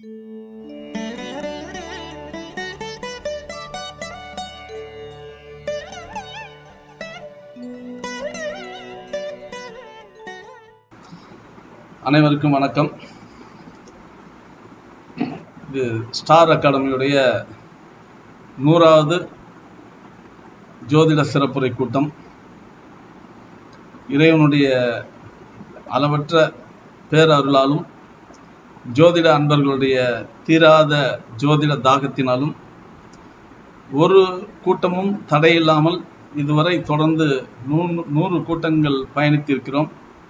அனைவருக்கும் வணக்கம் இது ஸ்டார் அகாடமியுடைய நூறாவது ஜோதிட சிறப்புரை கூட்டம் இறைவனுடைய அளவற்ற பேரருளாலும் ஜோதிட அன்பர்களுடைய தீராத ஜோதிட தாகத்தினாலும் ஒரு கூட்டமும் தடையில்லாமல் இதுவரை தொடர்ந்து நூறு நூறு கூட்டங்கள் பயணித்திருக்கிறோம்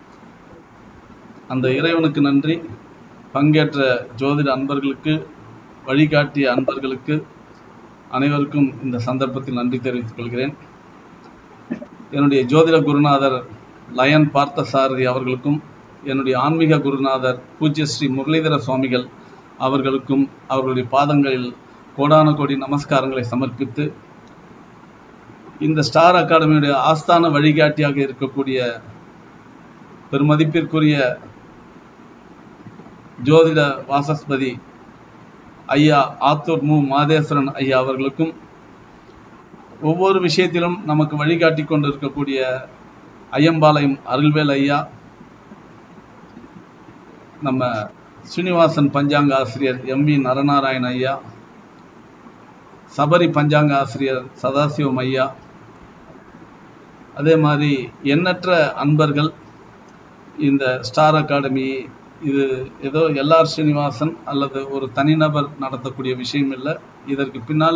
அந்த இறைவனுக்கு நன்றி பங்கேற்ற ஜோதிட அன்பர்களுக்கு வழிகாட்டிய அன்பர்களுக்கு அனைவருக்கும் இந்த சந்தர்ப்பத்தில் நன்றி தெரிவித்துக் கொள்கிறேன் என்னுடைய ஜோதிட குருநாதர் லயன் பார்த்தசாரதி அவர்களுக்கும் என்னுடைய ஆன்மீக குருநாதர் பூஜ்ய ஸ்ரீ முரளிதர சுவாமிகள் அவர்களுக்கும் அவர்களுடைய பாதங்களில் கோடான கோடி நமஸ்காரங்களை சமர்ப்பித்து இந்த ஸ்டார் அகாடமியுடைய ஆஸ்தான வழிகாட்டியாக இருக்கக்கூடிய பெருமதிப்பிற்குரிய ஜோதிட வாசஸ்பதி ஐயா ஆத்தூர் மு மாதேஸ்வரன் ஐயா அவர்களுக்கும் ஒவ்வொரு விஷயத்திலும் நமக்கு வழிகாட்டி கொண்டிருக்கக்கூடிய ஐயம்பாளையம் அருள்வேல் ஐயா நம்ம ஸ்ரீனிவாசன் பஞ்சாங்க ஆசிரியர் எம் வி நரநாராயண ஐயா சபரி பஞ்சாங்க ஆசிரியர் சதாசிவம் ஐயா அதே மாதிரி எண்ணற்ற அன்பர்கள் இந்த ஸ்டார் அகாடமி இது ஏதோ எல்ஆர் ஸ்ரீனிவாசன் அல்லது ஒரு தனிநபர் நடத்தக்கூடிய விஷயம் இல்லை இதற்கு பின்னால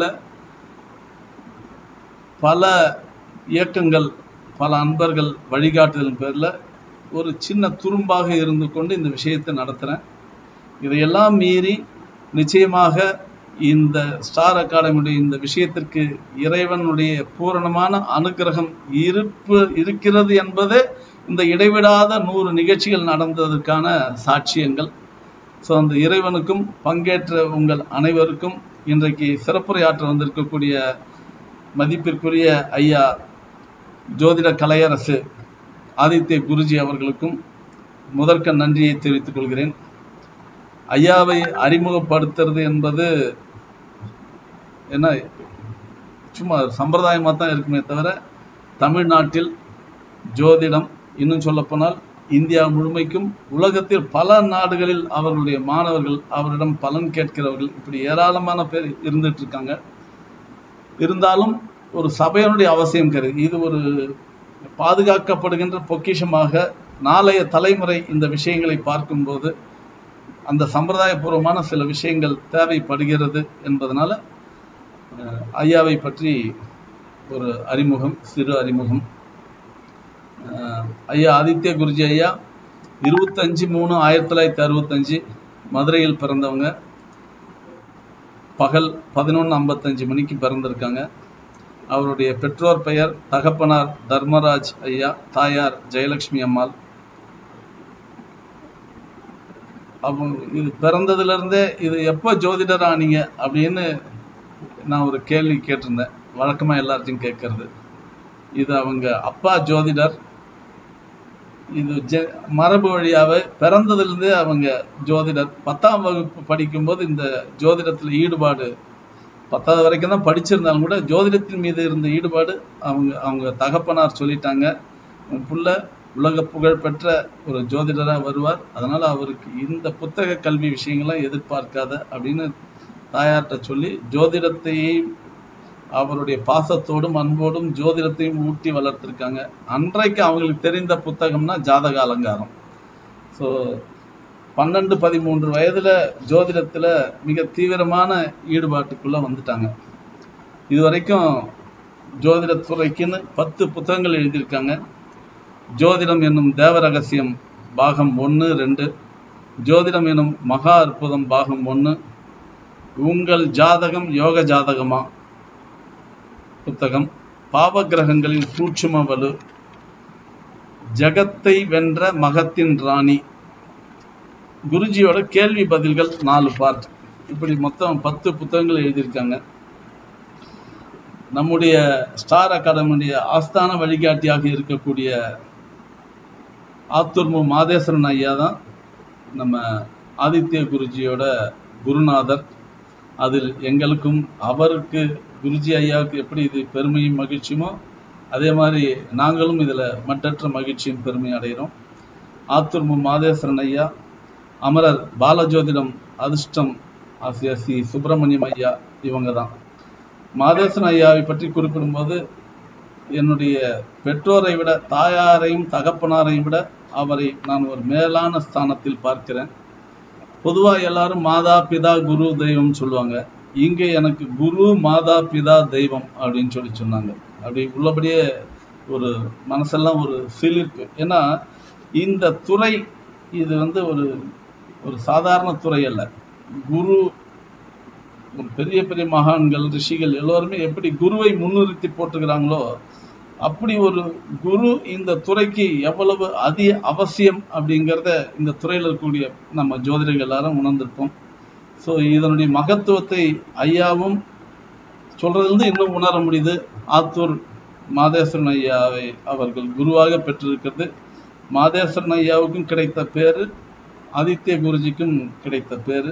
பல இயக்கங்கள் பல அன்பர்கள் வழிகாட்டுதல் பேரில் ஒரு சின்ன துரும்பாக இருந்து கொண்டு இந்த விஷயத்தை நடத்துகிறேன் இதையெல்லாம் மீறி நிச்சயமாக இந்த ஸ்டார் அகாடமியுடைய இந்த விஷயத்திற்கு இறைவனுடைய பூரணமான அனுகிரகம் இருப்பு இருக்கிறது என்பதே இந்த இடைவிடாத நூறு நிகழ்ச்சிகள் நடந்ததற்கான சாட்சியங்கள் ஸோ அந்த இறைவனுக்கும் பங்கேற்ற உங்கள் அனைவருக்கும் இன்றைக்கு சிறப்புரையாற்ற வந்திருக்கக்கூடிய மதிப்பிற்குரிய ஐயா ஜோதிட கலையரசு ஆதித்ய குருஜி அவர்களுக்கும் முதற்க நன்றியை தெரிவித்துக் கொள்கிறேன் ஐயாவை அறிமுகப்படுத்துறது என்பது என்ன சும்மா சம்பிரதாயமாக தான் இருக்குமே தவிர தமிழ்நாட்டில் ஜோதிடம் இன்னும் சொல்லப்போனால் இந்தியா முழுமைக்கும் உலகத்தில் பல நாடுகளில் அவர்களுடைய மாணவர்கள் அவரிடம் பலன் கேட்கிறவர்கள் இப்படி ஏராளமான பேர் இருந்துட்டு இருக்காங்க இருந்தாலும் ஒரு சபையினுடைய அவசியம் கருது இது ஒரு பாதுகாக்கப்படுகின்ற பொக்கிஷமாக நாளைய தலைமுறை இந்த விஷயங்களை பார்க்கும்போது அந்த சம்பிரதாயபூர்வமான சில விஷயங்கள் தேவைப்படுகிறது என்பதனால ஐயாவை பற்றி ஒரு அறிமுகம் சிறு அறிமுகம் ஐயா ஆதித்ய குருஜி ஐயா இருபத்தஞ்சு மூணு ஆயிரத்தி தொள்ளாயிரத்தி அறுபத்தஞ்சு மதுரையில் பிறந்தவங்க பகல் பதினொன்று ஐம்பத்தஞ்சு மணிக்கு பிறந்திருக்காங்க அவருடைய பெற்றோர் பெயர் தகப்பனார் தர்மராஜ் ஐயா தாயார் ஜெயலட்சுமி அம்மாள் அவங்க இது பிறந்ததுலேருந்தே இது எப்போ ஜோதிடர் ஆனீங்க அப்படின்னு நான் ஒரு கேள்வி கேட்டிருந்தேன் வழக்கமாக எல்லாத்தையும் கேட்கறது இது அவங்க அப்பா ஜோதிடர் இது ஜெ மரபு வழியாவே பிறந்ததுலேருந்தே அவங்க ஜோதிடர் பத்தாம் வகுப்பு படிக்கும்போது இந்த ஜோதிடத்தில் ஈடுபாடு பத்தாவது வரைக்கும் தான் படிச்சிருந்தாலும் கூட ஜோதிடத்தின் மீது இருந்த ஈடுபாடு அவங்க அவங்க தகப்பனார் சொல்லிட்டாங்க உன் புள்ள உலக புகழ் பெற்ற ஒரு ஜோதிடராக வருவார் அதனால் அவருக்கு இந்த புத்தக கல்வி விஷயங்கள்லாம் எதிர்பார்க்காத அப்படின்னு தாயார்கிட்ட சொல்லி ஜோதிடத்தையும் அவருடைய பாசத்தோடும் அன்போடும் ஜோதிடத்தையும் ஊட்டி வளர்த்துருக்காங்க அன்றைக்கு அவங்களுக்கு தெரிந்த புத்தகம்னா ஜாதக அலங்காரம் ஸோ பன்னெண்டு பதிமூன்று வயதில் ஜோதிடத்தில் மிக தீவிரமான ஈடுபாட்டுக்குள்ளே வந்துட்டாங்க இது வரைக்கும் ஜோதிடத்துறைக்குன்னு பத்து புத்தகங்கள் எழுதியிருக்காங்க ஜோதிடம் என்னும் தேவ ரகசியம் பாகம் ஒன்று ரெண்டு ஜோதிடம் எனும் மகா அற்புதம் பாகம் ஒன்று உங்கள் ஜாதகம் யோக ஜாதகமா புத்தகம் பாவ கிரகங்களின் சூட்சும வலு ஜகத்தை வென்ற மகத்தின் ராணி குருஜியோட கேள்வி பதில்கள் நாலு பார்ட் இப்படி மொத்தம் பத்து புத்தகங்கள் எழுதியிருக்காங்க நம்முடைய ஸ்டார் அகாடமியுடைய ஆஸ்தான வழிகாட்டியாக இருக்கக்கூடிய ஆத்தூர் மு மாதேஸ்வரன் ஐயா தான் நம்ம ஆதித்ய குருஜியோட குருநாதர் அதில் எங்களுக்கும் அவருக்கு குருஜி ஐயாவுக்கு எப்படி இது பெருமையும் மகிழ்ச்சியுமோ அதே மாதிரி நாங்களும் இதில் மட்டற்ற மகிழ்ச்சியும் பெருமை அடைகிறோம் ஆத்தூர் மு மாதேஸ்வரன் ஐயா அமரர் பாலஜோதிடம் அதிர்ஷ்டம் ஆசிரியர் சி சுப்பிரமணியம் ஐயா இவங்க தான் மாதேஸ்வரன் ஐயாவை பற்றி குறிப்பிடும்போது என்னுடைய பெற்றோரை விட தாயாரையும் தகப்பனாரையும் விட அவரை நான் ஒரு மேலான ஸ்தானத்தில் பார்க்கிறேன் பொதுவாக எல்லாரும் மாதா பிதா குரு தெய்வம் சொல்லுவாங்க இங்கே எனக்கு குரு மாதா பிதா தெய்வம் அப்படின்னு சொல்லி சொன்னாங்க அப்படி உள்ளபடியே ஒரு மனசெல்லாம் ஒரு சிலிர்ப்பு ஏன்னா இந்த துறை இது வந்து ஒரு ஒரு சாதாரண துறை அல்ல குரு ஒரு பெரிய பெரிய மகான்கள் ரிஷிகள் எல்லோருமே எப்படி குருவை முன்னிறுத்தி போட்டுக்கிறாங்களோ அப்படி ஒரு குரு இந்த துறைக்கு எவ்வளவு அதி அவசியம் அப்படிங்கிறத இந்த துறையில் இருக்கக்கூடிய நம்ம ஜோதிடர்கள் எல்லாரும் உணர்ந்திருப்போம் ஸோ இதனுடைய மகத்துவத்தை ஐயாவும் சொல்றதிலிருந்து இன்னும் உணர முடியுது ஆத்தூர் மாதேஸ்வரன் ஐயாவை அவர்கள் குருவாக பெற்றிருக்கிறது மாதேஸ்வரன் ஐயாவுக்கும் கிடைத்த பேரு ஆதித்ய குருஜிக்கும் கிடைத்த பேரு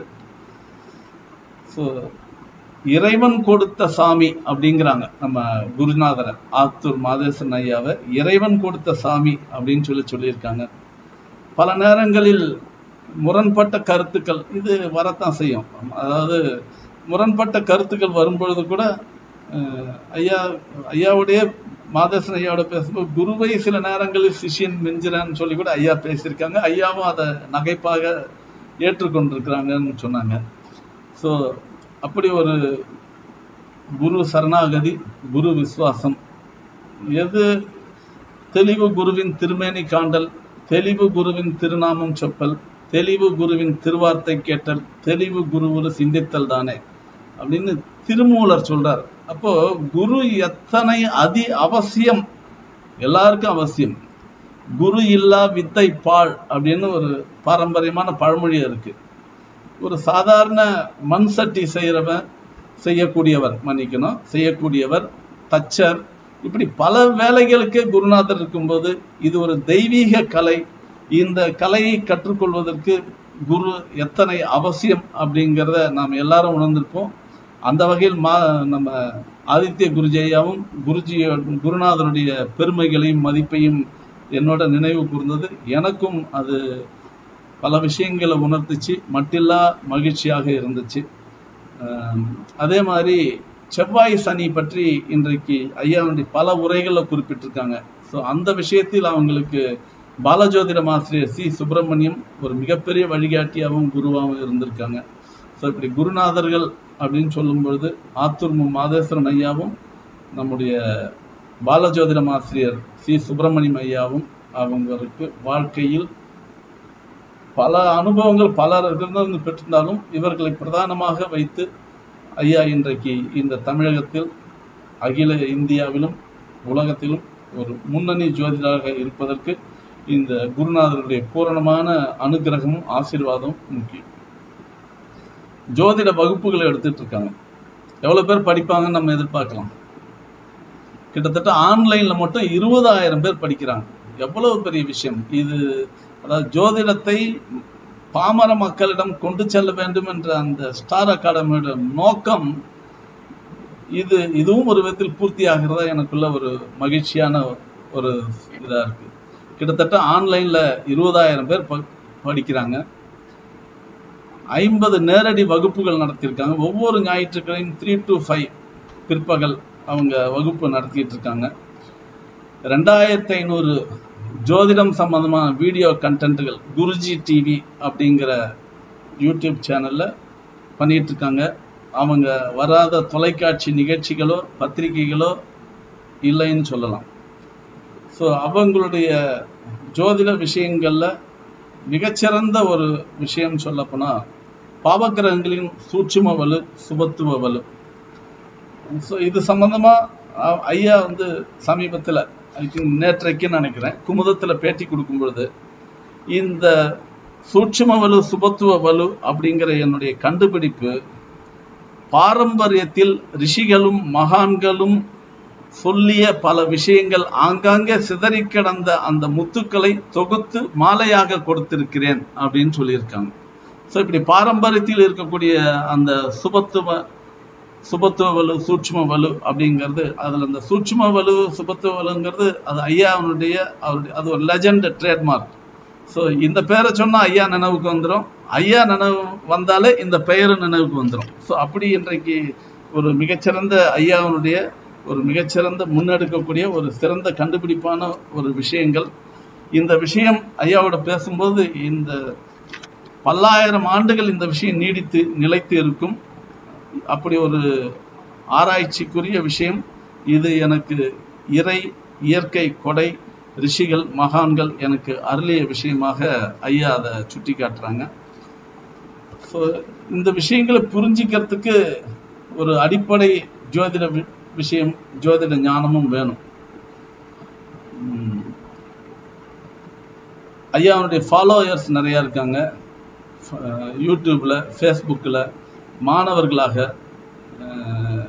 ஸோ இறைவன் கொடுத்த சாமி அப்படிங்கிறாங்க நம்ம குருநாதரை ஆத்தூர் மாதேசன் ஐயாவை இறைவன் கொடுத்த சாமி அப்படின்னு சொல்லி சொல்லியிருக்காங்க பல நேரங்களில் முரண்பட்ட கருத்துக்கள் இது வரத்தான் செய்யும் அதாவது முரண்பட்ட கருத்துக்கள் வரும்பொழுது கூட அஹ், ஐயா ஐயாவுடைய மாதேசன் ஐயாவோட பேசும்போது குருவை சில நேரங்களில் சிஷ்யன் மிஞ்சிறான்னு சொல்லி கூட ஐயா பேசியிருக்காங்க ஐயாவும் அதை நகைப்பாக ஏற்றுக்கொண்டிருக்கிறாங்கன்னு சொன்னாங்க ஸோ அப்படி ஒரு குரு சரணாகதி குரு விசுவாசம் எது தெளிவு குருவின் திருமேனி காண்டல் தெளிவு குருவின் திருநாமம் சொப்பல் தெளிவு குருவின் திருவார்த்தை கேட்டல் தெளிவு குரு ஒரு சிந்தித்தல் தானே அப்படின்னு திருமூலர் சொல்றார் அப்போ குரு எத்தனை அதி அவசியம் எல்லாருக்கும் அவசியம் குரு இல்லா வித்தை பாழ் அப்படின்னு ஒரு பாரம்பரியமான பழமொழி இருக்கு ஒரு சாதாரண மண் சட்டி செய்கிறவன் செய்யக்கூடியவர் மன்னிக்கணும் செய்யக்கூடியவர் தச்சர் இப்படி பல வேலைகளுக்கு குருநாதர் இருக்கும்போது இது ஒரு தெய்வீக கலை இந்த கலையை கற்றுக்கொள்வதற்கு குரு எத்தனை அவசியம் அப்படிங்கிறத நாம் எல்லாரும் உணர்ந்திருப்போம் அந்த வகையில் மா நம்ம ஆதித்ய குருஜையாவும் குருஜி குருநாதருடைய பெருமைகளையும் மதிப்பையும் என்னோட நினைவு கூர்ந்தது எனக்கும் அது பல விஷயங்களை உணர்த்துச்சு மட்டில்லா மகிழ்ச்சியாக இருந்துச்சு ஆம், அதே மாதிரி செவ்வாய் சனி பற்றி இன்றைக்கு ஐயாவுடைய பல உரைகளில் குறிப்பிட்டிருக்காங்க ஸோ அந்த விஷயத்தில் அவங்களுக்கு பாலஜோதிடம் ஆசிரியர் சி சுப்பிரமணியம் ஒரு மிகப்பெரிய வழிகாட்டியாகவும் குருவாகவும் இருந்திருக்காங்க ஸோ இப்படி குருநாதர்கள் அப்படின்னு சொல்லும் பொழுது ஆத்தூர் மு மாதேஸ்வரன் ஐயாவும் நம்முடைய பாலஜோதிடம் ஆசிரியர் சி சுப்பிரமணியம் ஐயாவும் அவங்களுக்கு வாழ்க்கையில் பல அனுபவங்கள் பலரிடமிருந்து பெற்றிருந்தாலும் இவர்களை பிரதானமாக வைத்து ஐயா இன்றைக்கு இந்த தமிழகத்தில் அகில இந்தியாவிலும் உலகத்திலும் ஒரு முன்னணி ஜோதிடராக இருப்பதற்கு இந்த குருநாதருடைய பூரணமான அனுகிரகமும் ஆசீர்வாதமும் முக்கியம் ஜோதிட வகுப்புகளை எடுத்துட்டு இருக்காங்க எவ்வளவு பேர் படிப்பாங்கன்னு நம்ம எதிர்பார்க்கலாம் கிட்டத்தட்ட ஆன்லைன்ல மட்டும் இருபதாயிரம் பேர் படிக்கிறாங்க எவ்வளவு பெரிய விஷயம் இது அதாவது ஜோதிடத்தை பாமர மக்களிடம் கொண்டு செல்ல வேண்டும் என்ற அந்த ஸ்டார் அகாடமியோட நோக்கம் இது இதுவும் ஒரு விதத்தில் பூர்த்தி ஆகிறதா எனக்குள்ள ஒரு மகிழ்ச்சியான ஒரு இதா இருக்கு கிட்டத்தட்ட ஆன்லைன்ல இருபதாயிரம் பேர் ப- படிக்கிறாங்க ஐம்பது நேரடி வகுப்புகள் நடத்தியிருக்காங்க ஒவ்வொரு ஞாயிற்றுக்கிழமையும் த்ரீ டு ஃபைவ் பிற்பகல் அவங்க வகுப்பு நடத்திட்டு இருக்காங்க ரெண்டாயிரத்தி ஐநூறு ஜோதிடம் சம்பந்தமான வீடியோ கண்டென்ட்டுகள் குருஜி டிவி அப்படிங்கிற யூடியூப் சேனல்ல பண்ணிட்டு இருக்காங்க அவங்க வராத தொலைக்காட்சி நிகழ்ச்சிகளோ பத்திரிகைகளோ இல்லைன்னு சொல்லலாம் ஸோ அவங்களுடைய ஜோதிட விஷயங்கள்ல மிகச்சிறந்த ஒரு விஷயம் சொல்லப்போனா பாவக்கிரகங்களின் சூட்சும வலு சுபத்துவ வலு ஸோ இது சம்பந்தமா அ- ஐயா வந்து சமீபத்தில் ஐ திங்க் நேற்றைக்கு நினைக்கிறேன் குமுதத்தில் பேட்டி கொடுக்கும் பொழுது இந்த சூட்சும வலு சுபத்துவ வலு அப்படிங்கிற என்னுடைய கண்டுபிடிப்பு பாரம்பரியத்தில் ரிஷிகளும் மகான்களும் சொல்லிய பல விஷயங்கள் ஆங்காங்கே சிதறி கிடந்த அந்த முத்துக்களை தொகுத்து மாலையாக கொடுத்திருக்கிறேன் அப்படின்னு சொல்லியிருக்காங்க ஸோ இப்படி பாரம்பரியத்தில் இருக்கக்கூடிய அந்த சுபத்துவ சுபத்துவ வலு சூட்சும வலு அப்படிங்கிறது அதுல அந்த சூட்சும வலு சுபத்துவ வலுங்கிறது அது ஐயாவுடைய அவருடைய அது ஒரு லெஜண்ட் ட்ரேட்மார்க் ஸோ இந்த பேரை சொன்னா ஐயா நினைவுக்கு வந்துடும் ஐயா நினைவு வந்தாலே இந்த பெயரும் நினைவுக்கு வந்துடும் ஸோ அப்படி இன்றைக்கு ஒரு மிகச்சிறந்த ஐயாவுடைய ஒரு மிகச்சிறந்த முன்னெடுக்கக்கூடிய ஒரு சிறந்த கண்டுபிடிப்பான ஒரு விஷயங்கள் இந்த விஷயம் ஐயாவோட பேசும்போது இந்த பல்லாயிரம் ஆண்டுகள் இந்த விஷயம் நீடித்து நிலைத்து இருக்கும் அப்படி ஒரு ஆராய்ச்சிக்குரிய விஷயம் இது எனக்கு இறை இயற்கை கொடை ரிஷிகள் மகான்கள் எனக்கு அருளிய விஷயமாக ஐயா அதை சுட்டி காட்டுறாங்க ஸோ இந்த விஷயங்களை புரிஞ்சிக்கிறதுக்கு ஒரு அடிப்படை ஜோதிட வி- விஷயம் ஜோதிட ஞானமும் வேணும் உம், ஐயாவுடைய ஃபாலோயர்ஸ் நிறைய இருக்காங்க அஹ் யூடியூப்ல ஃபேஸ்புக்கில் மாணவர்களாக அஹ்,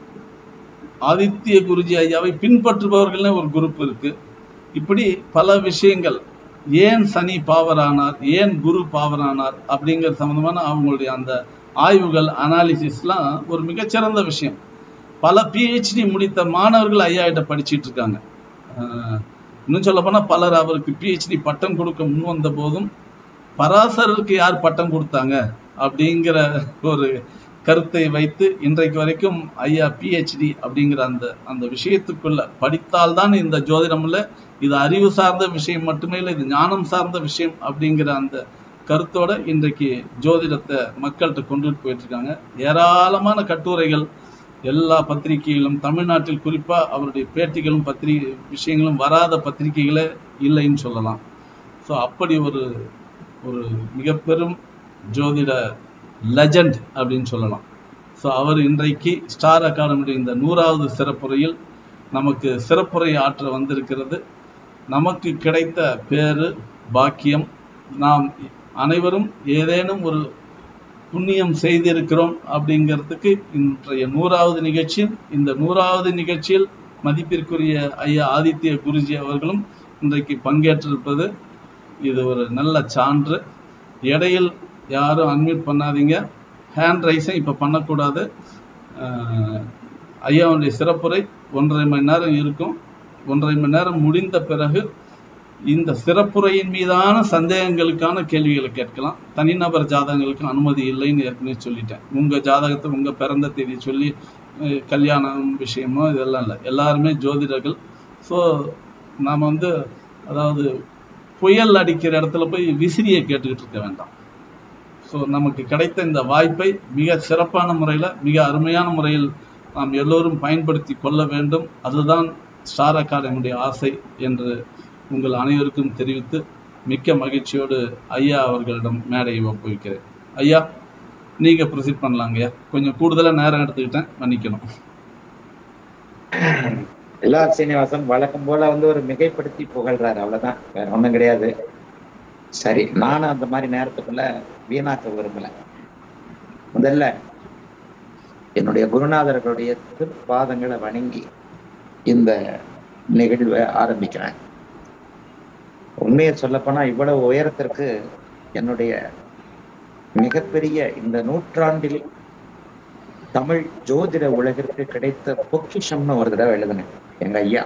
ஆதித்ய குருஜி ஐயாவை பின்பற்றுபவர்கள்னு ஒரு குரூப் இருக்கு இப்படி பல விஷயங்கள் ஏன் சனி பாவரானார் ஏன் குரு பாவரானார் அப்படிங்கிற சம்பந்தமான அவங்களுடைய அந்த ஆய்வுகள் அனாலிசிஸ்லாம் ஒரு மிகச்சிறந்த விஷயம் பல பிஹெச்டி முடித்த மாணவர்கள் ஐயா கிட்ட படிச்சிட்டு இருக்காங்க அஹ், இன்னும் சொல்ல போனா பலர் அவருக்கு பிஹெச்டி பட்டம் கொடுக்க முன் வந்த போதும் பராசரருக்கு யார் பட்டம் கொடுத்தாங்க அப்படிங்கிற ஒரு கருத்தை வைத்து இன்றைக்கு வரைக்கும் ஐயா பிஹெச்டி அப்படிங்கிற அந்த அந்த விஷயத்துக்குள்ள படித்தால்தான் இந்த ஜோதிடம் இல்ல இது அறிவு சார்ந்த விஷயம் மட்டுமே இல்லை இது ஞானம் சார்ந்த விஷயம் அப்படிங்கிற அந்த கருத்தோட இன்றைக்கு ஜோதிடத்தை மக்கள்கிட்ட கொண்டுட்டு போயிட்டு இருக்காங்க ஏராளமான கட்டுரைகள் எல்லா பத்திரிகைகளும் தமிழ்நாட்டில் குறிப்பா அவருடைய பேட்டிகளும் பத்திரிகை விஷயங்களும் வராத பத்திரிகைகளே இல்லைன்னு சொல்லலாம் ஸோ அப்படி ஒரு ஒரு மிக பெரும் ஜோதிட லெஜண்ட் அப்படின்னு சொல்லலாம் ஸோ அவர் இன்றைக்கு ஸ்டார் அகாடமியுடைய இந்த நூறாவது சிறப்புரையில் நமக்கு சிறப்புரை ஆற்ற வந்திருக்கிறது நமக்கு கிடைத்த பேரு பாக்கியம் நாம் அனைவரும் ஏதேனும் ஒரு புண்ணியம் செய்திருக்கிறோம் அப்படிங்கிறதுக்கு இன்றைய நூறாவது நிகழ்ச்சியில் இந்த நூறாவது நிகழ்ச்சியில் மதிப்பிற்குரிய ஐயா ஆதித்ய குருஜி அவர்களும் இன்றைக்கு பங்கேற்றிருப்பது இது ஒரு நல்ல சான்று இடையில் யாரும் அன்மியூட் பண்ணாதீங்க ஹேண்ட் ரைஸும் இப்போ பண்ணக்கூடாது அஹ், ஐயாவுடைய சிறப்புரை ஒன்றரை மணி நேரம் இருக்கும் ஒன்றரை மணி நேரம் முடிந்த பிறகு இந்த சிறப்புரையின் மீதான சந்தேகங்களுக்கான கேள்விகளை கேட்கலாம் தனிநபர் ஜாதகங்களுக்கு அனுமதி இல்லைன்னு ஏற்கனவே சொல்லிட்டேன் உங்க ஜாதகத்தை உங்க பிறந்த தேதி சொல்லி அஹ், கல்யாணம் விஷயமோ இதெல்லாம் இல்லை எல்லாருமே ஜோதிடர்கள் ஸோ நாம் வந்து அதாவது புயல் அடிக்கிற இடத்துல போய் விசிறியை கேட்டுக்கிட்டு இருக்க வேண்டாம் ஸோ நமக்கு கிடைத்த இந்த வாய்ப்பை மிக சிறப்பான முறையில் மிக அருமையான முறையில் நாம் எல்லோரும் பயன்படுத்தி கொள்ள வேண்டும் அதுதான் ஸ்டார் அகாடமியுடைய ஆசை என்று உங்கள் அனைவருக்கும் தெரிவித்து மிக்க மகிழ்ச்சியோடு ஐயா அவர்களிடம் மேடையை ஒப்புவிக்கிறேன் ஐயா நீங்க ப்ரொசீட் பண்ணலாங்க ஐயா கொஞ்சம் கூடுதலா நேரம் எடுத்துக்கிட்டேன் மன்னிக்கணும் எல்லா சீனிவாசன் வழக்கம் போல வந்து ஒரு மிகைப்படுத்தி புகழ்றாரு அவ்வளவுதான் வேற ஒண்ணும் கிடையாது சரி நானும் அந்த மாதிரி நேரத்துக்குள்ள வீணாக்க விரும்பல முதல்ல என்னுடைய குருநாதர்களுடைய திருப்பாதங்களை வணங்கி இந்த நிகழ்வை ஆரம்பிக்கிறேன் உண்மையை சொல்லப்போனா இவ்வளவு உயரத்திற்கு என்னுடைய மிகப்பெரிய இந்த நூற்றாண்டில் தமிழ் ஜோதிட உலகிற்கு கிடைத்த பொக்கிஷம்னு ஒரு தடவை எழுதினேன் எங்க ஐயா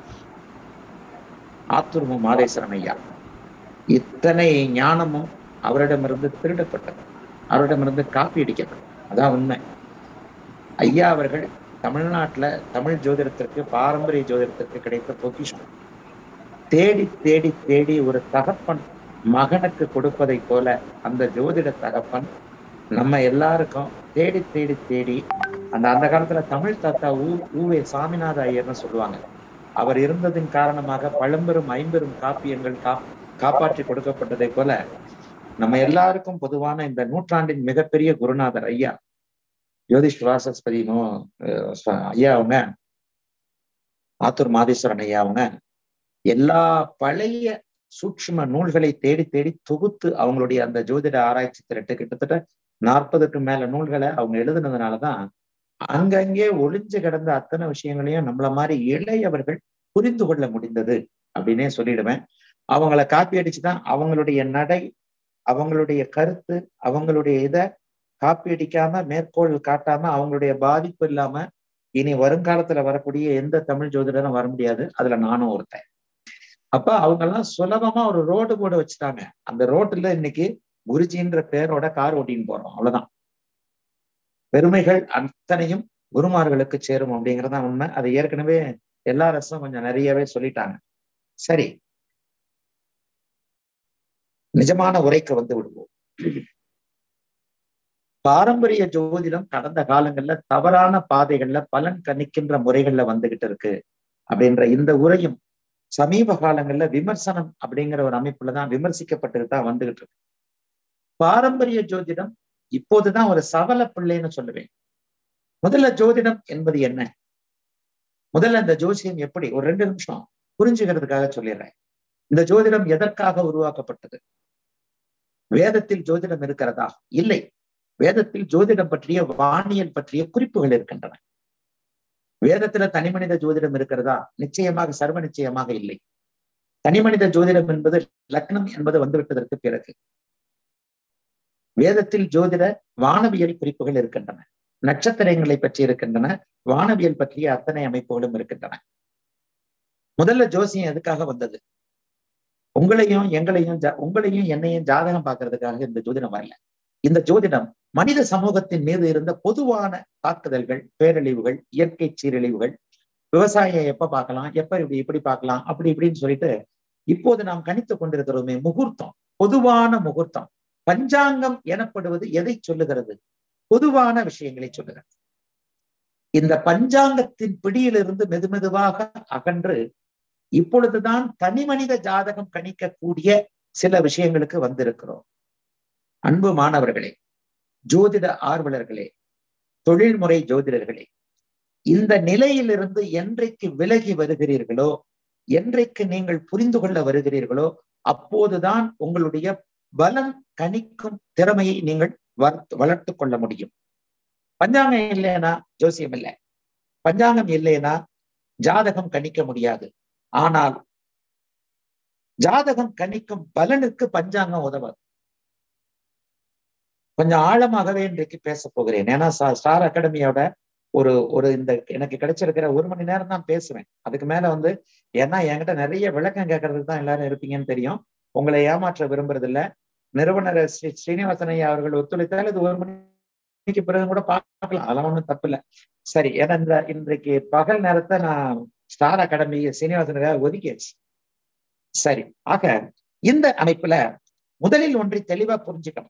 ஆத்தூர்மு மாதேஸ்வரன் ஐயா இத்தனை ஞானமும் அவரிடமிருந்து திருடப்பட்டது அவரிடமிருந்து காப்பி அடிக்கப்பட்டது அதான் உண்மை ஐயா அவர்கள் தமிழ்நாட்டுல தமிழ் ஜோதிடத்திற்கு பாரம்பரிய ஜோதிடத்திற்கு கிடைத்த பொக்கிஷம் தேடி தேடி தேடி ஒரு தகப்பன் மகனுக்கு கொடுப்பதை போல அந்த ஜோதிட தகப்பன் நம்ம எல்லாருக்கும் தேடி தேடி தேடி அந்த அந்த காலத்துல தமிழ் தாத்தா ஊ ஊவே சாமிநாத ஐயர்னு சொல்லுவாங்க அவர் இருந்ததின் காரணமாக பழம்பெரும் ஐம்பெரும் காப்பியங்கள் கா காப்பாற்றி கொடுக்கப்பட்டதை போல நம்ம எல்லாருக்கும் பொதுவான இந்த நூற்றாண்டின் மிகப்பெரிய குருநாதர் ஐயா ஜோதிஷ் வாசஸ்பதினோ ஐயா அவங்க ஆத்தூர் மாதேஸ்வரன் ஐயா அவங்க எல்லா பழைய சூட்சும நூல்களை தேடி தேடி தொகுத்து அவங்களுடைய அந்த ஜோதிட ஆராய்ச்சி திரட்டு கிட்டத்தட்ட நாற்பதுக்கு மேல நூல்களை அவங்க எழுதுனதுனாலதான் அங்கங்கே ஒளிஞ்சு கிடந்த அத்தனை விஷயங்களையும் நம்மள மாதிரி இளையவர்கள் புரிந்து கொள்ள முடிந்தது அப்படின்னே சொல்லிடுவேன் அவங்கள காப்பி அடிச்சுதான் அவங்களுடைய நடை அவங்களுடைய கருத்து அவங்களுடைய இதை காப்பி அடிக்காம மேற்கோள் காட்டாம அவங்களுடைய பாதிப்பு இல்லாம இனி வருங்காலத்துல வரக்கூடிய எந்த தமிழ் ஜோதிடரும் வர முடியாது அதுல நானும் ஒருத்தன் அப்ப அவங்க எல்லாம் சுலபமா ஒரு ரோடு போர்டு வச்சுட்டாங்க அந்த ரோட்டுல இன்னைக்கு குருஜின்ற பேரோட கார் ஓட்டின்னு போறோம் அவ்வளவுதான் பெருமைகள் அத்தனையும் குருமார்களுக்கு சேரும் அப்படிங்கறதான் உண்மை அதை ஏற்கனவே எல்லா ரசம் கொஞ்சம் நிறையவே சொல்லிட்டாங்க சரி நிஜமான உரைக்கு வந்து விடுவோம் பாரம்பரிய ஜோதிடம் கடந்த காலங்கள்ல தவறான பாதைகள்ல பலன் கணிக்கின்ற முறைகள்ல வந்துகிட்டு இருக்கு அப்படின்ற இந்த உரையும் சமீப காலங்கள்ல விமர்சனம் அப்படிங்கிற ஒரு அமைப்புலதான் விமர்சிக்கப்பட்டுட்டு தான் வந்துகிட்டு இருக்கு பாரம்பரிய ஜோதிடம் இப்போதுதான் ஒரு சவல பிள்ளைன்னு சொல்லுவேன் முதல்ல ஜோதிடம் என்பது என்ன முதல்ல இந்த ஜோசியம் எப்படி ஒரு ரெண்டு நிமிஷம் புரிஞ்சுக்கிறதுக்காக சொல்லிடுறேன் இந்த ஜோதிடம் எதற்காக உருவாக்கப்பட்டது வேதத்தில் ஜோதிடம் இருக்கிறதா இல்லை வேதத்தில் ஜோதிடம் பற்றிய வானியல் பற்றிய குறிப்புகள் இருக்கின்றன வேதத்துல தனிமனித ஜோதிடம் இருக்கிறதா நிச்சயமாக சர்வ நிச்சயமாக இல்லை தனிமனித ஜோதிடம் என்பது லக்னம் என்பது வந்துவிட்டதற்கு பிறகு வேதத்தில் ஜோதிட வானவியல் குறிப்புகள் இருக்கின்றன நட்சத்திரங்களை பற்றி இருக்கின்றன வானவியல் பற்றிய அத்தனை அமைப்புகளும் இருக்கின்றன முதல்ல ஜோசியம் எதுக்காக வந்தது உங்களையும் எங்களையும் உங்களையும் என்னையும் ஜாதகம் பார்க்கறதுக்காக இந்த ஜோதிடம் வரல இந்த ஜோதிடம் மனித சமூகத்தின் மீது இருந்த பொதுவான தாக்குதல்கள் பேரழிவுகள் இயற்கை சீரழிவுகள் விவசாயம் எப்ப பார்க்கலாம் எப்ப இப்படி இப்படி பார்க்கலாம் அப்படி இப்படின்னு சொல்லிட்டு இப்போது நாம் கணித்து கொண்டிருக்கிறோமே முகூர்த்தம் பொதுவான முகூர்த்தம் பஞ்சாங்கம் எனப்படுவது எதை சொல்லுகிறது பொதுவான விஷயங்களை சொல்லுகிறது இந்த பஞ்சாங்கத்தின் பிடியிலிருந்து மெதுமெதுவாக அகன்று இப்பொழுதுதான் தனி மனித ஜாதகம் கணிக்கக்கூடிய சில விஷயங்களுக்கு வந்திருக்கிறோம் அன்பு மாணவர்களே ஜோதிட ஆர்வலர்களே தொழில்முறை ஜோதிடர்களே இந்த நிலையிலிருந்து என்றைக்கு விலகி வருகிறீர்களோ என்றைக்கு நீங்கள் புரிந்து கொள்ள வருகிறீர்களோ அப்போதுதான் உங்களுடைய பலம் கணிக்கும் திறமையை நீங்கள் வளர்த்து கொள்ள முடியும் பஞ்சாங்கம் இல்லைன்னா ஜோசியம் இல்லை பஞ்சாங்கம் இல்லைன்னா ஜாதகம் கணிக்க முடியாது ஆனால் ஜாதகம் கணிக்கும் பலனுக்கு பஞ்சாங்கம் உதவாது கொஞ்சம் ஆழமாகவே இன்றைக்கு பேச போகிறேன் ஏன்னா ஸ்டார் அகாடமியோட ஒரு ஒரு இந்த எனக்கு கிடைச்சிருக்கிற ஒரு மணி நேரம் தான் பேசுவேன் அதுக்கு மேல வந்து ஏன்னா என்கிட்ட நிறைய விளக்கம் கேட்கறதுக்கு தான் எல்லாரும் இருப்பீங்கன்னு தெரியும் உங்களை ஏமாற்ற விரும்புறது இல்ல நிறுவனர் ஸ்ரீ ஸ்ரீனிவாசன் ஐயா அவர்கள் ஒத்துழைத்தால் இது ஒரு மணிக்கு பிறகு கூட பார்க்கலாம் அதெல்லாம் ஒன்றும் தப்பு இல்லை சரி ஏன்னா இந்த இன்றைக்கு பகல் நேரத்தை நான் ஸ்டார் அகாடமி சீனிவாசனுக்காக ஒதுக்கியாச்சு சரி ஆக இந்த அமைப்புல முதலில் ஒன்றை தெளிவா புரிஞ்சுக்கணும்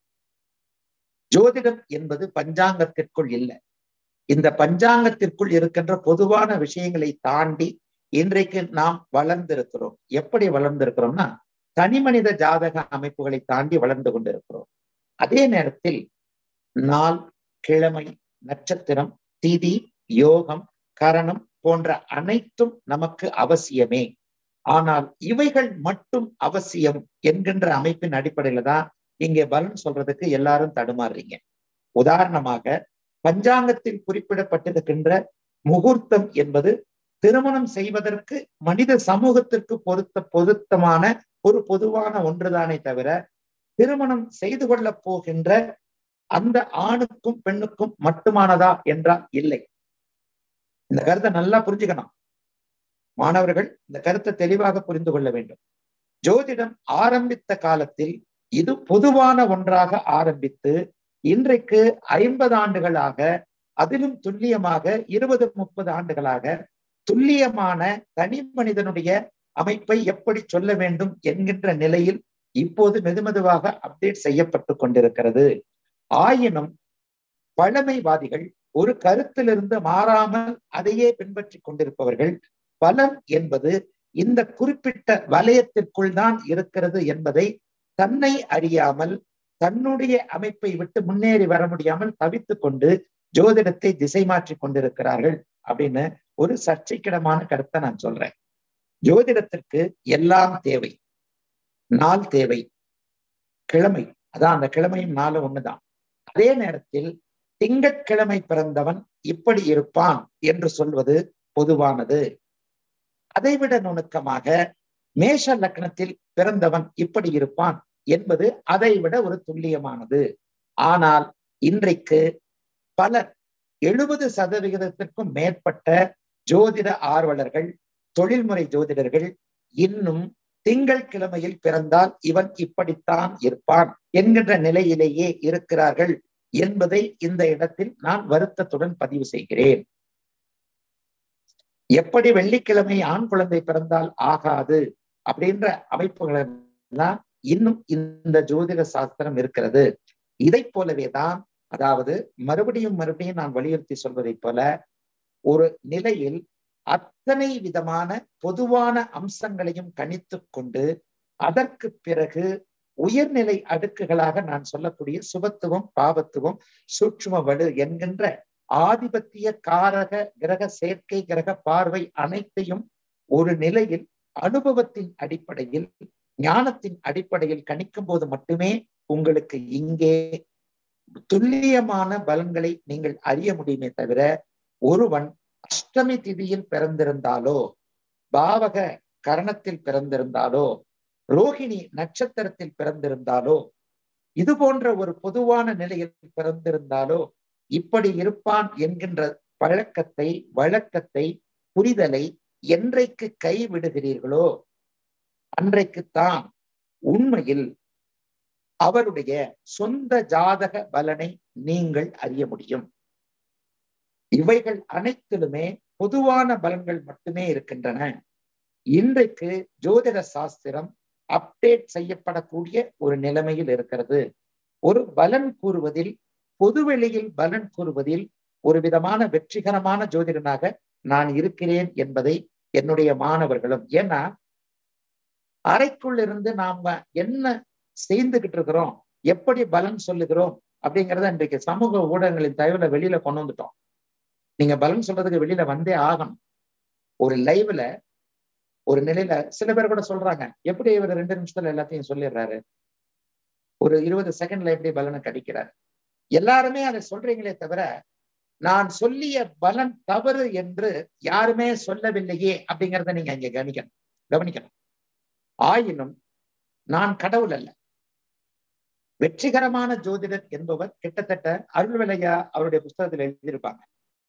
ஜோதிடம் என்பது பஞ்சாங்கத்திற்குள் இல்லை இந்த பஞ்சாங்கத்திற்குள் இருக்கின்ற பொதுவான விஷயங்களை தாண்டி இன்றைக்கு நாம் வளர்ந்திருக்கிறோம் எப்படி வளர்ந்திருக்கிறோம்னா தனி மனித ஜாதக அமைப்புகளை தாண்டி வளர்ந்து கொண்டிருக்கிறோம் அதே நேரத்தில் நாள் கிழமை நட்சத்திரம் திதி யோகம் கரணம் போன்ற அனைத்தும் நமக்கு அவசியமே ஆனால் இவைகள் மட்டும் அவசியம் என்கின்ற அமைப்பின் அடிப்படையில தான் இங்கே பலன் சொல்றதுக்கு எல்லாரும் தடுமாறுறீங்க உதாரணமாக பஞ்சாங்கத்தில் குறிப்பிடப்பட்டிருக்கின்ற முகூர்த்தம் என்பது திருமணம் செய்வதற்கு மனித சமூகத்திற்கு பொருத்த பொருத்தமான ஒரு பொதுவான ஒன்றுதானே தவிர திருமணம் செய்து கொள்ள போகின்ற அந்த ஆணுக்கும் பெண்ணுக்கும் மட்டுமானதா என்றால் இல்லை இந்த கருத்தை நல்லா புரிஞ்சுக்கணும் மாணவர்கள் இந்த கருத்தை தெளிவாக புரிந்து கொள்ள வேண்டும் ஜோதிடம் ஆரம்பித்த காலத்தில் இது பொதுவான ஒன்றாக ஆரம்பித்து இன்றைக்கு ஐம்பது ஆண்டுகளாக அதிலும் துல்லியமாக இருபது முப்பது ஆண்டுகளாக துல்லியமான தனி மனிதனுடைய அமைப்பை எப்படி சொல்ல வேண்டும் என்கின்ற நிலையில் இப்போது மெதுமெதுவாக அப்டேட் செய்யப்பட்டு கொண்டிருக்கிறது ஆயினும் பழமைவாதிகள் ஒரு கருத்திலிருந்து மாறாமல் அதையே பின்பற்றி கொண்டிருப்பவர்கள் பலம் என்பது இந்த குறிப்பிட்ட வலயத்திற்குள் தான் இருக்கிறது என்பதை தன்னை அறியாமல் தன்னுடைய அமைப்பை விட்டு முன்னேறி வர முடியாமல் தவித்து கொண்டு ஜோதிடத்தை திசை மாற்றி கொண்டிருக்கிறார்கள் அப்படின்னு ஒரு சர்ச்சைக்கிடமான கருத்தை நான் சொல்றேன் ஜோதிடத்திற்கு எல்லாம் தேவை நாள் தேவை கிழமை அதான் அந்த கிழமையும் நாளும் ஒண்ணுதான் அதே நேரத்தில் திங்கட்கிழமை பிறந்தவன் இப்படி இருப்பான் என்று சொல்வது பொதுவானது அதைவிட நுணுக்கமாக மேஷ லக்னத்தில் பிறந்தவன் இப்படி இருப்பான் என்பது அதை விட ஒரு துல்லியமானது ஆனால் இன்றைக்கு பலர் எழுபது சதவிகிதத்திற்கும் மேற்பட்ட ஜோதிட ஆர்வலர்கள் தொழில்முறை ஜோதிடர்கள் இன்னும் திங்கள் கிழமையில் பிறந்தால் இவன் இப்படித்தான் இருப்பான் என்கின்ற நிலையிலேயே இருக்கிறார்கள் என்பதை இந்த இடத்தில் நான் வருத்தத்துடன் பதிவு செய்கிறேன் எப்படி வெள்ளிக்கிழமை ஆண் குழந்தை பிறந்தால் ஆகாது அப்படின்ற அமைப்புகள் எல்லாம் இன்னும் இந்த ஜோதிட சாஸ்திரம் இருக்கிறது இதை போலவேதான் அதாவது மறுபடியும் மறுபடியும் நான் வலியுறுத்தி சொல்வதை போல ஒரு நிலையில் அத்தனை விதமான பொதுவான அம்சங்களையும் கணித்து கொண்டு அதற்கு பிறகு உயர்நிலை அடுக்குகளாக நான் சொல்லக்கூடிய சுபத்துவம் பாவத்துவம் சூட்சும வலு என்கின்ற ஆதிபத்திய காரக கிரக சேர்க்கை கிரக பார்வை அனைத்தையும் ஒரு நிலையில் அனுபவத்தின் அடிப்படையில் ஞானத்தின் அடிப்படையில் கணிக்கும் போது மட்டுமே உங்களுக்கு இங்கே துல்லியமான பலன்களை நீங்கள் அறிய முடியுமே தவிர ஒருவன் அஷ்டமி திதியில் பிறந்திருந்தாலோ பாவக கரணத்தில் பிறந்திருந்தாலோ ரோஹிணி நட்சத்திரத்தில் பிறந்திருந்தாலோ இது போன்ற ஒரு பொதுவான நிலையில் பிறந்திருந்தாலோ இப்படி இருப்பான் என்கின்ற பழக்கத்தை வழக்கத்தை புரிதலை என்றைக்கு கைவிடுகிறீர்களோ அன்றைக்குத்தான் உண்மையில் அவருடைய சொந்த ஜாதக பலனை நீங்கள் அறிய முடியும் இவைகள் அனைத்திலுமே பொதுவான பலன்கள் மட்டுமே இருக்கின்றன இன்றைக்கு ஜோதிட சாஸ்திரம் அப்டேட் செய்யப்படக்கூடிய ஒரு நிலைமையில் இருக்கிறது ஒரு பலன் கூறுவதில் பொதுவெளியில் பலன் கூறுவதில் ஒரு விதமான வெற்றிகரமான ஜோதிடனாக நான் இருக்கிறேன் என்பதை என்னுடைய மாணவர்களும் ஏன்னா அறைக்குள் இருந்து நாம என்ன செய்துகிட்டு இருக்கிறோம் எப்படி பலன் சொல்லுகிறோம் அப்படிங்கிறத இன்றைக்கு சமூக ஊடகங்களின் தயவுல வெளியில கொண்டு வந்துட்டோம் நீங்க பலன் சொல்றதுக்கு வெளியில வந்தே ஆகணும் ஒரு லைவ்ல ஒரு நிலையில சில பேர் கூட சொல்றாங்க எப்படி இவர் ரெண்டு நிமிஷத்துல எல்லாத்தையும் சொல்லிடுறாரு ஒரு இருபது செகண்ட்ல எப்படி பலனை கடிக்கிறாரு எல்லாருமே அதை சொல்றீங்களே தவிர நான் சொல்லிய பலன் தவறு என்று யாருமே சொல்லவில்லையே அப்படிங்கிறத நீங்க இங்க கவனிக்கணும் கவனிக்கணும் ஆயினும் நான் கடவுள் அல்ல வெற்றிகரமான ஜோதிடர் என்பவர் கிட்டத்தட்ட அருள்விலையா அவருடைய புஸ்தகத்தில் எழுதியிருப்பாங்க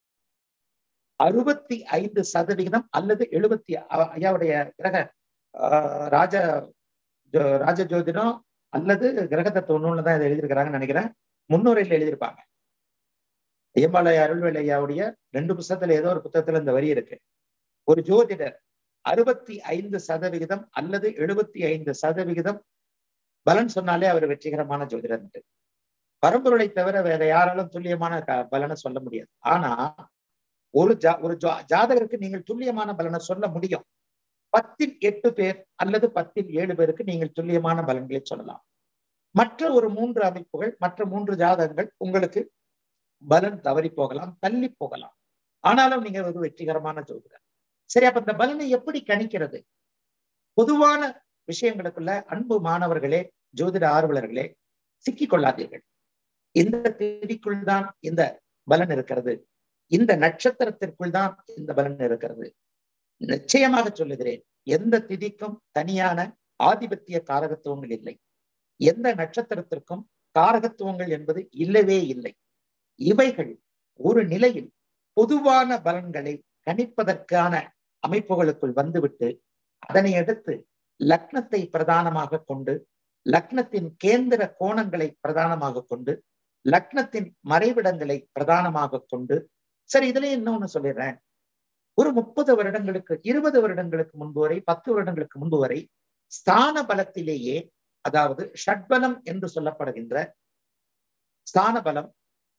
அறுபத்தி ஐந்து சதவிகிதம் அல்லது எழுபத்தி ஐயாவுடைய கிரக ராஜ ராஜ ஜோதிடம் அல்லது கிரக தத்துவ நூல்ல தான் இதை எழுதியிருக்கிறாங்கன்னு நினைக்கிறேன் முன்னுரையில் எழுதியிருப்பாங்க ஐயம்பாளைய அருள்வேலையாவுடைய ரெண்டு புத்தகத்துல ஏதோ ஒரு புத்தகத்துல இந்த வரி இருக்கு ஒரு ஜோதிடர் அறுபத்தி ஐந்து சதவிகிதம் அல்லது எழுபத்தி ஐந்து சதவிகிதம் பலன் சொன்னாலே அவர் வெற்றிகரமான ஜோதிடர் பரம்பொருளை தவிர வேற யாராலும் துல்லியமான பலனை சொல்ல முடியாது ஆனா ஒரு ஜா ஒரு ஜாதகருக்கு நீங்கள் துல்லியமான பலனை சொல்ல முடியும் பத்தில் எட்டு பேர் அல்லது பத்தில் ஏழு பேருக்கு நீங்கள் துல்லியமான பலன்களை சொல்லலாம் மற்ற ஒரு மூன்று அமைப்புகள் மற்ற மூன்று ஜாதகங்கள் உங்களுக்கு பலன் தவறி போகலாம் தள்ளி போகலாம் ஆனாலும் நீங்க ஒரு வெற்றிகரமான ஜோதிடர் சரி அப்ப இந்த பலனை எப்படி கணிக்கிறது பொதுவான விஷயங்களுக்குள்ள அன்பு மாணவர்களே ஜோதிட ஆர்வலர்களே சிக்கிக் கொள்ளாதீர்கள் இந்த திதிக்குள் தான் இந்த பலன் இருக்கிறது இந்த நட்சத்திரத்திற்குள் தான் இந்த பலன் இருக்கிறது நிச்சயமாக சொல்லுகிறேன் எந்த திதிக்கும் தனியான ஆதிபத்திய காரகத்துவங்கள் இல்லை எந்த நட்சத்திரத்திற்கும் காரகத்துவங்கள் என்பது இல்லவே இல்லை இவைகள் ஒரு நிலையில் பொதுவான பலன்களை கணிப்பதற்கான அமைப்புகளுக்குள் வந்துவிட்டு அதனை அடுத்து லக்னத்தை பிரதானமாக கொண்டு லக்னத்தின் கேந்திர கோணங்களை பிரதானமாக கொண்டு லக்னத்தின் மறைவிடங்களை பிரதானமாக கொண்டு சரி இதுல இன்னொன்னு சொல்லிடுறேன் ஒரு முப்பது வருடங்களுக்கு இருபது வருடங்களுக்கு முன்பு வரை பத்து வருடங்களுக்கு முன்பு வரை ஸ்தான பலத்திலேயே அதாவது ஷட்பலம் என்று சொல்லப்படுகின்ற ஸ்தான பலம்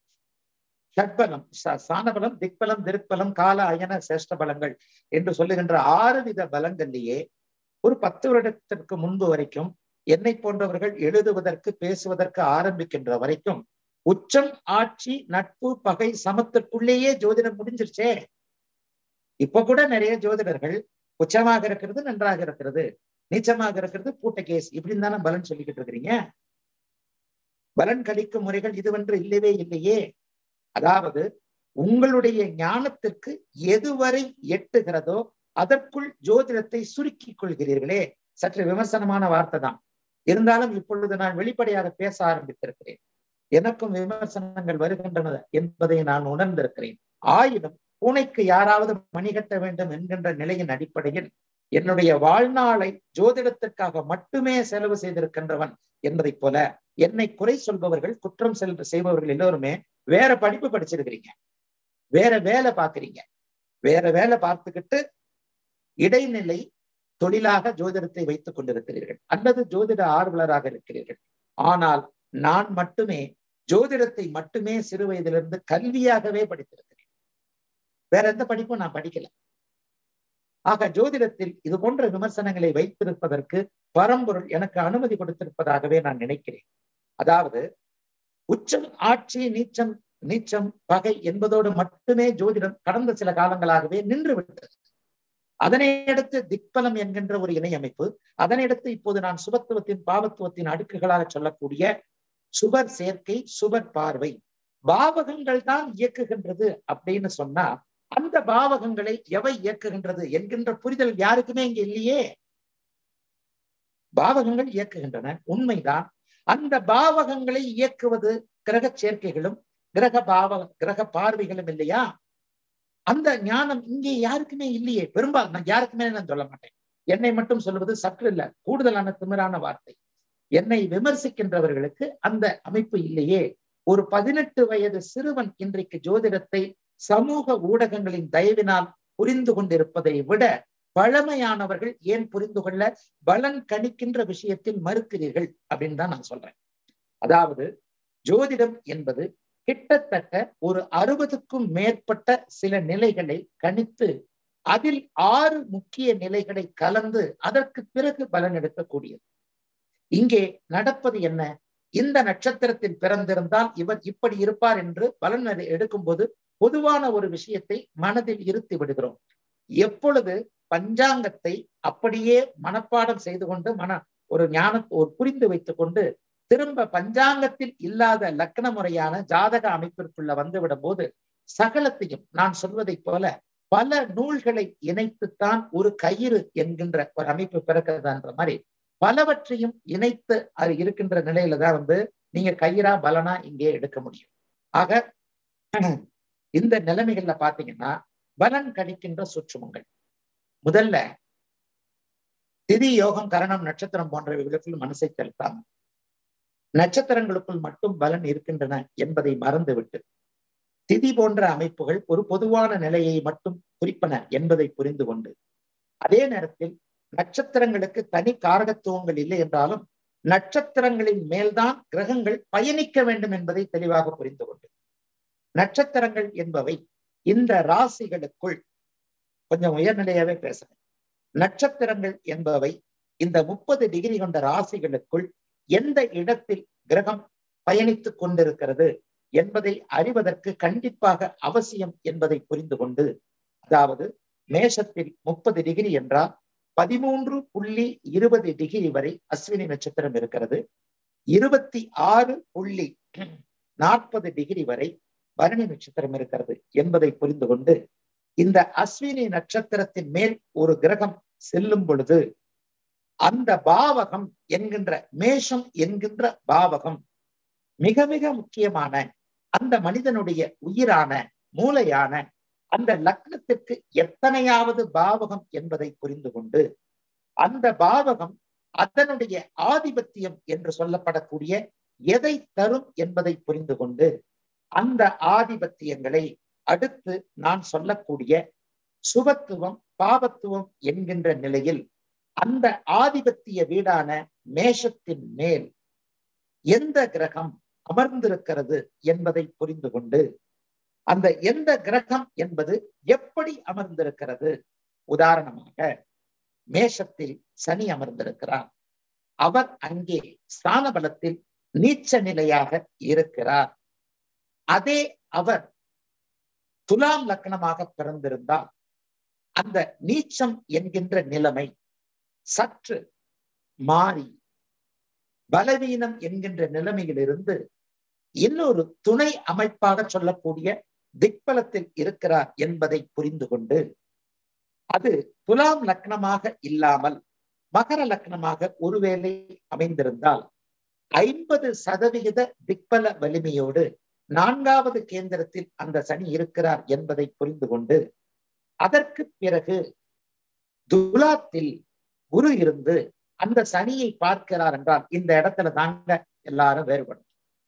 ஷட்பலம் ஸ்தானபலம் திக்பலம் திருப்பலம் கால அயன சேஷ்ட பலங்கள் என்று சொல்லுகின்ற ஆறு வித பலங்கள்லேயே ஒரு பத்து வருடத்திற்கு முன்பு வரைக்கும் என்னை போன்றவர்கள் எழுதுவதற்கு பேசுவதற்கு ஆரம்பிக்கின்ற வரைக்கும் உச்சம் ஆட்சி நட்பு பகை சமத்திற்குள்ளேயே ஜோதிடம் முடிஞ்சிருச்சே இப்ப கூட நிறைய ஜோதிடர்கள் உச்சமாக இருக்கிறது நன்றாக இருக்கிறது நீச்சமாக இருக்கிறது பூட்ட கேஸ் இப்படின்னு தானே பலன் சொல்லிக்கிட்டு இருக்கிறீங்க பலன் கழிக்கும் முறைகள் இதுவென்று இல்லவே இல்லையே அதாவது உங்களுடைய ஞானத்திற்கு எதுவரை எட்டுகிறதோ அதற்குள் ஜோதிடத்தை சுருக்கிக் கொள்கிறீர்களே சற்று விமர்சனமான வார்த்தை தான் இருந்தாலும் இப்பொழுது நான் வெளிப்படையாக பேச ஆரம்பித்திருக்கிறேன் எனக்கும் விமர்சனங்கள் வருகின்றன என்பதை நான் உணர்ந்திருக்கிறேன் ஆயினும் பூனைக்கு யாராவது மணி கட்ட வேண்டும் என்கின்ற நிலையின் அடிப்படையில் என்னுடைய வாழ்நாளை ஜோதிடத்திற்காக மட்டுமே செலவு செய்திருக்கின்றவன் என்பதைப் போல என்னை குறை சொல்பவர்கள் குற்றம் செல் செய்பவர்கள் எல்லோருமே வேற படிப்பு படிச்சிருக்கிறீங்க வேற வேலை பார்க்கறீங்க வேற வேலை பார்த்துக்கிட்டு இடைநிலை தொழிலாக ஜோதிடத்தை வைத்துக் கொண்டிருக்கிறீர்கள் அல்லது ஜோதிட ஆர்வலராக இருக்கிறீர்கள் ஆனால் நான் மட்டுமே ஜோதிடத்தை மட்டுமே சிறு வயதிலிருந்து கல்வியாகவே படித்திருக்கிறேன் வேற எந்த படிப்பும் நான் படிக்கல ஆக ஜோதிடத்தில் இது போன்ற விமர்சனங்களை வைத்திருப்பதற்கு பரம்பொருள் எனக்கு அனுமதி கொடுத்திருப்பதாகவே நான் நினைக்கிறேன் அதாவது உச்சம் ஆட்சி நீச்சம் நீச்சம் பகை என்பதோடு மட்டுமே ஜோதிடம் கடந்த சில காலங்களாகவே நின்று விட்டது அதனை அடுத்து திக்பலம் என்கின்ற ஒரு இணையமைப்பு அதனை அடுத்து இப்போது நான் சுபத்துவத்தின் பாவத்துவத்தின் அடுக்குகளாக சொல்லக்கூடிய சுபர் சேர்க்கை சுபர் பார்வை பாவகங்கள் தான் இயக்குகின்றது அப்படின்னு சொன்னா அந்த பாவகங்களை எவை இயக்குகின்றது என்கின்ற புரிதல் யாருக்குமே இங்க இல்லையே பாவகங்கள் இயக்குகின்றன உண்மைதான் அந்த பாவகங்களை இயக்குவது கிரக சேர்க்கைகளும் கிரக பாவ கிரக பார்வைகளும் இல்லையா அந்த ஞானம் இங்கே யாருக்குமே இல்லையே பெரும்பாலும் நான் யாருக்குமே நான் சொல்ல மாட்டேன் என்னை மட்டும் சொல்லுவது சற்று இல்ல கூடுதலான திமிரான வார்த்தை என்னை விமர்சிக்கின்றவர்களுக்கு அந்த அமைப்பு இல்லையே ஒரு பதினெட்டு வயது சிறுவன் இன்றைக்கு ஜோதிடத்தை சமூக ஊடகங்களின் தயவினால் புரிந்து கொண்டிருப்பதை விட பழமையானவர்கள் ஏன் புரிந்து கொள்ள பலன் கணிக்கின்ற விஷயத்தில் மறுக்கிறீர்கள் அப்படின்னு தான் நான் சொல்றேன் அதாவது ஜோதிடம் என்பது கிட்டத்தட்ட ஒரு அறுபதுக்கும் மேற்பட்ட சில நிலைகளை கணித்து அதில் ஆறு முக்கிய நிலைகளை கலந்து அதற்கு பிறகு பலன் எடுக்கக்கூடியது இங்கே நடப்பது என்ன இந்த நட்சத்திரத்தில் பிறந்திருந்தால் இவர் இப்படி இருப்பார் என்று பலன் எடுக்கும்போது பொதுவான ஒரு விஷயத்தை மனதில் இருத்தி விடுகிறோம் எப்பொழுது பஞ்சாங்கத்தை அப்படியே மனப்பாடம் செய்து கொண்டு மன ஒரு ஞான ஒரு புரிந்து வைத்துக் கொண்டு திரும்ப பஞ்சாங்கத்தில் இல்லாத லக்ன முறையான ஜாதக அமைப்பிற்குள்ள வந்துவிடும் போது சகலத்தையும் நான் சொல்வதைப் போல பல நூல்களை இணைத்துத்தான் ஒரு கயிறு என்கின்ற ஒரு அமைப்பு பிறக்கிறதுன்ற மாதிரி பலவற்றையும் இணைத்து அது இருக்கின்ற நிலையில தான் வந்து நீங்க கயிறா பலனா இங்கே எடுக்க முடியும் ஆக இந்த நிலைமைகள்ல பாத்தீங்கன்னா பலன் கணிக்கின்ற சுற்றுமங்கள் முதல்ல திதி யோகம் கரணம் நட்சத்திரம் போன்றவைகளுக்குள் மனசை செலுத்தாம நட்சத்திரங்களுக்குள் மட்டும் பலன் இருக்கின்றன என்பதை மறந்துவிட்டு திதி போன்ற அமைப்புகள் ஒரு பொதுவான நிலையை மட்டும் குறிப்பன என்பதை புரிந்து கொண்டு அதே நேரத்தில் நட்சத்திரங்களுக்கு தனி காரகத்துவங்கள் இல்லை என்றாலும் நட்சத்திரங்களின் மேல்தான் கிரகங்கள் பயணிக்க வேண்டும் என்பதை தெளிவாக புரிந்து கொண்டு நட்சத்திரங்கள் என்பவை இந்த ராசிகளுக்குள் கொஞ்சம் உயர்நிலையாவே பேசுறேன் நட்சத்திரங்கள் என்பவை இந்த முப்பது டிகிரி கொண்ட ராசிகளுக்குள் எந்த இடத்தில் கிரகம் பயணித்துக் கொண்டிருக்கிறது என்பதை அறிவதற்கு கண்டிப்பாக அவசியம் என்பதை புரிந்து கொண்டு அதாவது மேஷத்தில் முப்பது டிகிரி என்றால் பதிமூன்று புள்ளி இருபது டிகிரி வரை அஸ்வினி நட்சத்திரம் இருக்கிறது இருபத்தி ஆறு புள்ளி நாற்பது டிகிரி வரை பரணி நட்சத்திரம் இருக்கிறது என்பதை புரிந்து கொண்டு இந்த அஸ்வினி நட்சத்திரத்தின் மேல் ஒரு கிரகம் செல்லும் பொழுது அந்த பாவகம் என்கின்ற மேஷம் என்கின்ற பாவகம் மிக மிக முக்கியமான அந்த மனிதனுடைய உயிரான மூளையான அந்த லக்னத்திற்கு எத்தனையாவது பாவகம் என்பதை புரிந்து கொண்டு அந்த பாவகம் அதனுடைய ஆதிபத்தியம் என்று சொல்லப்படக்கூடிய எதை தரும் என்பதை புரிந்து கொண்டு அந்த ஆதிபத்தியங்களை அடுத்து நான் சொல்லக்கூடிய சுபத்துவம் பாவத்துவம் என்கின்ற நிலையில் அந்த ஆதிபத்திய வீடான மேஷத்தின் மேல் எந்த கிரகம் அமர்ந்திருக்கிறது என்பதை புரிந்து கொண்டு அந்த எந்த கிரகம் என்பது எப்படி அமர்ந்திருக்கிறது உதாரணமாக மேஷத்தில் சனி அமர்ந்திருக்கிறார் அவர் அங்கே ஸ்தான பலத்தில் நீச்ச நிலையாக இருக்கிறார் அதே அவர் துலாம் லக்னமாக பிறந்திருந்தால் அந்த நீச்சம் என்கின்ற நிலைமை சற்று மாறி பலவீனம் என்கின்ற நிலைமையிலிருந்து இன்னொரு துணை அமைப்பாக சொல்லக்கூடிய திக்பலத்தில் இருக்கிறார் என்பதை புரிந்து கொண்டு அது துலாம் லக்னமாக இல்லாமல் மகர லக்னமாக ஒருவேளை அமைந்திருந்தால் ஐம்பது சதவிகித திக்பல வலிமையோடு நான்காவது கேந்திரத்தில் அந்த சனி இருக்கிறார் என்பதை புரிந்து கொண்டு அதற்கு பிறகு துலாத்தில் குரு இருந்து அந்த சனியை பார்க்கிறார் என்றால் இந்த இடத்துல தாங்க எல்லாரும் வேறுபடும்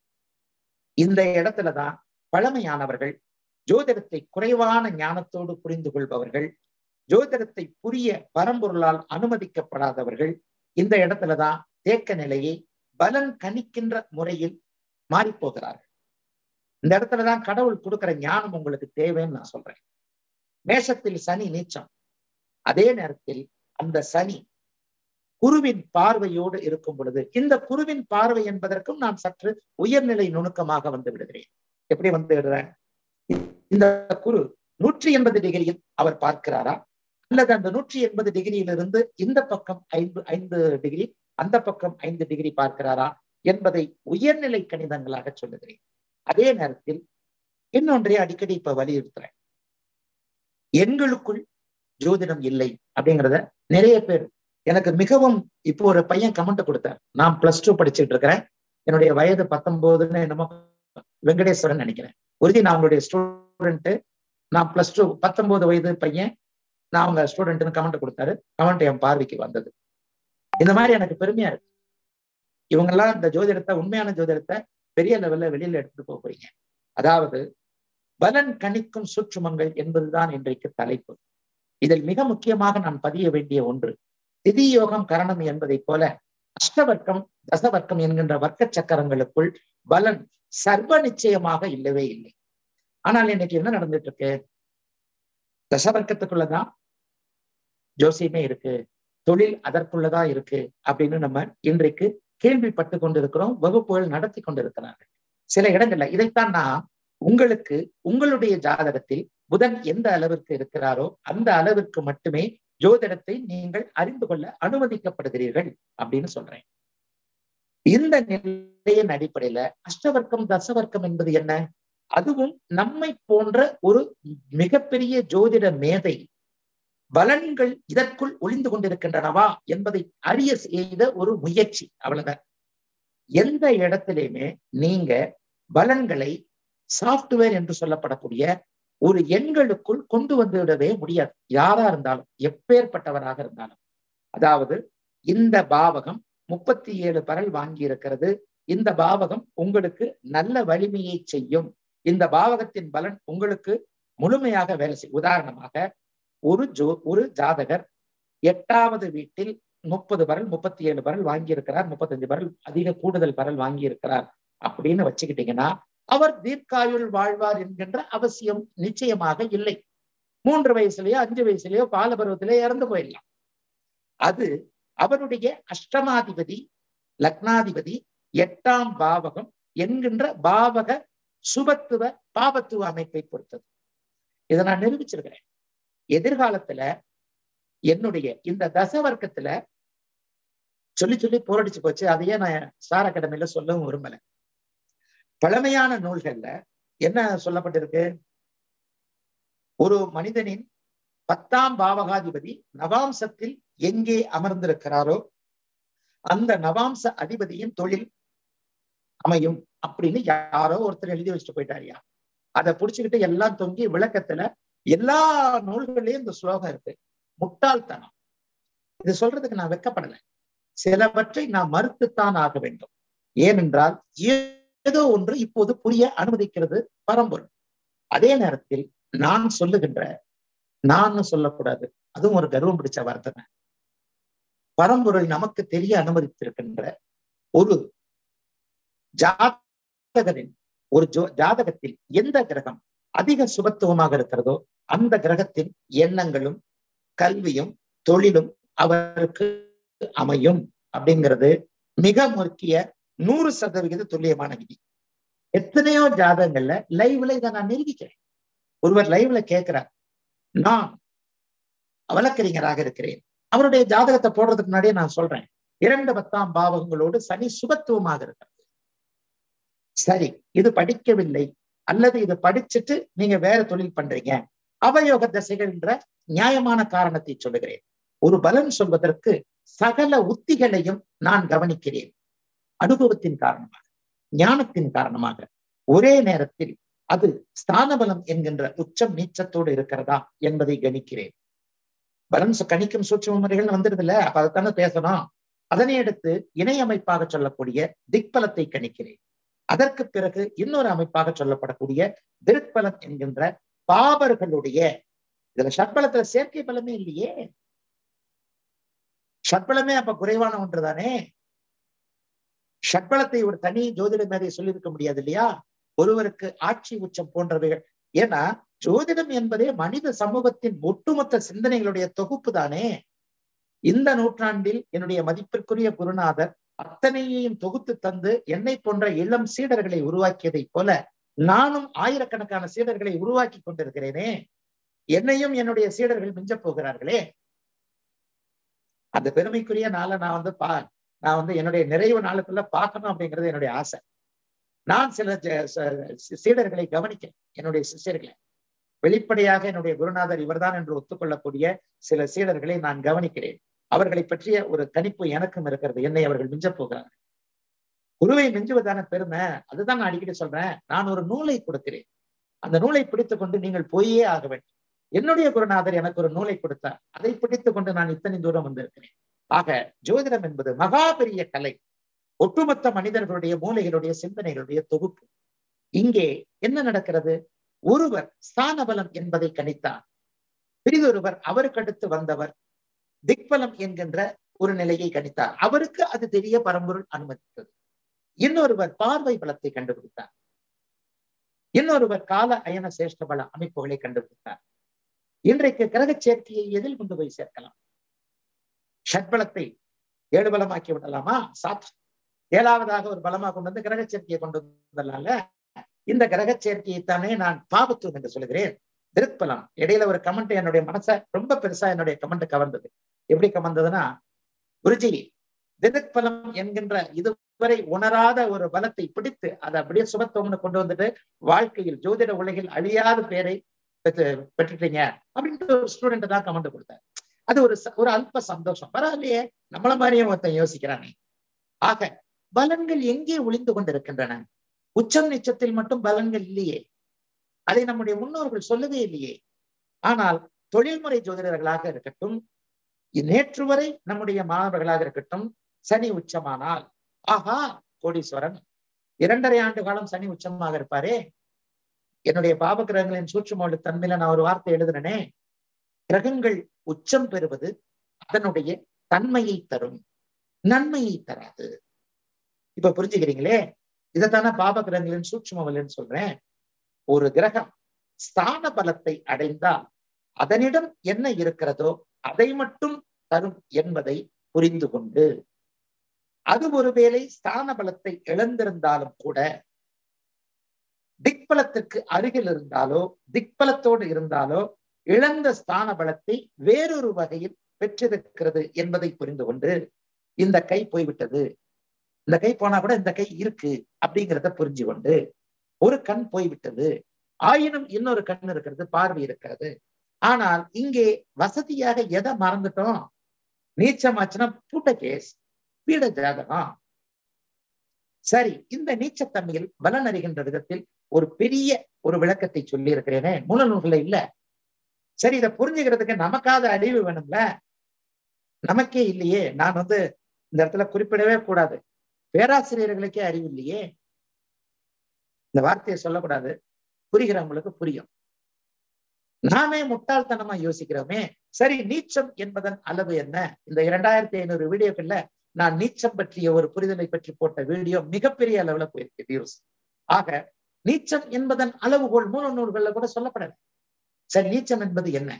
இந்த இடத்துலதான் பழமையானவர்கள் ஜோதிடத்தை குறைவான ஞானத்தோடு புரிந்து கொள்பவர்கள் ஜோதிடத்தை புரிய பரம்பொருளால் அனுமதிக்கப்படாதவர்கள் இந்த இடத்துலதான் தேக்க நிலையை பலன் கணிக்கின்ற முறையில் மாறி போகிறார்கள் இந்த இடத்துலதான் கடவுள் கொடுக்கிற ஞானம் உங்களுக்கு தேவைன்னு நான் சொல்றேன் மேஷத்தில் சனி நீச்சம் அதே நேரத்தில் அந்த சனி குருவின் பார்வையோடு இருக்கும் பொழுது இந்த குருவின் பார்வை என்பதற்கும் நான் சற்று உயர்நிலை நுணுக்கமாக வந்து விடுகிறேன் எப்படி வந்து விடுறேன் இந்த குரு நூற்றி எண்பது டிகிரியில் அவர் பார்க்கிறாரா அல்லது அந்த நூற்றி எண்பது டிகிரியிலிருந்து இந்த பக்கம் ஐந்து ஐந்து டிகிரி அந்த பக்கம் ஐந்து டிகிரி பார்க்கிறாரா என்பதை உயர்நிலை கணிதங்களாக சொல்லுகிறேன் அதே நேரத்தில் இன்னொன்றை அடிக்கடி இப்ப வலியுறுத்துறேன் எண்களுக்குள் ஜோதிடம் இல்லை அப்படிங்கிறத நிறைய பேர் எனக்கு மிகவும் இப்போ ஒரு பையன் கமெண்ட் கொடுத்தார் நான் பிளஸ் டூ படிச்சுட்டு இருக்கிறேன் என்னுடைய வயது பத்தொன்பதுன்னு என்னமோ வெங்கடேஸ்வரன் நினைக்கிறேன் உறுதி நான் உங்களுடைய ஸ்டூடெண்ட் நான் பிளஸ் டூ பத்தொன்பது வயது பையன் நான் அவங்க ஸ்டூடெண்ட்னு கமெண்ட் கொடுத்தாரு கமெண்ட் என் பார்வைக்கு வந்தது இந்த மாதிரி எனக்கு பெருமையா இருக்கு இவங்கெல்லாம் இந்த ஜோதிடத்தை உண்மையான ஜோதிடத்தை பெரிய லெவல்ல வெளியில எடுத்துட்டு போக போறீங்க அதாவது பலன் கணிக்கும் சூற்றுமங்கள் என்பதுதான் இன்றைக்கு தலைப்பு இதில் மிக முக்கியமாக நான் பதிய வேண்டிய ஒன்று திதி யோகம் கரணம் என்பதை போல அஷ்டவர்க்கம் தசவர்க்கம் என்கின்ற வர்க்க சக்கரங்களுக்குள் பலன் சர்வ நிச்சயமாக இல்லவே இல்லை ஆனால் இன்னைக்கு என்ன நடந்துட்டு இருக்கு தசவர்க்கத்துக்குள்ளதான் ஜோசியமே இருக்கு தொழில் அதற்குள்ளதான் இருக்கு அப்படின்னு நம்ம இன்றைக்கு கேள்விப்பட்டு கொண்டிருக்கிறோம் வகுப்புகள் நடத்தி கொண்டிருக்கிறார்கள் சில இடங்கள்ல இதைத்தான் நான் உங்களுக்கு உங்களுடைய ஜாதகத்தில் புதன் எந்த அளவிற்கு இருக்கிறாரோ அந்த அளவிற்கு மட்டுமே ஜோதிடத்தை நீங்கள் அறிந்து கொள்ள அனுமதிக்கப்படுகிறீர்கள் அப்படின்னு சொல்றேன் இந்த நிலையின் அடிப்படையில அஷ்டவர்க்கம் தசவர்க்கம் என்பது என்ன அதுவும் நம்மை போன்ற ஒரு மிகப்பெரிய ஜோதிட மேதை பலன்கள் இதற்குள் ஒளிந்து கொண்டிருக்கின்றனவா என்பதை அறிய செய்த ஒரு முயற்சி அவ்வளவுதான் எந்த இடத்திலையுமே நீங்க பலன்களை சாப்ட்வேர் என்று சொல்லப்படக்கூடிய ஒரு எண்களுக்குள் கொண்டு வந்து விடவே முடியாது யாரா இருந்தாலும் எப்பேற்பட்டவராக இருந்தாலும் அதாவது இந்த பாவகம் முப்பத்தி ஏழு பரல் வாங்கி இருக்கிறது இந்த பாவகம் உங்களுக்கு நல்ல வலிமையை செய்யும் இந்த பாவகத்தின் பலன் உங்களுக்கு முழுமையாக வேலை செய்யும் உதாரணமாக ஒரு ஜோ ஒரு ஜாதகர் எட்டாவது வீட்டில் முப்பது பரல் முப்பத்தி ஏழு பரல் வாங்கி இருக்கிறார் முப்பத்தஞ்சு பரல் அதிக கூடுதல் பரல் வாங்கி இருக்கிறார் அப்படின்னு வச்சுக்கிட்டீங்கன்னா அவர் தீர்க்காயுள் வாழ்வார் என்கின்ற அவசியம் நிச்சயமாக இல்லை மூன்று வயசுலயோ அஞ்சு வயசுலயோ பாலபருவத்திலேயோ இறந்து போயிடலாம் அது அவருடைய அஷ்டமாதிபதி லக்னாதிபதி எட்டாம் பாவகம் என்கின்ற பாவக சுபத்துவ பாபத்துவ அமைப்பை பொறுத்தது இதை நான் நிரூபிச்சிருக்கிறேன் எதிர்காலத்துல என்னுடைய இந்த தசவர்க்கத்துல சொல்லி சொல்லி போரடிச்சு போச்சு அதையே நான் ஸ்டார் அகாடமியில சொல்லவும் விரும்பல பழமையான நூல்கள்ல என்ன சொல்லப்பட்டிருக்கு ஒரு மனிதனின் பத்தாம் பாவகாதிபதி நவாம்சத்தில் எங்கே அமர்ந்திருக்கிறாரோ அந்த நவாம்ச அதிபதியின் தொழில் அமையும் அப்படின்னு யாரோ ஒருத்தர் எழுதி வச்சுட்டு போயிட்டாரியா அதை புடிச்சுக்கிட்டு எல்லாம் தொங்கி விளக்கத்துல எல்லா நூல்கள்லயும் இந்த ஸ்லோகம் இருக்கு முட்டாள்தனம் இது சொல்றதுக்கு நான் வெக்கப்படலை சிலவற்றை நான் மறுத்துத்தான் ஆக வேண்டும் ஏனென்றால் ஏதோ ஒன்று இப்போது புரிய அனுமதிக்கிறது பரம்பொருள் அதே நேரத்தில் நான் சொல்லுகின்ற நான் சொல்லக்கூடாது அதுவும் ஒரு கர்வம் பிடிச்ச வார்த்தை பரம்பொருள் நமக்கு தெரிய அனுமதித்திருக்கின்ற ஒரு ஜாதகரின் ஒரு ஜோ ஜாதகத்தில் எந்த கிரகம் அதிக சுபத்துவமாக இருக்கிறதோ அந்த கிரகத்தின் எண்ணங்களும் கல்வியும் தொழிலும் அவருக்கு அமையும் அப்படிங்கிறது மிக முக்கிய நூறு சதவிகித துல்லியமான விதி எத்தனையோ ஜாதகங்கள்ல லைவ்ல இதை நான் நிரூபிக்கிறேன் ஒருவர் லைவ்ல கேட்கிறார் நான் வழக்கறிஞராக இருக்கிறேன் அவருடைய ஜாதகத்தை போடுறதுக்கு முன்னாடியே நான் சொல்றேன் இரண்டு பத்தாம் பாவங்களோடு சனி சுபத்துவமாக இருக்கிறது சரி இது படிக்கவில்லை அல்லது இது படிச்சுட்டு நீங்க வேற தொழில் பண்றீங்க அவயோக தசைகள் என்ற நியாயமான காரணத்தை சொல்லுகிறேன் ஒரு பலன் சொல்வதற்கு சகல உத்திகளையும் நான் கவனிக்கிறேன் அனுபவத்தின் காரணமாக ஞானத்தின் காரணமாக ஒரே நேரத்தில் அது ஸ்தானபலம் என்கின்ற உச்சம் நீச்சத்தோடு இருக்கிறதா என்பதை கணிக்கிறேன் பலன் சு- கணிக்கும் சூட்சும முறைகள் வந்துருது இல்ல அப்ப அதைத்தானே பேசணும் அதனை அடுத்து இணை அமைப்பாக சொல்லக்கூடிய திக்பலத்தை கணிக்கிறேன் அதற்கு பிறகு இன்னொரு அமைப்பாக சொல்லப்படக்கூடிய திருப்பலம் என்கின்ற பாபர்களுடைய இதுல ஷட்பலத்துல சேர்க்கை பலமே இல்லையே ஷட்பலமே அப்ப குறைவான ஒன்றுதானே ஷட்பலத்தை ஒரு தனி ஜோதிட மேதையை சொல்லியிருக்க முடியாது இல்லையா ஒருவருக்கு ஆட்சி உச்சம் போன்றவைகள் ஏன்னா ஜோதிடம் என்பதே மனித சமூகத்தின் ஒட்டுமொத்த சிந்தனைகளுடைய தொகுப்பு தானே இந்த நூற்றாண்டில் என்னுடைய மதிப்பிற்குரிய குருநாதர் அத்தனையையும் தொகுத்து தந்து என்னை போன்ற இளம் சீடர்களை உருவாக்கியதைப் போல நானும் ஆயிரக்கணக்கான சீடர்களை உருவாக்கி கொண்டிருக்கிறேனே என்னையும் என்னுடைய சீடர்கள் மிஞ்சப் போகிறார்களே அந்த பெருமைக்குரிய நாளை நான் வந்து பா நான் வந்து என்னுடைய நிறைவு நாளுக்குள்ள பார்க்கணும் அப்படிங்கிறது என்னுடைய ஆசை நான் சில ஜ- ச- சீடர்களை கவனிக்கிறேன் என்னுடைய சிஷ்யர்களை வெளிப்படையாக என்னுடைய குருநாதர் இவர்தான் என்று ஒத்துக்கொள்ளக்கூடிய சில சீடர்களை நான் கவனிக்கிறேன் அவர்களை பற்றிய ஒரு கணிப்பு எனக்கும் இருக்கிறது என்னை அவர்கள் மிஞ்சப் போகிறார்கள் குருவை மிஞ்சுவதான பெருமை அதுதான் நான் அடிக்கடி சொல்றேன் நான் ஒரு நூலை கொடுக்கிறேன் அந்த நூலை பிடித்துக் கொண்டு நீங்கள் போயே ஆக வேண்டும் என்னுடைய குருநாதர் எனக்கு ஒரு நூலை கொடுத்தார் அதை பிடித்துக் கொண்டு நான் இத்தனை தூரம் வந்திருக்கிறேன் ஆக ஜோதிடம் என்பது மகா பெரிய கலை ஒட்டுமொத்த மனிதர்களுடைய மூளைகளுடைய சிந்தனைகளுடைய தொகுப்பு இங்கே என்ன நடக்கிறது ஒருவர் ஸ்தானபலம் என்பதை கணித்தார் பிரிதொருவர் அவருக்கு அடுத்து வந்தவர் திக்பலம் என்கின்ற ஒரு நிலையை கணித்தார் அவருக்கு அது தெரிய பரம்பொருள் அனுமதித்தது இன்னொருவர் பார்வை பலத்தை கண்டுபிடித்தார் இன்னொருவர் கால அயன சேஷ்ட பல அமைப்புகளை கண்டுபிடித்தார் இன்றைக்கு கிரக சேர்க்கையை எதில் கொண்டு போய் சேர்க்கலாம் ஷட்பலத்தை ஏழு பலமாக்கி விடலாமா சாத் ஏழாவதாக ஒரு பலமா கொண்டு வந்து கிரக சேர்க்கையை கொண்டு வந்துடலாம்ல இந்த கிரக சேர்க்கையை தானே நான் பாபத்துவம் என்று சொல்கிறேன் திருப்பலம் இடையில ஒரு கமெண்ட் என்னுடைய மனசை ரொம்ப பெருசா என்னுடைய கமெண்ட் கவர்ந்தது எப்படி கவர்ந்ததுன்னா குருஜி திருப்பலம் என்கின்ற இதுவரை உணராத ஒரு பலத்தை பிடித்து அதை அப்படியே சுபத்துவம்னு கொண்டு வந்துட்டு வாழ்க்கையில் ஜோதிட உலகில் அழியாத பேரை பெற்று பெற்றுட்டீங்க அப்படின்ட்டு ஒரு ஸ்டூடெண்ட் தான் கமெண்ட் கொடுத்தார் அது ஒரு ச- ஒரு அல்ப சந்தோஷம் பரவாயில்லையே நம்மள மாதிரியே ஒருத்தன் யோசிக்கிறானே ஆக பலன்கள் எங்கே ஒளிந்து கொண்டிருக்கின்றன உச்சம் நிச்சத்தில் மட்டும் பலன்கள் இல்லையே அதை நம்முடைய முன்னோர்கள் சொல்லவே இல்லையே ஆனால் தொழில்முறை ஜோதிடர்களாக இருக்கட்டும் நேற்று வரை நம்முடைய மாணவர்களாக இருக்கட்டும் சனி உச்சமானால் ஆஹா கோடீஸ்வரன் இரண்டரை ஆண்டு காலம் சனி உச்சமாக இருப்பாரே என்னுடைய பாப கிரகங்களின் சூட்சுமோடு தன்மையில நான் ஒரு வார்த்தை எழுதுனனே கிரகங்கள் உச்சம் பெறுவது அதனுடைய தன்மையை தரும் நன்மையை தராது இப்ப புரிஞ்சுக்கிறீங்களே இதைத்தானே பாப கிரகங்களின் சூட்சுமவல்னு சொல்றேன் ஒரு கிரகம் ஸ்தான பலத்தை அடைந்தால் அதனிடம் என்ன இருக்கிறதோ அதை மட்டும் தரும் என்பதை புரிந்து கொண்டு அது ஒருவேளை ஸ்தான பலத்தை இழந்திருந்தாலும் கூட திக்பலத்திற்கு அருகில் இருந்தாலோ திக்பலத்தோடு இருந்தாலோ இழந்த ஸ்தான பலத்தை வேறொரு வகையில் பெற்றிருக்கிறது என்பதை புரிந்து கொண்டு இந்த கை போய்விட்டது இந்த கை போனா கூட இந்த கை இருக்கு அப்படிங்கிறத புரிஞ்சு கொண்டு ஒரு கண் போய்விட்டது ஆயினும் இன்னொரு கண் இருக்கிறது பார்வை இருக்கிறது ஆனால் இங்கே வசதியாக எதை மறந்துட்டோம் நீச்சமாச்சுன்னா பூட்ட கேஸ் பீட ஜாதகம் சரி இந்த நீச்சத்தன்மையில் பலன் அறிகின்ற விதத்தில் ஒரு பெரிய ஒரு விளக்கத்தை சொல்லி இருக்கிறேனே மூல நூல்ல இல்ல சரி இதை புரிஞ்சுக்கிறதுக்கு நமக்காத அறிவு வேணும்ல நமக்கே இல்லையே நான் வந்து இந்த இடத்துல குறிப்பிடவே கூடாது பேராசிரியர்களுக்கே அறிவு இல்லையே இந்த வார்த்தையை சொல்லக்கூடாது புரிகிறவங்களுக்கு புரியும் நாமே முட்டாள்தனமா யோசிக்கிறோமே சரி நீச்சம் என்பதன் அளவு என்ன இந்த இரண்டாயிரத்தி ஐநூறு வீடியோக்கள்ல நான் நீச்சம் பற்றிய ஒரு புரிதலை பற்றி போட்ட வீடியோ மிகப்பெரிய அளவுல போயிருக்கு வியூஸ் ஆக நீச்சம் என்பதன் அளவுகோல் மூல நூல்கள்ல கூட சொல்லப்படல சரி நீச்சம் என்பது என்ன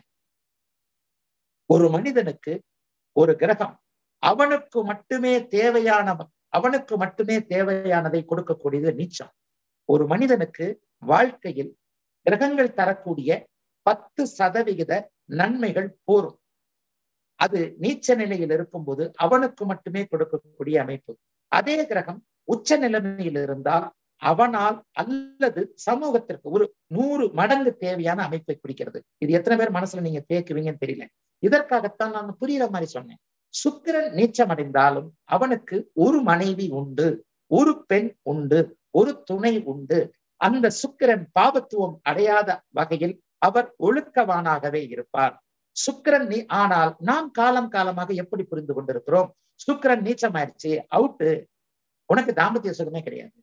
ஒரு மனிதனுக்கு ஒரு கிரகம் அவனுக்கு மட்டுமே தேவையான அவனுக்கு மட்டுமே தேவையானதை கொடுக்கக்கூடியது நீச்சம் ஒரு மனிதனுக்கு வாழ்க்கையில் கிரகங்கள் தரக்கூடிய பத்து சதவிகித நன்மைகள் போரும் அது நீச்ச நிலையில் இருக்கும்போது அவனுக்கு மட்டுமே கொடுக்கக்கூடிய அமைப்பு அதே கிரகம் உச்ச நிலைமையில் இருந்தால் அவனால் அல்லது சமூகத்திற்கு ஒரு நூறு மடங்கு தேவையான அமைப்பை குடிக்கிறது இது எத்தனை பேர் மனசுல நீங்க தேக்குவீங்கன்னு தெரியல இதற்காகத்தான் நான் புரியுற மாதிரி சொன்னேன் சுக்கிரன் நீச்சமடைந்தாலும் அவனுக்கு ஒரு மனைவி உண்டு ஒரு பெண் உண்டு ஒரு துணை உண்டு அந்த சுக்கிரன் பாபத்துவம் அடையாத வகையில் அவர் ஒழுக்கவானாகவே இருப்பார் சுக்கிரன் நீ ஆனால் நாம் காலம் காலமாக எப்படி புரிந்து கொண்டிருக்கிறோம் சுக்கிரன் நீச்சமாயிருச்சு அவுட்டு உனக்கு தாம்பத்திய சுகமே கிடையாது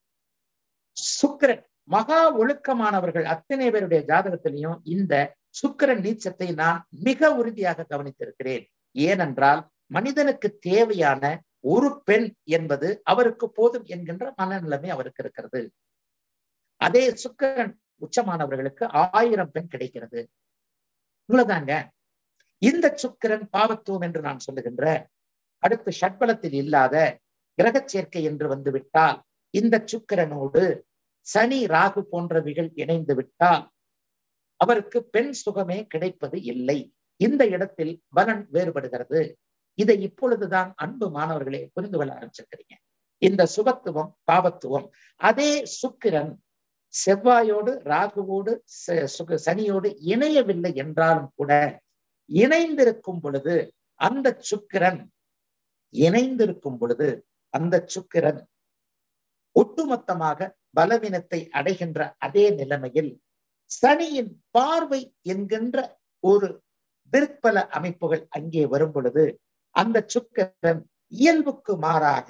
சுக்கிரன் மகா ஒழுக்கமானவர்கள் அத்தனை பேருடைய ஜாதகத்திலையும் இந்த சுக்கிரன் நீச்சத்தை நான் மிக உறுதியாக கவனித்திருக்கிறேன் ஏனென்றால் மனிதனுக்கு தேவையான ஒரு பெண் என்பது அவருக்கு போதும் என்கின்ற மனநிலைமை அவருக்கு இருக்கிறது அதே சுக்கிரன் உச்சமானவர்களுக்கு ஆயிரம் பெண் கிடைக்கிறது இவ்வளவுதாங்க இந்த சுக்கிரன் பாவத்துவம் என்று நான் சொல்லுகின்ற அடுத்து ஷட்பலத்தில் இல்லாத கிரக சேர்க்கை என்று வந்துவிட்டால் இந்த சுக்கிரனோடு சனி ராகு போன்றவைகள் இணைந்து விட்டால் அவருக்கு பெண் சுகமே கிடைப்பது இல்லை இந்த இடத்தில் பலன் வேறுபடுகிறது இதை இப்பொழுதுதான் அன்பு மாணவர்களே புரிந்து கொள்ள ஆரம்பிச்சிருக்கிறீங்க இந்த சுபத்துவம் பாவத்துவம் அதே சுக்கிரன் செவ்வாயோடு ராகுவோடு சனியோடு இணையவில்லை என்றாலும் கூட இணைந்திருக்கும் பொழுது அந்த சுக்கிரன் இணைந்திருக்கும் பொழுது அந்த சுக்கிரன் ஒட்டுமொத்தமாக பலவீனத்தை அடைகின்ற அதே நிலைமையில் சனியின் பார்வை என்கின்ற ஒரு விற்பல அமைப்புகள் அங்கே வரும் பொழுது அந்த சுக்கிரன் இயல்புக்கு மாறாக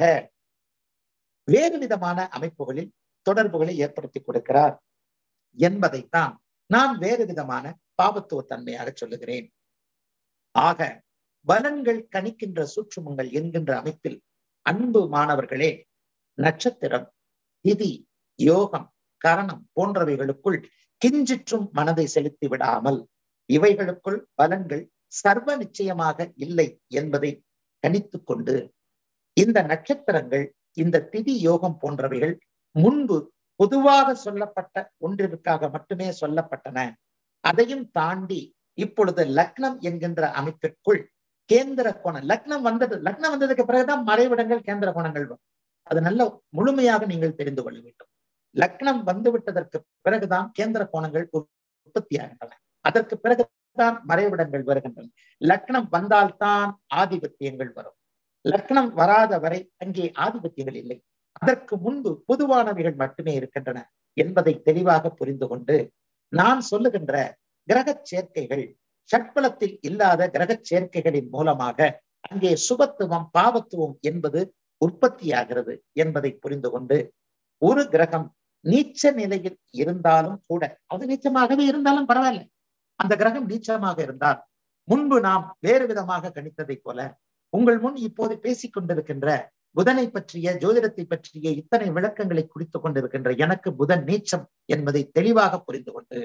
வேறு விதமான அமைப்புகளில் தொடர்புகளை ஏற்படுத்தி கொடுக்கிறார் என்பதைத்தான் நான் வேறு விதமான பாவத்துவ தன்மையாக சொல்லுகிறேன் ஆக பலன்கள் கணிக்கின்ற சூட்சுமங்கள் என்கின்ற அமைப்பில் அன்பு மாணவர்களே நட்சத்திரம் திதி யோகம் கரணம் போன்றவைகளுக்குள் கிஞ்சிற்றும் மனதை செலுத்தி விடாமல் இவைகளுக்குள் பலன்கள் சர்வ நிச்சயமாக இல்லை என்பதை கணித்து கொண்டு இந்த நட்சத்திரங்கள் இந்த திதி யோகம் போன்றவைகள் முன்பு பொதுவாக சொல்லப்பட்ட ஒன்றிற்காக மட்டுமே சொல்லப்பட்டன அதையும் தாண்டி இப்பொழுது லக்னம் என்கின்ற அமைப்பிற்குள் கேந்திர கோணம் லக்னம் வந்தது லக்னம் வந்ததுக்கு பிறகுதான் மறைவிடங்கள் கேந்திர கோணங்கள் வரும் அது நல்ல முழுமையாக நீங்கள் தெரிந்து கொள்ள வேண்டும் லக்னம் வந்து விட்டதற்கு பிறகுதான் கேந்திர கோணங்கள் உற்பத்தி ஆகின்றன அதற்கு பிறகுதான் மறைவிடங்கள் வருகின்றன லக்னம் வந்தால்தான் ஆதிபத்தியங்கள் வரும் லக்னம் வராத வரை அங்கே ஆதிபத்தியங்கள் இல்லை அதற்கு முன்பு பொதுவானவைகள் மட்டுமே இருக்கின்றன என்பதை தெளிவாக புரிந்து கொண்டு நான் சொல்லுகின்ற கிரக சேர்க்கைகள் சட்பலத்தில் இல்லாத கிரக சேர்க்கைகளின் மூலமாக அங்கே சுபத்துவம் பாவத்துவம் என்பது உற்பத்தியாகிறது என்பதை புரிந்து கொண்டு ஒரு கிரகம் நீச்ச நிலையில் இருந்தாலும் கூட அது நீச்சமாகவே இருந்தாலும் பரவாயில்ல அந்த கிரகம் நீச்சமாக இருந்தால் முன்பு நாம் வேறு விதமாக கணித்ததை போல உங்கள் முன் இப்போது பேசிக் கொண்டிருக்கின்ற புதனை பற்றிய ஜோதிடத்தை பற்றிய இத்தனை விளக்கங்களை குறித்துக் கொண்டிருக்கின்ற எனக்கு புதன் நீச்சம் என்பதை தெளிவாக புரிந்து கொண்டு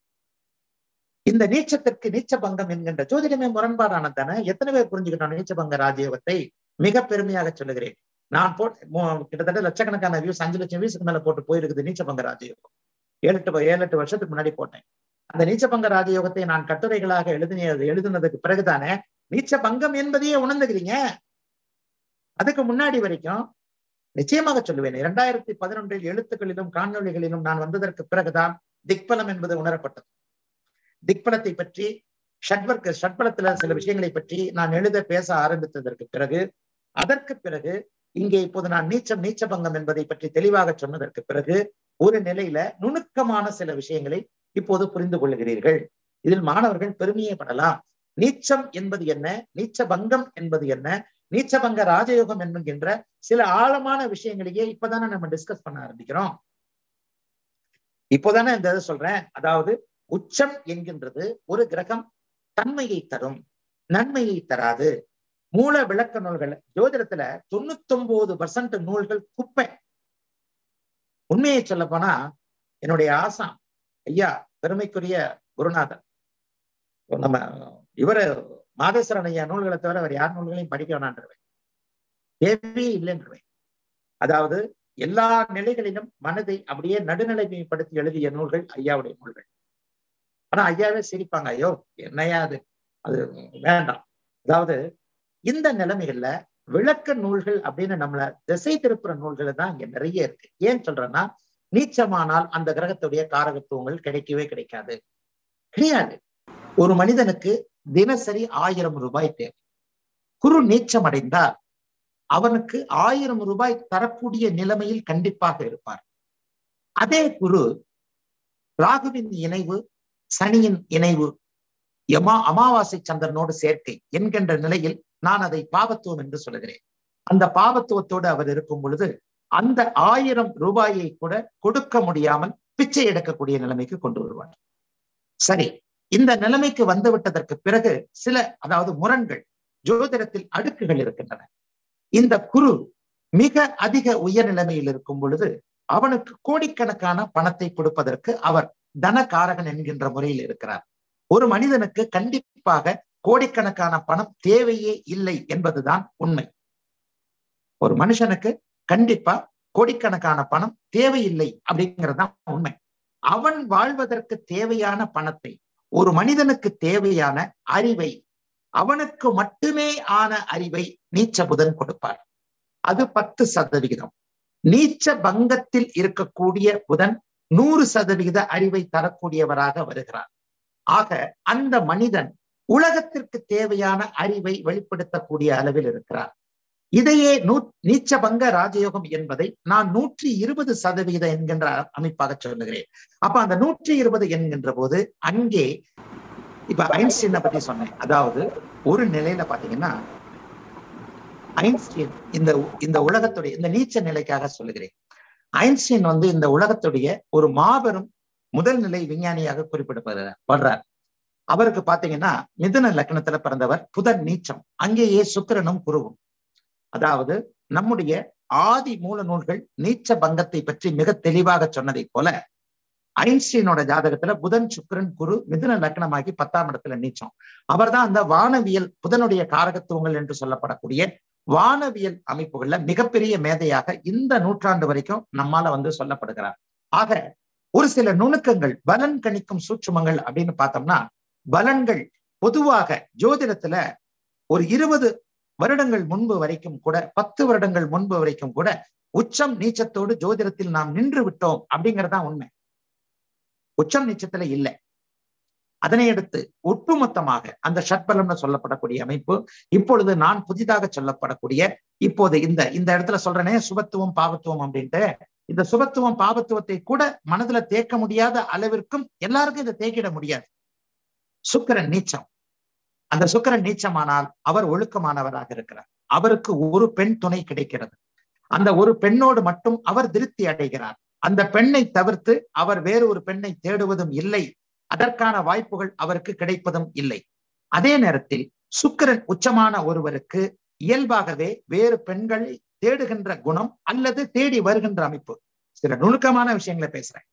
இந்த நீச்சத்திற்கு நீச்ச பங்கம் என்கின்ற ஜோதிடமே முரண்பாடானது தானே எத்தனை பேர் புரிஞ்சுக்கிட்டோம் நீச்சபங்க ராஜயோகத்தை மிக பெருமையாக சொல்லுகிறேன் நான் போட்டு கிட்டத்தட்ட லட்சக்கணக்கான வியூஸ் அஞ்சு லட்சம் வியூஸுக்கு மேல போட்டு போயிருக்குது நீச்சபங்க ராஜயோகம் ஏழு எட்டு ஏழு எட்டு வருஷத்துக்கு முன்னாடி போட்டேன் அந்த நீச்சபங்க ராஜயோகத்தை நான் கட்டுரைகளாக எழுதின எழுதுனதுக்கு பிறகுதானே நீச்ச பங்கம் என்பதையே உணர்ந்துக்கிறீங்க அதுக்கு முன்னாடி வரைக்கும் நிச்சயமாக சொல்லுவேன் இரண்டாயிரத்தி பதினொன்றில் எழுத்துக்களிலும் காணொலிகளிலும் நான் வந்ததற்கு பிறகுதான் திக்பலம் என்பது உணரப்பட்டது திக்பலத்தை பற்றி ஷட்வர்க்கு ஷட்பலத்துல சில விஷயங்களை பற்றி நான் எழுத பேச ஆரம்பித்ததற்கு பிறகு அதற்கு பிறகு இங்கே இப்போது நான் நீச்சம் நீச்ச பங்கம் என்பதை பற்றி தெளிவாக சொன்னதற்கு பிறகு ஒரு நிலையில நுணுக்கமான சில விஷயங்களை இப்போது புரிந்து கொள்ளுகிறீர்கள் இதில் மாணவர்கள் பெருமையே படலாம் நீச்சம் என்பது என்ன நீச்ச பங்கம் என்பது என்ன நீச்சபங்க ராஜயோகம் என்கின்ற சில ஆழமான விஷயங்களையே இப்பதானே நம்ம டிஸ்கஸ் பண்ண ஆரம்பிக்கிறோம் இப்போதானே இந்த இதை சொல்றேன் அதாவது உச்சம் என்கின்றது ஒரு கிரகம் தன்மையை தரும் நன்மையை தராது மூல விளக்க நூல்கள் ஜோதிடத்துல தொண்ணூத்தி ஒன்பது பர்சன்ட் நூல்கள் குப்பை உண்மையை சொல்ல போனா என்னுடைய ஆசாம் ஐயா பெருமைக்குரிய குருநாதர் நம்ம இவரு மாதேஸ்வரன் ஐயா நூல்களை தவிர அவர் யார் நூல்களையும் படிக்க வேணான்றவேன் தேவையே இல்லைன்றவேன் அதாவது எல்லா நிலைகளிலும் மனதை அப்படியே நடுநிலைமைப்படுத்தி எழுதிய நூல்கள் ஐயாவுடைய நூல்கள் ஆனா ஐயாவே சிரிப்பாங்க ஐயோ என்னையா அது அது வேண்டாம் அதாவது இந்த நிலைமைகள்ல விளக்க நூல்கள் அப்படின்னு நம்மள திசை திருப்புற நூல்கள் தான் இங்க நிறைய இருக்கு ஏன் சொல்றேன்னா நீச்சமானால் அந்த கிரகத்துடைய காரகத்துவங்கள் கிடைக்கவே கிடைக்காது கிடையாது ஒரு மனிதனுக்கு தினசரி ஆயிரம் ரூபாய் தேவை குரு நீச்சம் அடைந்தால் அவனுக்கு ஆயிரம் ரூபாய் தரக்கூடிய நிலைமையில் கண்டிப்பாக இருப்பார் அதே குரு ராகுவின் இணைவு சனியின் இணைவு யமா அமாவாசை சந்திரனோடு சேர்க்கை என்கின்ற நிலையில் நான் அதை பாவத்துவம் என்று சொல்லுகிறேன் அந்த பாவத்துவத்தோடு அவர் இருக்கும் பொழுது அந்த ஆயிரம் ரூபாயை கூட கொடுக்க முடியாமல் பிச்சை எடுக்கக்கூடிய நிலைமைக்கு கொண்டு வருவார் சரி இந்த நிலைமைக்கு வந்து விட்டதற்கு பிறகு சில அதாவது முரண்கள் ஜோதிடத்தில் அடுக்குகள் இருக்கின்றன இந்த குரு மிக அதிக உயர் நிலைமையில் இருக்கும் பொழுது அவனுக்கு கோடிக்கணக்கான பணத்தை கொடுப்பதற்கு அவர் தனகாரகன் என்கின்ற முறையில் இருக்கிறார் ஒரு மனிதனுக்கு கண்டிப்பாக கோடிக்கணக்கான பணம் தேவையே இல்லை என்பதுதான் உண்மை ஒரு மனுஷனுக்கு கண்டிப்பா கோடிக்கணக்கான பணம் தேவையில்லை அப்படிங்கிறது தான் உண்மை அவன் வாழ்வதற்கு தேவையான பணத்தை ஒரு மனிதனுக்கு தேவையான அறிவை அவனுக்கு மட்டுமே ஆன அறிவை நீச்ச புதன் கொடுப்பார் அது பத்து சதவிகிதம் நீச்ச பங்கத்தில் இருக்கக்கூடிய புதன் நூறு சதவிகித அறிவை தரக்கூடியவராக வருகிறார் ஆக அந்த மனிதன் உலகத்திற்கு தேவையான அறிவை வெளிப்படுத்தக்கூடிய அளவில் இருக்கிறார் இதையே நூ நீச்சபங்க ராஜயோகம் என்பதை நான் நூற்றி இருபது சதவிகித என்கின்ற அமைப்பாக சொல்லுகிறேன் அப்ப அந்த நூற்றி இருபது என்கின்ற போது அங்கே இப்ப ஐன்ஸ்டீனை பத்தி சொன்னேன் அதாவது ஒரு நிலையில பாத்தீங்கன்னா ஐன்ஸ்டீன் இந்த இந்த உலகத்துடைய இந்த நீச்ச நிலைக்காக சொல்லுகிறேன் ஐன்ஸ்டீன் வந்து இந்த உலகத்துடைய ஒரு மாபெரும் முதல் நிலை விஞ்ஞானியாக குறிப்பிடப்படுறார் படுறார் அவருக்கு பாத்தீங்கன்னா மிதுன லக்னத்துல பிறந்தவர் புதன் நீச்சம் அங்கேயே சுக்கிரனும் குருவும் அதாவது நம்முடைய ஆதி மூல நூல்கள் நீச்ச பங்கத்தை பற்றி மிக தெளிவாக சொன்னதை போல ஐன்ஸ்டீனோட ஜாதகத்துல புதன் சுக்கிரன் குரு மிதுன லக்னமாகி பத்தாம் இடத்துல நீச்சம் அவர்தான் அந்த வானவியல் புதனுடைய காரகத்துவங்கள் என்று சொல்லப்படக்கூடிய வானவியல் அமைப்புகள்ல மிகப்பெரிய மேதையாக இந்த நூற்றாண்டு வரைக்கும் நம்மால வந்து சொல்லப்படுகிறார் ஆக ஒரு சில நுணுக்கங்கள் பலன் கணிக்கும் சூட்சுமங்கள் அப்படின்னு பார்த்தோம்னா பலன்கள் பொதுவாக ஜோதிடத்துல ஒரு இருபது வருடங்கள் முன்பு வரைக்கும் கூட பத்து வருடங்கள் முன்பு வரைக்கும் கூட உச்சம் நீச்சத்தோடு ஜோதிடத்தில் நாம் நின்று விட்டோம் அப்படிங்கறதுதான் உண்மை உச்சம் நீச்சத்துல இல்லை அதனை அடுத்து ஒட்டுமொத்தமாக அந்த ஷட்பலம்னு சொல்லப்படக்கூடிய அமைப்பு இப்பொழுது நான் புதிதாக சொல்லப்படக்கூடிய இப்போது இந்த இந்த இடத்துல சொல்றேனே சுபத்துவம் பாவத்துவம் அப்படின்ட்டு இந்த சுபத்துவம் பாவத்துவத்தை கூட மனதுல தேக்க முடியாத அளவிற்கும் எல்லாருக்கும் இதை தேக்கிட முடியாது சுக்கரன் நீச்சம் அந்த சுக்கரன் நீச்சமானால் அவர் ஒழுக்கமானவராக இருக்கிறார் அவருக்கு ஒரு பெண் துணை கிடைக்கிறது அந்த ஒரு பெண்ணோடு மட்டும் அவர் திருப்தி அடைகிறார் அந்த பெண்ணை தவிர்த்து அவர் வேறு ஒரு பெண்ணை தேடுவதும் இல்லை அதற்கான வாய்ப்புகள் அவருக்கு கிடைப்பதும் இல்லை அதே நேரத்தில் சுக்கிரன் உச்சமான ஒருவருக்கு இயல்பாகவே வேறு பெண்களை தேடுகின்ற குணம் அல்லது தேடி வருகின்ற அமைப்பு சில நுணுக்கமான விஷயங்களை பேசுறேன்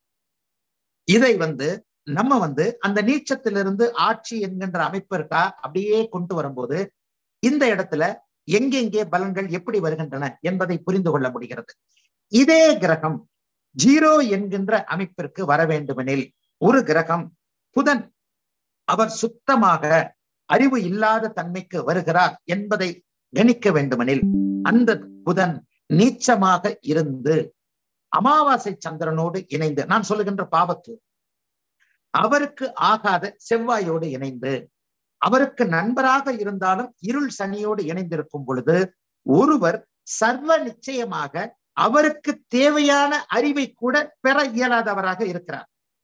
இதை வந்து நம்ம வந்து அந்த நீச்சத்திலிருந்து ஆட்சி என்கின்ற அமைப்பு இருக்கா அப்படியே கொண்டு வரும்போது இந்த இடத்துல எங்கெங்கே பலன்கள் எப்படி வருகின்றன என்பதை புரிந்து கொள்ள முடிகிறது இதே கிரகம் ஜீரோ என்கின்ற அமைப்பிற்கு வர வேண்டுமெனில் ஒரு கிரகம் புதன் அவர் சுத்தமாக அறிவு இல்லாத தன்மைக்கு வருகிறார் என்பதை கணிக்க வேண்டுமெனில் அந்த புதன் நீச்சமாக இருந்து அமாவாசை சந்திரனோடு இணைந்து நான் சொல்லுகின்ற பாவத்து அவருக்கு ஆகாத செவ்வாயோடு இணைந்து அவருக்கு நண்பராக இருந்தாலும் இருள் சனியோடு இணைந்திருக்கும் பொழுது ஒருவர் சர்வ நிச்சயமாக அவருக்கு தேவையான அறிவை கூட பெற இயலாதவராக இருக்கிறார்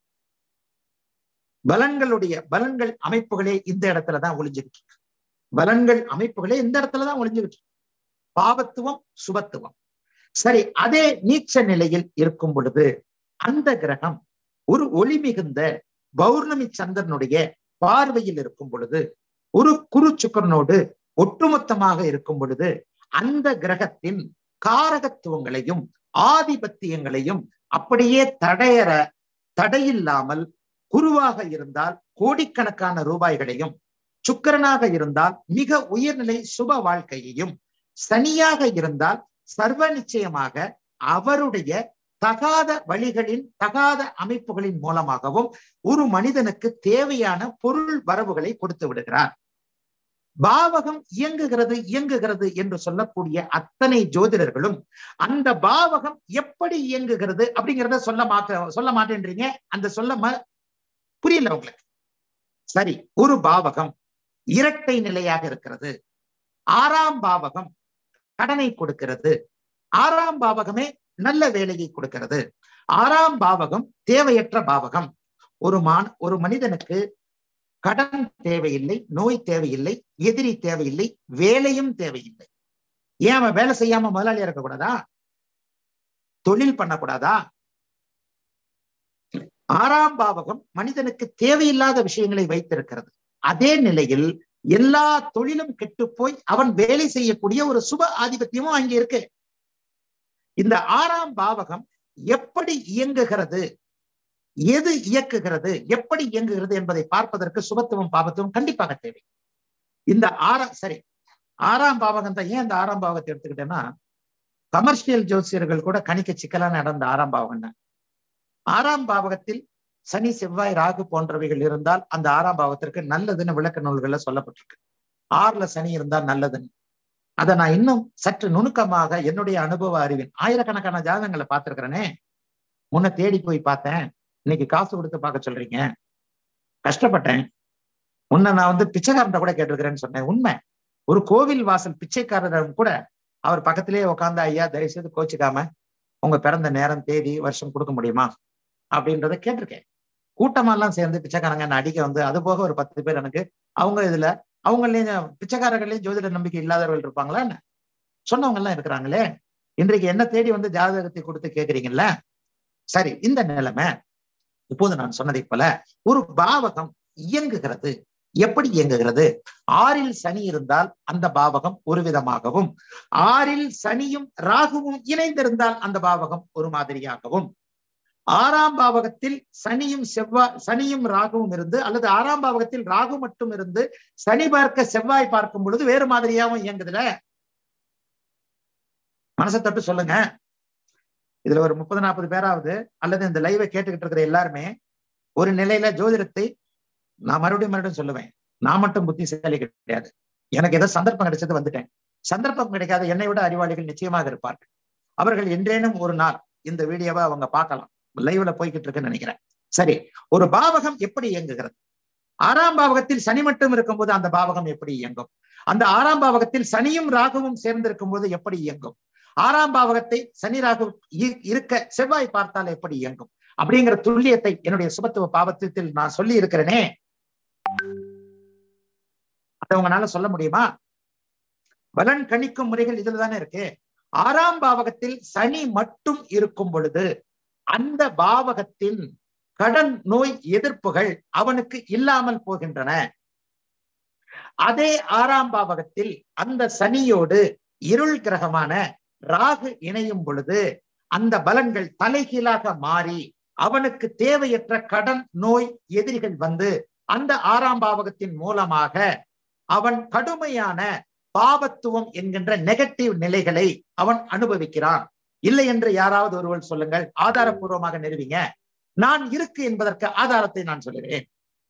பலன்களுடைய பலன்கள் அமைப்புகளே இந்த இடத்துலதான் ஒளிஞ்சுக்கிட்டு இருக்கு பலன்கள் அமைப்புகளே இந்த இடத்துலதான் ஒளிஞ்சுக்கிட்டு இருக்கு பாவத்துவம் சுபத்துவம் சரி அதே நீச்ச நிலையில் இருக்கும் பொழுது அந்த கிரகம் ஒரு ஒளி மிகுந்த பௌர்ணமி சந்திரனுடைய பார்வையில் இருக்கும் பொழுது ஒரு குரு சுக்கரனோடு ஒட்டுமொத்தமாக இருக்கும் பொழுது அந்த கிரகத்தின் காரகத்துவங்களையும் ஆதிபத்தியங்களையும் அப்படியே தடையற தடையில்லாமல் குருவாக இருந்தால் கோடிக்கணக்கான ரூபாய்களையும் சுக்கரனாக இருந்தால் மிக உயர்நிலை சுப வாழ்க்கையையும் சனியாக இருந்தால் சர்வ நிச்சயமாக அவருடைய தகாத வழிகளின் தகாத அமைப்புகளின் மூலமாகவும் ஒரு மனிதனுக்கு தேவையான பொருள் வரவுகளை கொடுத்து விடுகிறார் பாவகம் இயங்குகிறது இயங்குகிறது என்று சொல்லக்கூடிய அத்தனை ஜோதிடர்களும் அந்த பாவகம் எப்படி இயங்குகிறது அப்படிங்கிறத சொல்ல மாட்ட சொல்ல மாட்டேன்றீங்க அந்த சொல்ல புரியல உங்களுக்கு சரி ஒரு பாவகம் இரட்டை நிலையாக இருக்கிறது ஆறாம் பாவகம் கடனை கொடுக்கிறது ஆறாம் பாவகமே நல்ல வேலையை கொடுக்கிறது ஆறாம் பாவகம் தேவையற்ற பாவகம் ஒரு மான் ஒரு மனிதனுக்கு கடன் தேவையில்லை நோய் தேவையில்லை எதிரி தேவையில்லை வேலையும் தேவையில்லை ஏன் அவன் வேலை செய்யாம முதலாளியா இருக்கக்கூடாதா தொழில் பண்ணக்கூடாதா ஆறாம் பாவகம் மனிதனுக்கு தேவையில்லாத விஷயங்களை வைத்திருக்கிறது அதே நிலையில் எல்லா தொழிலும் கெட்டு போய் அவன் வேலை செய்யக்கூடிய ஒரு சுப ஆதிபத்தியமும் அங்கே இருக்கு இந்த ஆறாம் பாவகம் எப்படி இயங்குகிறது எது இயக்குகிறது எப்படி இயங்குகிறது என்பதை பார்ப்பதற்கு சுபத்துவம் பாவத்துவம் கண்டிப்பாக தேவை இந்த ஆறாம் சரி ஆறாம் பாவகம் தான் ஏன் இந்த ஆறாம் பாவகத்தை எடுத்துக்கிட்டேன்னா கமர்ஷியல் ஜோசியர்கள் கூட கணிக்க சிக்கலான இடம் இந்த ஆறாம் பாவகம் தான் ஆறாம் பாவகத்தில் சனி செவ்வாய் ராகு போன்றவைகள் இருந்தால் அந்த ஆறாம் பாவத்திற்கு நல்லதுன்னு விளக்க நூல்கள்ல சொல்லப்பட்டிருக்கு ஆறுல சனி இருந்தால் நல்லதுன்னு அதை நான் இன்னும் சற்று நுணுக்கமாக என்னுடைய அனுபவ அறிவின் ஆயிரக்கணக்கான ஜாதகங்களை பார்த்திருக்கிறேனே முன்ன தேடி போய் பார்த்தேன் இன்னைக்கு காசு கொடுத்து பார்க்க சொல்றீங்க கஷ்டப்பட்டேன் முன்ன நான் வந்து பிச்சைக்காரன் கூட கேட்டிருக்கிறேன்னு சொன்னேன் உண்மை ஒரு கோவில் வாசல் பிச்சைக்காரரிடம் கூட அவர் பக்கத்திலேயே உட்காந்து ஐயா தயவு செய்து கோச்சிக்காம உங்க பிறந்த நேரம் தேதி வருஷம் கொடுக்க முடியுமா அப்படின்றத கேட்டிருக்கேன் கூட்டமெல்லாம் சேர்ந்து பிச்சைக்காரங்க என்ன அடிக்க வந்து அது போக ஒரு பத்து பேர் எனக்கு அவங்க இதுல அவங்களையும் பிச்சைக்காரர்களையும் ஜோதிட நம்பிக்கை இல்லாதவர்கள் இருப்பாங்களா என்ன சொன்னவங்க எல்லாம் இருக்கிறாங்களே இன்றைக்கு என்ன தேடி வந்து ஜாதகத்தை கொடுத்து கேக்குறீங்கல்ல சரி இந்த நிலைமை இப்போது நான் சொன்னதை போல ஒரு பாவகம் இயங்குகிறது எப்படி இயங்குகிறது ஆறில் சனி இருந்தால் அந்த பாவகம் ஒரு விதமாகவும் ஆறில் சனியும் ராகுவும் இணைந்திருந்தால் அந்த பாவகம் ஒரு மாதிரியாகவும் ஆறாம் பாவகத்தில் சனியும் செவ்வாய் சனியும் ராகுவும் இருந்து அல்லது ஆறாம் பாவகத்தில் ராகு மட்டும் இருந்து சனி பார்க்க செவ்வாய் பார்க்கும் பொழுது வேறு மாதிரியாகவும் இயங்குதுல மனசை தட்டு சொல்லுங்க இதுல ஒரு முப்பது நாற்பது பேராவது அல்லது இந்த லைவை கேட்டுக்கிட்டு இருக்கிற எல்லாருமே ஒரு நிலையில ஜோதிடத்தை நான் மறுபடியும் மறுபடியும் சொல்லுவேன் நான் மட்டும் புத்திசாலி கிடையாது எனக்கு ஏதோ சந்தர்ப்பம் கிடைச்சது வந்துட்டேன் சந்தர்ப்பம் கிடைக்காத என்னை விட அறிவாளிகள் நிச்சயமாக இருப்பார்கள் அவர்கள் என்றேனும் ஒரு நாள் இந்த வீடியோவை அவங்க பார்க்கலாம் லைவ்ல போய்கிட்டு இருக்குன்னு நினைக்கிறேன் சரி ஒரு பாவகம் எப்படி இயங்குகிறது ஆறாம் பாவகத்தில் சனி மட்டும் இருக்கும்போது அந்த பாவகம் எப்படி இயங்கும் அந்த ஆறாம் பாவகத்தில் சனியும் ராகுவும் சேர்ந்திருக்கும் போது எப்படி இயங்கும் ஆறாம் பாவகத்தை சனி ராகு இருக்க செவ்வாய் பார்த்தால் எப்படி இயங்கும் அப்படிங்கிற துல்லியத்தை என்னுடைய சுபத்துவ பாவத்தில் நான் சொல்லி இருக்கிறேனே அதை உங்களால சொல்ல முடியுமா பலன் கணிக்கும் முறைகள் இதுல தானே இருக்கு ஆறாம் பாவகத்தில் சனி மட்டும் இருக்கும் பொழுது அந்த பாவகத்தின் கடன் நோய் எதிர்ப்புகள் அவனுக்கு இல்லாமல் போகின்றன அதே ஆறாம் பாவகத்தில் அந்த சனியோடு இருள் கிரகமான ராகு இணையும் பொழுது அந்த பலன்கள் தலைகீழாக மாறி அவனுக்கு தேவையற்ற கடன் நோய் எதிரிகள் வந்து அந்த ஆறாம் பாவகத்தின் மூலமாக அவன் கடுமையான பாவத்துவம் என்கின்ற நெகட்டிவ் நிலைகளை அவன் அனுபவிக்கிறான் இல்லை என்று யாராவது ஒருவர் சொல்லுங்கள் ஆதாரபூர்வமாக நிறுவிங்க நான் இருக்கு என்பதற்கு ஆதாரத்தை நான் சொல்லுகிறேன்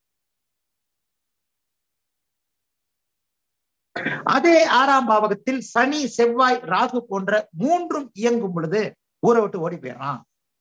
அதே ஆறாம் பாவகத்தில் சனி செவ்வாய் ராகு போன்ற மூன்றும் இயங்கும் பொழுது ஊரை விட்டு ஓடி போயிடறான்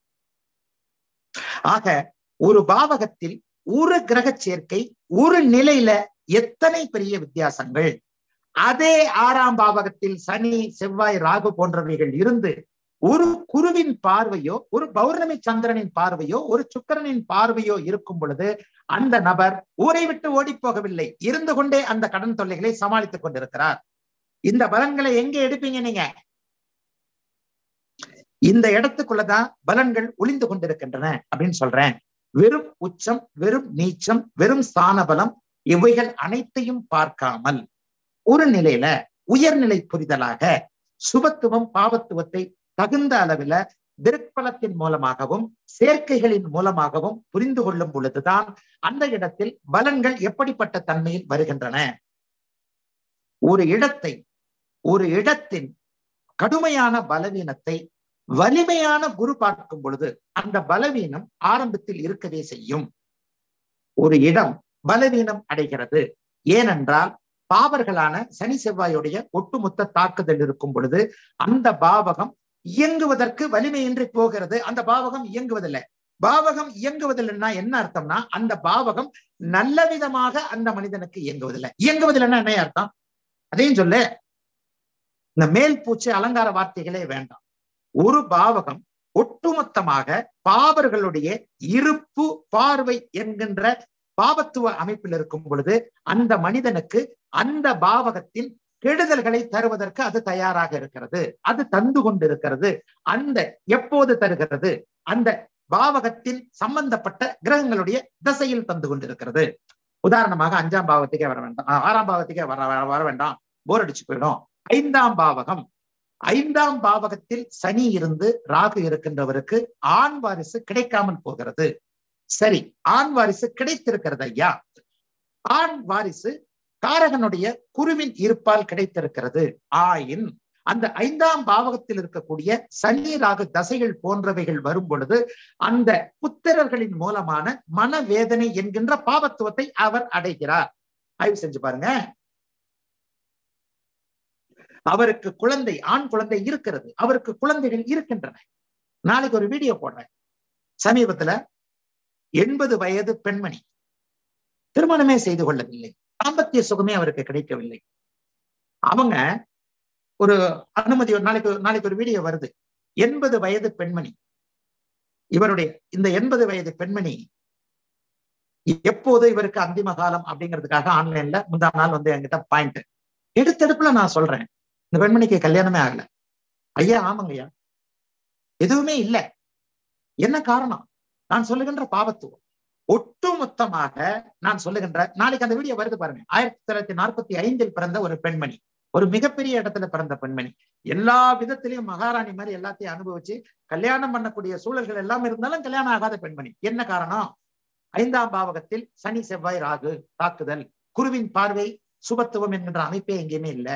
ஆக ஒரு பாவகத்தில் ஒரு கிரக சேர்க்கை ஒரு நிலையில எத்தனை பெரிய வித்தியாசங்கள் அதே ஆறாம் பாவகத்தில் சனி செவ்வாய் ராகு போன்றவைகள் இருந்து ஒரு குருவின் பார்வையோ ஒரு பௌர்ணமி சந்திரனின் பார்வையோ ஒரு சுக்கரனின் பார்வையோ இருக்கும் பொழுது அந்த நபர் ஊரை விட்டு ஓடி போகவில்லை இருந்து கொண்டே அந்த கடன் தொல்லைகளை சமாளித்துக் கொண்டிருக்கிறார் இந்த பலன்களை எங்க எடுப்பீங்க நீங்க இந்த இடத்துக்குள்ளதான் பலன்கள் ஒளிந்து கொண்டிருக்கின்றன அப்படின்னு சொல்றேன் வெறும் உச்சம் வெறும் நீச்சம் வெறும் ஸ்தான பலம் இவைகள் அனைத்தையும் பார்க்காமல் ஒரு நிலையில உயர்நிலை புரிதலாக சுபத்துவம் பாவத்துவத்தை தகுந்த அளவில் திருப்பலத்தின் மூலமாகவும் சேர்க்கைகளின் மூலமாகவும் புரிந்து கொள்ளும் பொழுதுதான் அந்த இடத்தில் பலன்கள் எப்படிப்பட்ட தன்மையில் வருகின்றன ஒரு இடத்தை ஒரு இடத்தின் கடுமையான பலவீனத்தை வலிமையான குரு பார்க்கும் பொழுது அந்த பலவீனம் ஆரம்பத்தில் இருக்கவே செய்யும் ஒரு இடம் பலவீனம் அடைகிறது ஏனென்றால் பாவர்களான சனி செவ்வாயுடைய ஒட்டுமொத்த தாக்குதல் இருக்கும் பொழுது அந்த பாவகம் இயங்குவதற்கு வலிமையின்றி போகிறது அந்த பாவகம் இயங்குவதில்லை பாவகம் இயங்குவதில்லைன்னா என்ன அர்த்தம்னா அந்த பாவகம் நல்ல விதமாக அந்த மனிதனுக்கு இயங்குவதில்லை இயங்குவதில்லைன்னா என்ன அர்த்தம் அதையும் சொல்லு இந்த மேல் பூச்சி அலங்கார வார்த்தைகளே வேண்டாம் ஒரு பாவகம் ஒட்டுமொத்தமாக பாவர்களுடைய இருப்பு பார்வை என்கின்ற பாவத்துவ அமைப்பில் இருக்கும் பொழுது அந்த மனிதனுக்கு அந்த பாவகத்தின் கெடுதல்களை தருவதற்கு அது தயாராக இருக்கிறது அது தந்து கொண்டிருக்கிறது அந்த எப்போது தருகிறது அந்த பாவகத்தின் சம்பந்தப்பட்ட கிரகங்களுடைய திசையில் தந்து கொண்டிருக்கிறது உதாரணமாக அஞ்சாம் பாவத்துக்கே வர வேண்டாம் ஆறாம் பாவத்துக்கே வர வர வேண்டாம் போர் அடிச்சு போயிடும் ஐந்தாம் பாவகம் ஐந்தாம் பாவகத்தில் சனி இருந்து ராகு இருக்கின்றவருக்கு ஆண் வாரிசு கிடைக்காமல் போகிறது சரி ஆண் வாரிசு கிடைத்திருக்கிறது ஐயா ஆண் வாரிசு காரகனுடைய குருவின் இருப்பால் கிடைத்திருக்கிறது ஆயின் அந்த ஐந்தாம் பாவகத்தில் இருக்கக்கூடிய சனி ராகு தசைகள் போன்றவைகள் வரும் பொழுது அந்த புத்திரர்களின் மூலமான மனவேதனை என்கின்ற பாவத்துவத்தை அவர் அடைகிறார் ஆய்வு செஞ்சு பாருங்க அவருக்கு குழந்தை ஆண் குழந்தை இருக்கிறது அவருக்கு குழந்தைகள் இருக்கின்றன நாளைக்கு ஒரு வீடியோ போடுறேன் சமீபத்துல எண்பது வயது பெண்மணி திருமணமே செய்து கொள்ளவில்லை தாம்பத்திய சுகமே அவருக்கு கிடைக்கவில்லை அவங்க ஒரு அனுமதி ஒரு நாளைக்கு நாளைக்கு ஒரு வீடியோ வருது எண்பது வயது பெண்மணி இவருடைய இந்த எண்பது வயது பெண்மணி எப்போது இவருக்கு அந்திம காலம் அப்படிங்கிறதுக்காக ஆன்லைன்ல முந்தா நாள் வந்து என்கிட்ட பாயிண்ட் எடுத்தெடுப்புல நான் சொல்றேன் இந்த பெண்மணிக்கு கல்யாணமே ஆகல ஐயா ஆமாங்கய்யா எதுவுமே இல்லை என்ன காரணம் நான் சொல்லுகின்ற பாவத்துவம் ஒட்டுமொத்தமாக நான் சொல்லுகின்ற நாளைக்கு அந்த வீடியோ வருது பாருங்க ஆயிரத்தி தொள்ளாயிரத்தி நாற்பத்தி ஐந்தில் பிறந்த ஒரு பெண்மணி ஒரு மிகப்பெரிய இடத்துல பிறந்த பெண்மணி எல்லா விதத்திலையும் மகாராணி மாதிரி எல்லாத்தையும் அனுபவிச்சு கல்யாணம் பண்ணக்கூடிய சூழல்கள் எல்லாம் இருந்தாலும் கல்யாணம் ஆகாத பெண்மணி என்ன காரணம் ஐந்தாம் பாவகத்தில் சனி செவ்வாய் ராகு தாக்குதல் குருவின் பார்வை சுபத்துவம் என்கின்ற அமைப்பே எங்கேயுமே இல்ல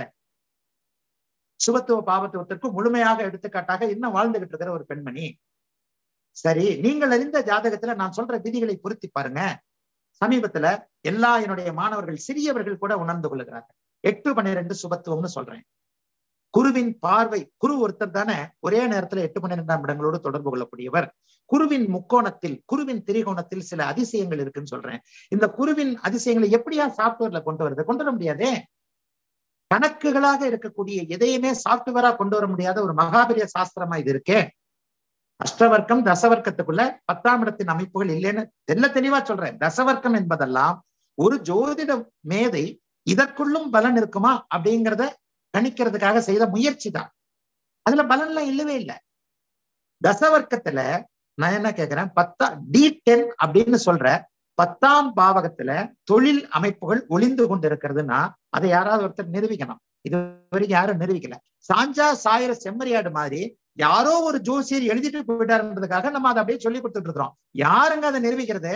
சுபத்துவ பாவத்துவத்திற்கு முழுமையாக எடுத்துக்காட்டாக இன்னும் வாழ்ந்துகிட்டு இருக்கிற ஒரு பெண்மணி சரி நீங்கள் அறிந்த ஜாதகத்துல நான் சொல்ற விதிகளை பொருத்தி பாருங்க சமீபத்துல எல்லா என்னுடைய மாணவர்கள் சிறியவர்கள் கூட உணர்ந்து கொள்ளுகிறார்கள் எட்டு பன்னிரெண்டு சுபத்துவம்னு சொல்றேன் குருவின் பார்வை குரு ஒருத்தர் தானே ஒரே நேரத்துல எட்டு பன்னிரெண்டாம் இடங்களோடு தொடர்பு கொள்ளக்கூடியவர் குருவின் முக்கோணத்தில் குருவின் திரிகோணத்தில் சில அதிசயங்கள் இருக்குன்னு சொல்றேன் இந்த குருவின் அதிசயங்களை எப்படியா சாப்ட்வேர்ல கொண்டு வருது கொண்டு வர முடியாதே கணக்குகளாக இருக்கக்கூடிய எதையுமே சாப்ட்வேரா கொண்டு வர முடியாத ஒரு மகாபெரிய சாஸ்திரமா இது இருக்கே அஷ்டவர்க்கம் தசவர்க்கத்துக்குள்ள பத்தாம் இடத்தின் அமைப்புகள் இல்லைன்னு தெல்ல தெளிவா சொல்றேன் தசவர்க்கம் என்பதெல்லாம் ஒரு ஜோதிட மேதை இதற்குள்ளும் பலன் இருக்குமா அப்படிங்கிறத கணிக்கிறதுக்காக செய்த முயற்சி தான் அதுல பலன்லாம் இல்லவே இல்லை தசவர்க்கத்துல நான் என்ன கேக்குறேன் பத்தா டி டென் அப்படின்னு சொல்ற பத்தாம் பாவகத்துல தொழில் அமைப்புகள் ஒளிந்து கொண்டு இருக்கிறதுன்னா அதை யாராவது ஒருத்தர் நிரூபிக்கணும் இது வரைக்கும் யாரும் நிரூபிக்கல சாஞ்சா சாயிர செம்மறியாடு மாதிரி யாரோ ஒரு ஜோசியர் எழுதிட்டு போயிட்டாருன்றதுக்காக நம்ம அதை அப்படியே சொல்லி கொடுத்துட்டு இருக்கிறோம் யாருங்க அதை நிரூபிக்கிறது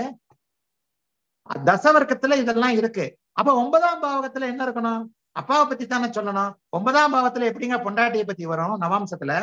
தசவர்க்கத்துல இதெல்லாம் இருக்கு அப்ப ஒன்பதாம் பாவகத்துல என்ன இருக்கணும் அப்பாவை பத்தி தானே சொல்லணும் ஒன்பதாம் பாவத்துல எப்படிங்க பொண்டாட்டியை பத்தி வரும் நவாம்சத்துல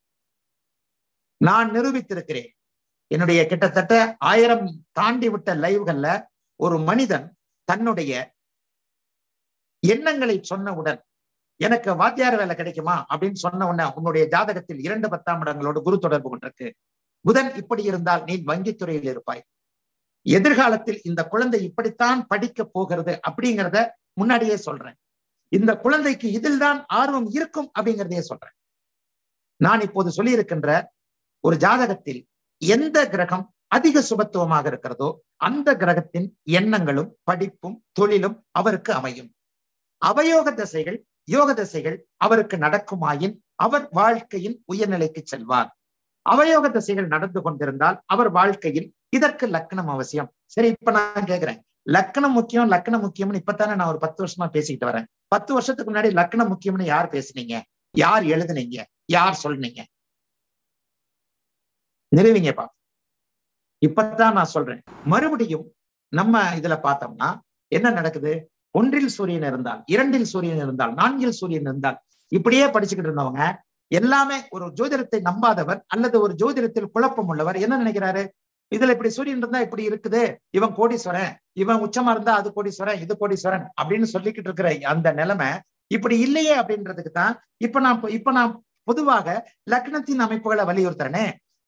நான் நிரூபித்திருக்கிறேன் என்னுடைய கிட்டத்தட்ட ஆயிரம் தாண்டி விட்ட லைவ்கள்ல ஒரு மனிதன் தன்னுடைய எண்ணங்களை சொன்னவுடன் எனக்கு வாத்தியார் வேலை கிடைக்குமா அப்படின்னு சொன்ன உடனே உன்னுடைய ஜாதகத்தில் இரண்டு பத்தாம் இடங்களோடு குரு தொடர்பு கொண்டிருக்கு புதன் இப்படி இருந்தால் நீ வங்கித்துறையில் இருப்பாய் எதிர்காலத்தில் இந்த குழந்தை இப்படித்தான் படிக்க போகிறது அப்படிங்கிறத முன்னாடியே சொல்றேன் இந்த குழந்தைக்கு இதில் தான் ஆர்வம் இருக்கும் அப்படிங்கிறதையே சொல்றேன் நான் இப்போது சொல்லியிருக்கின்ற ஒரு ஜாதகத்தில் எந்த கிரகம் அதிக சுபத்துவமாக இருக்கிறதோ அந்த கிரகத்தின் எண்ணங்களும் படிப்பும் தொழிலும் அவருக்கு அமையும் அவயோக தசைகள் யோக தசைகள் அவருக்கு நடக்குமாயின் அவர் வாழ்க்கையின் உயர்நிலைக்கு செல்வார் அவயோக தசைகள் நடந்து கொண்டிருந்தால் அவர் வாழ்க்கையில் இதற்கு லக்கணம் அவசியம் சரி இப்ப நான் கேக்குறேன் லக்கணம் முக்கியம் லக்கணம் முக்கியம்னு இப்பதானே நான் ஒரு பத்து வருஷமா பேசிக்கிட்டு வரேன் பத்து வருஷத்துக்கு முன்னாடி லக்கணம் முக்கியம்னு யார் பேசுனீங்க யார் எழுதுனீங்க யார் சொல்றீங்க நிறுவிங்கப்பா இப்பதான் நான் சொல்றேன் மறுபடியும் நம்ம இதுல பார்த்தோம்னா என்ன நடக்குது ஒன்றில் சூரியன் இருந்தால் இரண்டில் சூரியன் இருந்தால் நான்கில் சூரியன் இருந்தால் இப்படியே படிச்சுக்கிட்டு இருந்தவங்க எல்லாமே ஒரு ஜோதிடத்தை நம்பாதவர் அல்லது ஒரு ஜோதிடத்தில் குழப்பம் உள்ளவர் என்ன நினைக்கிறாரு இதுல இப்படி சூரியன் இருந்தா இப்படி இருக்குது இவன் கோடீஸ்வரன் இவன் உச்சமா இருந்தா அது கோடீஸ்வரன் இது கோடீஸ்வரன் அப்படின்னு சொல்லிக்கிட்டு இருக்கிற அந்த நிலைமை இப்படி இல்லையே அப்படின்றதுக்கு தான் இப்ப நான் இப்ப நான் பொதுவாக லக்னத்தின் அமைப்புகளை வலியுறுத்துறேனே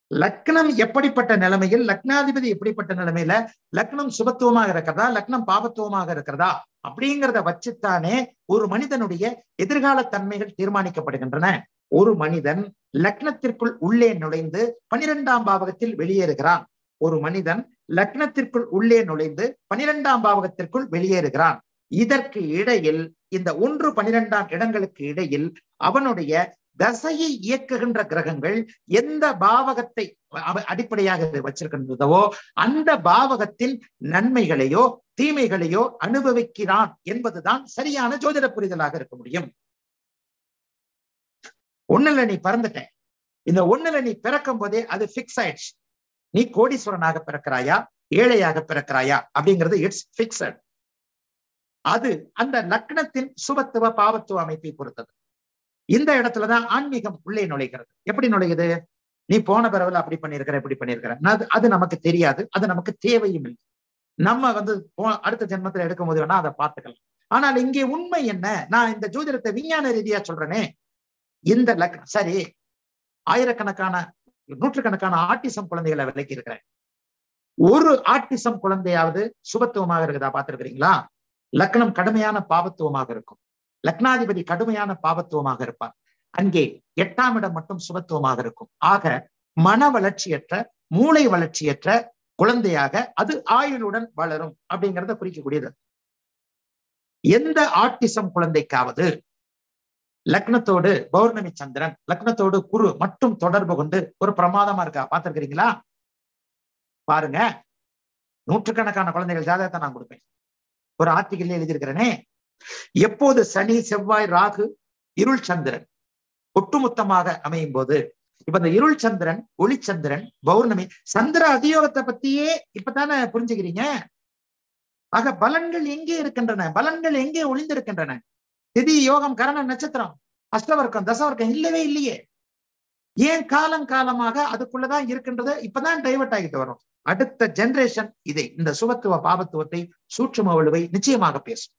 லக்னம் எப்படிப்பட்ட நிலைமையில் லக்னாதிபதி எப்படிப்பட்ட நிலைமையில லக்னம் சுபத்துவமாக இருக்கிறதா லக்னம் பாபத்துவமாக இருக்கிறதா அப்படிங்கிறத வச்சுத்தானே ஒரு மனிதனுடைய எதிர்கால தன்மைகள் தீர்மானிக்கப்படுகின்றன ஒரு மனிதன் லக்னத்திற்குள் உள்ளே நுழைந்து பனிரெண்டாம் பாவகத்தில் வெளியேறுகிறான் ஒரு மனிதன் லக்னத்திற்குள் உள்ளே நுழைந்து பனிரெண்டாம் பாவகத்திற்குள் வெளியேறுகிறான் இதற்கு இடையில் இந்த ஒன்று பனிரெண்டாம் இடங்களுக்கு இடையில் அவனுடைய தசையை இயக்குகின்ற கிரகங்கள் எந்த பாவகத்தை அவ- அடிப்படையாக வச்சிருக்கின்றதோ அந்த பாவகத்தின் நன்மைகளையோ தீமைகளையோ அனுபவிக்கிறான் என்பதுதான் சரியான ஜோதிட புரிதலாக இருக்க முடியும் ஒண்ணுல நீ பிறந்துட்ட இந்த ஒண்ணுல நீ பிறக்கும் போதே அது பிக்ஸ் ஆயிடுச்சு நீ கோடீஸ்வரனாக பிறக்கிறாயா ஏழையாக பிறக்கிறாயா அப்படிங்கிறது இட்ஸ் பிக்சட் அது அந்த லக்னத்தின் சுபத்துவ பாவத்துவ அமைப்பை பொறுத்தது இந்த இடத்துலதான் ஆன்மீகம் உள்ளே நுழைகிறது எப்படி நுழையுது நீ போன பிறகுல அப்படி பண்ணிருக்கிற இப்படி பண்ணிருக்கிற அது அது நமக்கு தெரியாது அது நமக்கு தேவையும் இல்லை நம்ம வந்து போ- அடுத்த ஜென்மத்துல எடுக்கும் போது வேணா அதை பார்த்துக்கலாம் ஆனால் இங்கே உண்மை என்ன நான் இந்த ஜோதிடத்தை விஞ்ஞான ரீதியா சொல்றேனே இந்த லக் சரி ஆயிரக்கணக்கான நூற்றுக்கணக்கான ஆட்டிசம் குழந்தைகளை விலக்கி இருக்கிறேன் ஒரு ஆட்டிசம் குழந்தையாவது சுபத்துவமாக இருக்குதா பார்த்திருக்கிறீங்களா லக்னம் கடுமையான பாபத்துவமாக இருக்கும் லக்னாதிபதி கடுமையான பாபத்துவமாக இருப்பார் அங்கே எட்டாம் இடம் மட்டும் சுபத்துவமாக இருக்கும் ஆக மன வளர்ச்சியற்ற மூளை வளர்ச்சியற்ற குழந்தையாக அது ஆயுளுடன் வளரும் அப்படிங்கறத குறிக்கக்கூடியது எந்த ஆட்டிசம் குழந்தைக்காவது லக்னத்தோடு பௌர்ணமி சந்திரன் லக்னத்தோடு குரு மட்டும் தொடர்பு கொண்டு ஒரு பிரமாதமா இருக்கா பார்த்திருக்கிறீங்களா பாருங்க நூற்றுக்கணக்கான குழந்தைகள் ஜாதகத்தை நான் கொடுப்பேன் ஒரு ஆர்டிகல்ல எழுதியிருக்கிறேனே எப்போது சனி செவ்வாய் ராகு இருள் சந்திரன் ஒட்டுமொத்தமாக அமையும் போது இப்ப இந்த இருள் சந்திரன் ஒளிச்சந்திரன் பௌர்ணமி சந்திர அதியோகத்தை பத்தியே இப்பதானே புரிஞ்சுக்கிறீங்க ஆக பலன்கள் எங்கே இருக்கின்றன பலன்கள் எங்கே ஒளிந்திருக்கின்றன திதி யோகம் கரண நட்சத்திரம் அஷ்டவர்க்கம் தசவர்க்கம் இல்லவே இல்லையே ஏன் காலம் காலமாக அதுக்குள்ளதான் இருக்கின்றது இப்பதான் டைவர்ட் ஆகிட்டு வரும் அடுத்த ஜெனரேஷன் இதை இந்த சுபத்துவ பாபத்துவத்தை சூட்சும வலுவை நிச்சயமாக பேசும்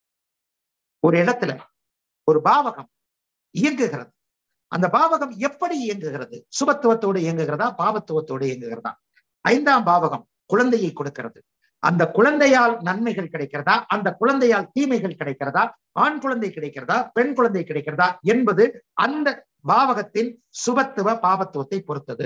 ஒரு இடத்துல ஒரு பாவகம் இயங்குகிறது அந்த பாவகம் எப்படி இயங்குகிறது சுபத்துவத்தோடு இயங்குகிறதா பாவத்துவத்தோடு இயங்குகிறதா ஐந்தாம் பாவகம் குழந்தையை கொடுக்கிறது அந்த குழந்தையால் நன்மைகள் கிடைக்கிறதா அந்த குழந்தையால் தீமைகள் கிடைக்கிறதா ஆண் குழந்தை கிடைக்கிறதா பெண் குழந்தை கிடைக்கிறதா என்பது அந்த பாவகத்தின் சுபத்துவ பாவத்துவத்தை பொறுத்தது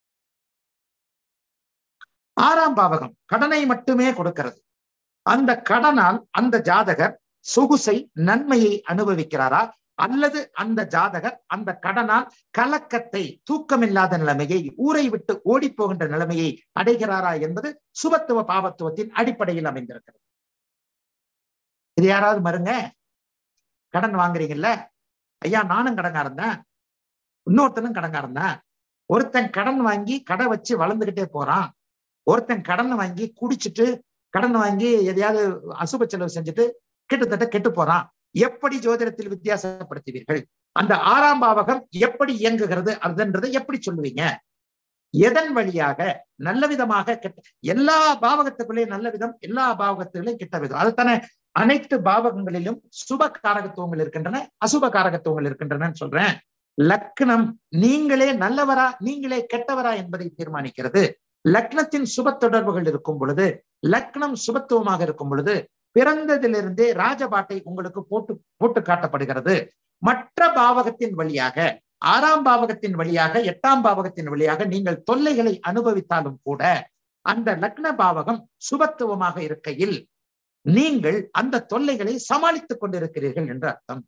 ஆறாம் பாவகம் கடனை மட்டுமே கொடுக்கிறது அந்த கடனால் அந்த ஜாதகர் சொகுசை நன்மையை அனுபவிக்கிறாரா அல்லது அந்த ஜாதகர் அந்த கடனால் கலக்கத்தை தூக்கமில்லாத நிலைமையை ஊரை விட்டு ஓடி போகின்ற நிலைமையை அடைகிறாரா என்பது சுபத்துவ பாவத்துவத்தின் அடிப்படையில் அமைந்திருக்கிறது இது யாராவது மருங்க கடன் வாங்குறீங்கல்ல ஐயா நானும் கடங்காரன் தான் இன்னொருத்தனும் கடங்காரன் தான் ஒருத்தன் கடன் வாங்கி கடை வச்சு வளர்ந்துகிட்டே போறான் ஒருத்தன் கடன் வாங்கி குடிச்சிட்டு கடன் வாங்கி எதையாவது அசுப செலவு செஞ்சுட்டு கிட்டத்தட்ட கெட்டு போறான் எப்படி ஜோதிடத்தில் வித்தியாசப்படுத்துவீர்கள் அந்த ஆறாம் பாவகம் எப்படி இயங்குகிறது அதுன்றதை எப்படி சொல்லுவீங்க எதன் வழியாக நல்ல விதமாக கெட்ட எல்லா பாவகத்துக்குள்ளே நல்ல விதம் எல்லா பாவகத்துகளையும் கெட்ட விதம் அதுதானே அனைத்து பாவகங்களிலும் சுப காரகத்துவங்கள் இருக்கின்றன அசுப காரகத்துவங்கள் இருக்கின்றன சொல்றேன் லக்னம் நீங்களே நல்லவரா நீங்களே கெட்டவரா என்பதை தீர்மானிக்கிறது லக்னத்தின் சுப தொடர்புகள் இருக்கும் பொழுது லக்னம் சுபத்துவமாக இருக்கும் பொழுது பிறந்ததிலிருந்தே ராஜபாட்டை உங்களுக்கு போட்டு போட்டு காட்டப்படுகிறது மற்ற பாவகத்தின் வழியாக ஆறாம் பாவகத்தின் வழியாக எட்டாம் பாவகத்தின் வழியாக நீங்கள் தொல்லைகளை அனுபவித்தாலும் கூட அந்த லக்ன பாவகம் சுபத்துவமாக இருக்கையில் நீங்கள் அந்த தொல்லைகளை சமாளித்துக் கொண்டிருக்கிறீர்கள் என்று அர்த்தம்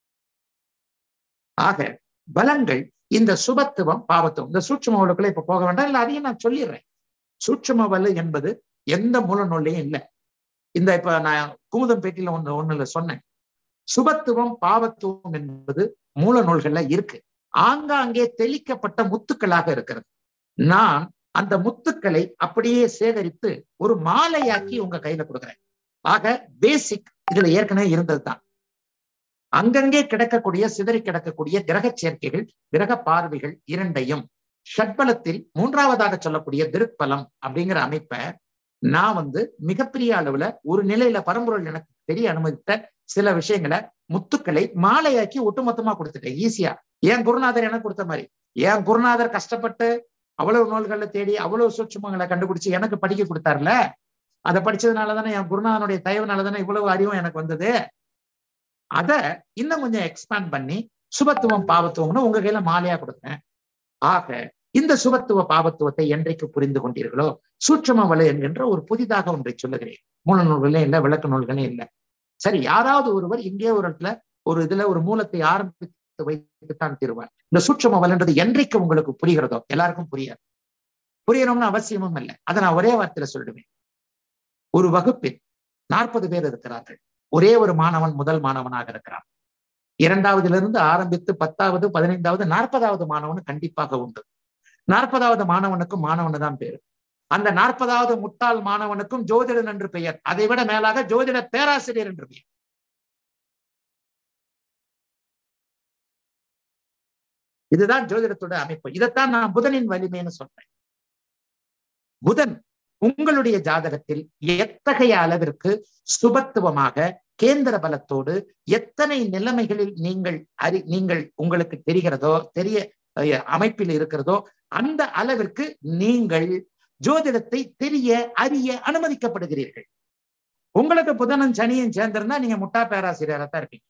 ஆக பலன்கள் இந்த சுபத்துவம் பாவத்துவம் இந்த சூட்சும வலுக்குள்ள இப்ப போக வேண்டாம் இல்ல அதையும் நான் சொல்லிடுறேன் சூட்சும வலு என்பது எந்த மூல நூல்லையும் இல்லை இந்த இப்ப நான் குமுதம் பேட்டியில ஒண்ணு ஒண்ணுல சொன்னேன் சுபத்துவம் பாவத்துவம் என்பது மூல நூல்கள்ல இருக்கு ஆங்காங்கே தெளிக்கப்பட்ட முத்துக்களாக இருக்கிறது நான் அந்த முத்துக்களை அப்படியே சேகரித்து ஒரு மாலையாக்கி உங்க கையில கொடுக்குறேன் ஆக பேசிக் இதுல ஏற்கனவே இருந்தது தான் அங்கங்கே கிடக்கக்கூடிய சிதறி கிடக்கக்கூடிய கிரக சேர்க்கைகள் கிரக பார்வைகள் இரண்டையும் ஷட்பலத்தில் மூன்றாவதாக சொல்லக்கூடிய திருப்பலம் அப்படிங்கிற அமைப்பை நான் வந்து மிகப்பெரிய அளவுல ஒரு நிலையில பரம்பொருள் எனக்கு தெரிய அனுமதித்த சில விஷயங்களை முத்துக்களை மாலையாக்கி ஒட்டுமொத்தமா கொடுத்துட்டேன் ஈஸியா என் குருநாதர் எனக்கு கொடுத்த மாதிரி என் குருநாதர் கஷ்டப்பட்டு அவ்வளவு நூல்களை தேடி அவ்வளவு சூட்சுமங்களை கண்டுபிடிச்சு எனக்கு படிக்க கொடுத்தாருல அதை படிச்சதுனால தானே என் குருநாதனுடைய தயவுனால தானே இவ்வளவு அறிவும் எனக்கு வந்தது அத இன்னும் கொஞ்சம் எக்ஸ்பேண்ட் பண்ணி சுபத்துவம் பாவத்துவம்னு உங்க கையில மாலையா கொடுத்தேன் ஆக இந்த சுபத்துவ பாவத்துவத்தை என்றைக்கு புரிந்து கொண்டீர்களோ சூட்சம வலு என்கின்ற ஒரு புதிதாக ஒன்றை சொல்லுகிறேன் மூல நூல்களே இல்லை விளக்க நூல்களே இல்லை சரி யாராவது ஒருவர் இங்கே ஒரு இடத்துல ஒரு இதுல ஒரு மூலத்தை ஆரம்பித்து வைத்துத்தான் தீருவார் இந்த சூட்சம வலுன்றது என்றைக்கு உங்களுக்கு புரிகிறதோ எல்லாருக்கும் புரியாது புரியணும்னு அவசியமும் இல்லை அதை நான் ஒரே வார்த்தையில சொல்லுவேன் ஒரு வகுப்பில் நாற்பது பேர் இருக்கிறார்கள் ஒரே ஒரு மாணவன் முதல் மாணவனாக இருக்கிறான் இரண்டாவதுல இருந்து ஆரம்பித்து பத்தாவது பதினைந்தாவது நாற்பதாவது மாணவன் கண்டிப்பாக உண்டு நாற்பதாவது மாணவனுக்கும் மாணவனு தான் பேரு அந்த நாற்பதாவது முட்டாள் மாணவனுக்கும் ஜோதிடன் என்று பெயர் அதை விட மேலாக ஜோதிட பேராசிரியர் என்று பெயர் இதுதான் ஜோதிடத்தோட அமைப்பு இதைத்தான் நான் புதனின் வலிமைன்னு சொல்றேன் புதன் உங்களுடைய ஜாதகத்தில் எத்தகைய அளவிற்கு சுபத்துவமாக கேந்திர பலத்தோடு எத்தனை நிலைமைகளில் நீங்கள் அறி நீங்கள் உங்களுக்கு தெரிகிறதோ தெரிய அமைப்பில் இருக்கிறதோ அந்த அளவிற்கு நீங்கள் ஜோதிடத்தை தெரிய அறிய அனுமதிக்கப்படுகிறீர்கள் உங்களுக்கு புதனும் சனியும் சேர்ந்திருந்தா நீங்க முட்டா பேராசிரியரா தான் இருப்பீங்க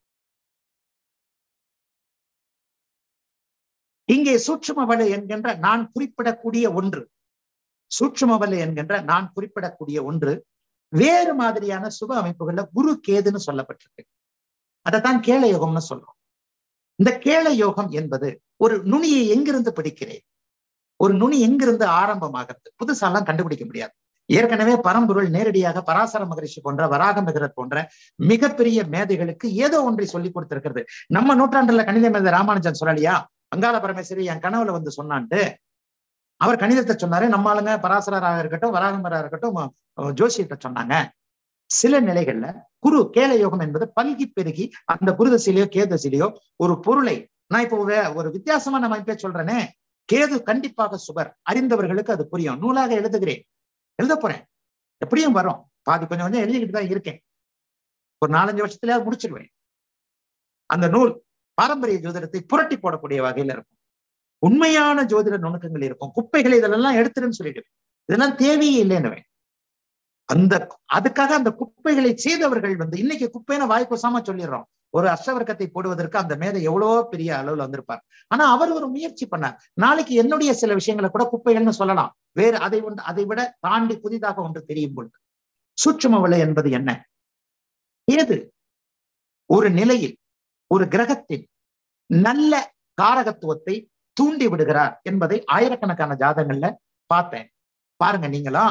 இங்கே சூட்சும வலு என்கின்ற நான் குறிப்பிடக்கூடிய ஒன்று சூட்சும வலு என்கின்ற நான் குறிப்பிடக்கூடிய ஒன்று வேறு மாதிரியான சுப அமைப்புகள்ல குரு கேதுன்னு சொல்லப்பட்டிருக்கு அதைத்தான் கேள யோகம்னு சொல்றோம் இந்த கேள யோகம் என்பது ஒரு நுனியை எங்கிருந்து பிடிக்கிறேன் ஒரு நுனி எங்கிருந்து ஆரம்பமாகிறது புதுசாலாம் கண்டுபிடிக்க முடியாது ஏற்கனவே பரம்பொருள் நேரடியாக பராசர மகரிஷி போன்ற வராக மிகரத் போன்ற மிகப்பெரிய மேதைகளுக்கு ஏதோ ஒன்றை சொல்லி கொடுத்திருக்கிறது நம்ம நூற்றாண்டுல கணித மேதை ராமானுஜன் சொல்லலையா அங்காள பரமேஸ்வரி என் கனவுல வந்து சொன்னான்ட்டு அவர் கணிதத்தை சொன்னாரு நம்ம ஆளுங்க பராசரராக இருக்கட்டும் வராகமராக இருக்கட்டும் ஜோசியத்தை சொன்னாங்க சில நிலைகள்ல குரு கேல யோகம் என்பது பல்கி பெருகி அந்த குருதசிலையோ கேதசிலையோ ஒரு பொருளை நான் இப்போ ஒரு வித்தியாசமா நம்ம இப்ப சொல்றேனே கேது கண்டிப்பாக சுபர் அறிந்தவர்களுக்கு அது புரியும் நூலாக எழுதுகிறேன் எழுத போறேன் எப்படியும் வரும் பாதி கொஞ்சம் கொஞ்சம் எழுதிக்கிட்டு தான் இருக்கேன் ஒரு நாலஞ்சு வருஷத்துல முடிச்சிருவேன் அந்த நூல் பாரம்பரிய ஜோதிடத்தை புரட்டி போடக்கூடிய வகையில இருக்கும் உண்மையான ஜோதிட நுணுக்கங்கள் இருக்கும் குப்பைகளை இதெல்லாம் எடுத்துருன்னு சொல்லிடுவேன் இதெல்லாம் தேவையே இல்லைன்னுவேன் அந்த அதுக்காக அந்த குப்பைகளை செய்தவர்கள் வந்து இன்னைக்கு குப்பைன்னு வாய்க்குசாம சொல்லிடுறோம் ஒரு அஷ்டவர்க்கத்தை போடுவதற்கு அந்த மேதை எவ்வளவோ பெரிய அளவுல வந்திருப்பார் ஆனா அவர் ஒரு முயற்சி பண்ணார் நாளைக்கு என்னுடைய சில விஷயங்களை கூட குப்பைகள்னு சொல்லலாம் வேறு அதை ஒன்று அதை விட தாண்டி புதிதாக ஒன்று தெரியும் பொழுது சூட்சும விலை என்பது என்ன ஏது ஒரு நிலையில் ஒரு கிரகத்தின் நல்ல காரகத்துவத்தை தூண்டி விடுகிறார் என்பதை ஆயிரக்கணக்கான ஜாதகங்கள்ல பார்த்தேன் பாருங்க நீங்களா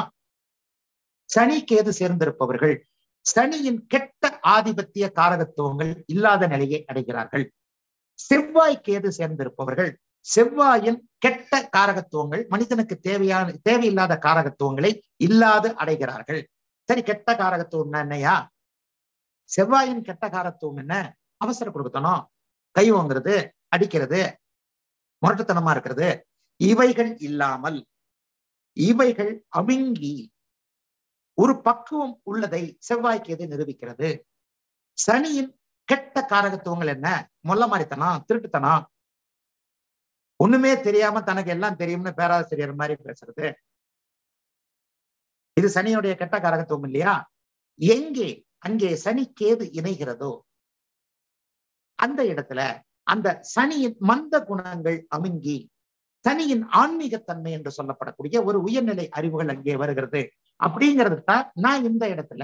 சனி கேது சேர்ந்திருப்பவர்கள் சனியின் கெட்ட ஆதிபத்திய காரகத்துவங்கள் இல்லாத நிலையை அடைகிறார்கள் செவ்வாய் கேது சேர்ந்திருப்பவர்கள் செவ்வாயின் கெட்ட காரகத்துவங்கள் மனிதனுக்கு தேவையான தேவையில்லாத காரகத்துவங்களை இல்லாது அடைகிறார்கள் சரி கெட்ட காரகத்துவம் என்னையா செவ்வாயின் கெட்ட காரத்துவம் என்ன அவசர கொடுக்கத்தனம் கை வாங்குறது அடிக்கிறது முரட்டுத்தனமா இருக்கிறது இவைகள் இல்லாமல் இவைகள் அமிங்கி ஒரு பக்குவம் உள்ளதை செவ்வாய்க்கு எது நிரூபிக்கிறது சனியின் கெட்ட காரகத்துவங்கள் என்ன மொல்ல மாதிரித்தனம் திருட்டுத்தனம் ஒண்ணுமே தெரியாம தனக்கு எல்லாம் தெரியும்னு பேராசிரியர் மாதிரி பேசுறது இது சனியுடைய கெட்ட காரகத்துவம் இல்லையா எங்கே அங்கே சனி கேது இணைகிறதோ அந்த இடத்துல அந்த சனியின் மந்த குணங்கள் அமுங்கி சனியின் ஆன்மீகத்தன்மை என்று சொல்லப்படக்கூடிய ஒரு உயர்நிலை அறிவுகள் அங்கே வருகிறது அப்படிங்கிறது தான் நான் இந்த இடத்துல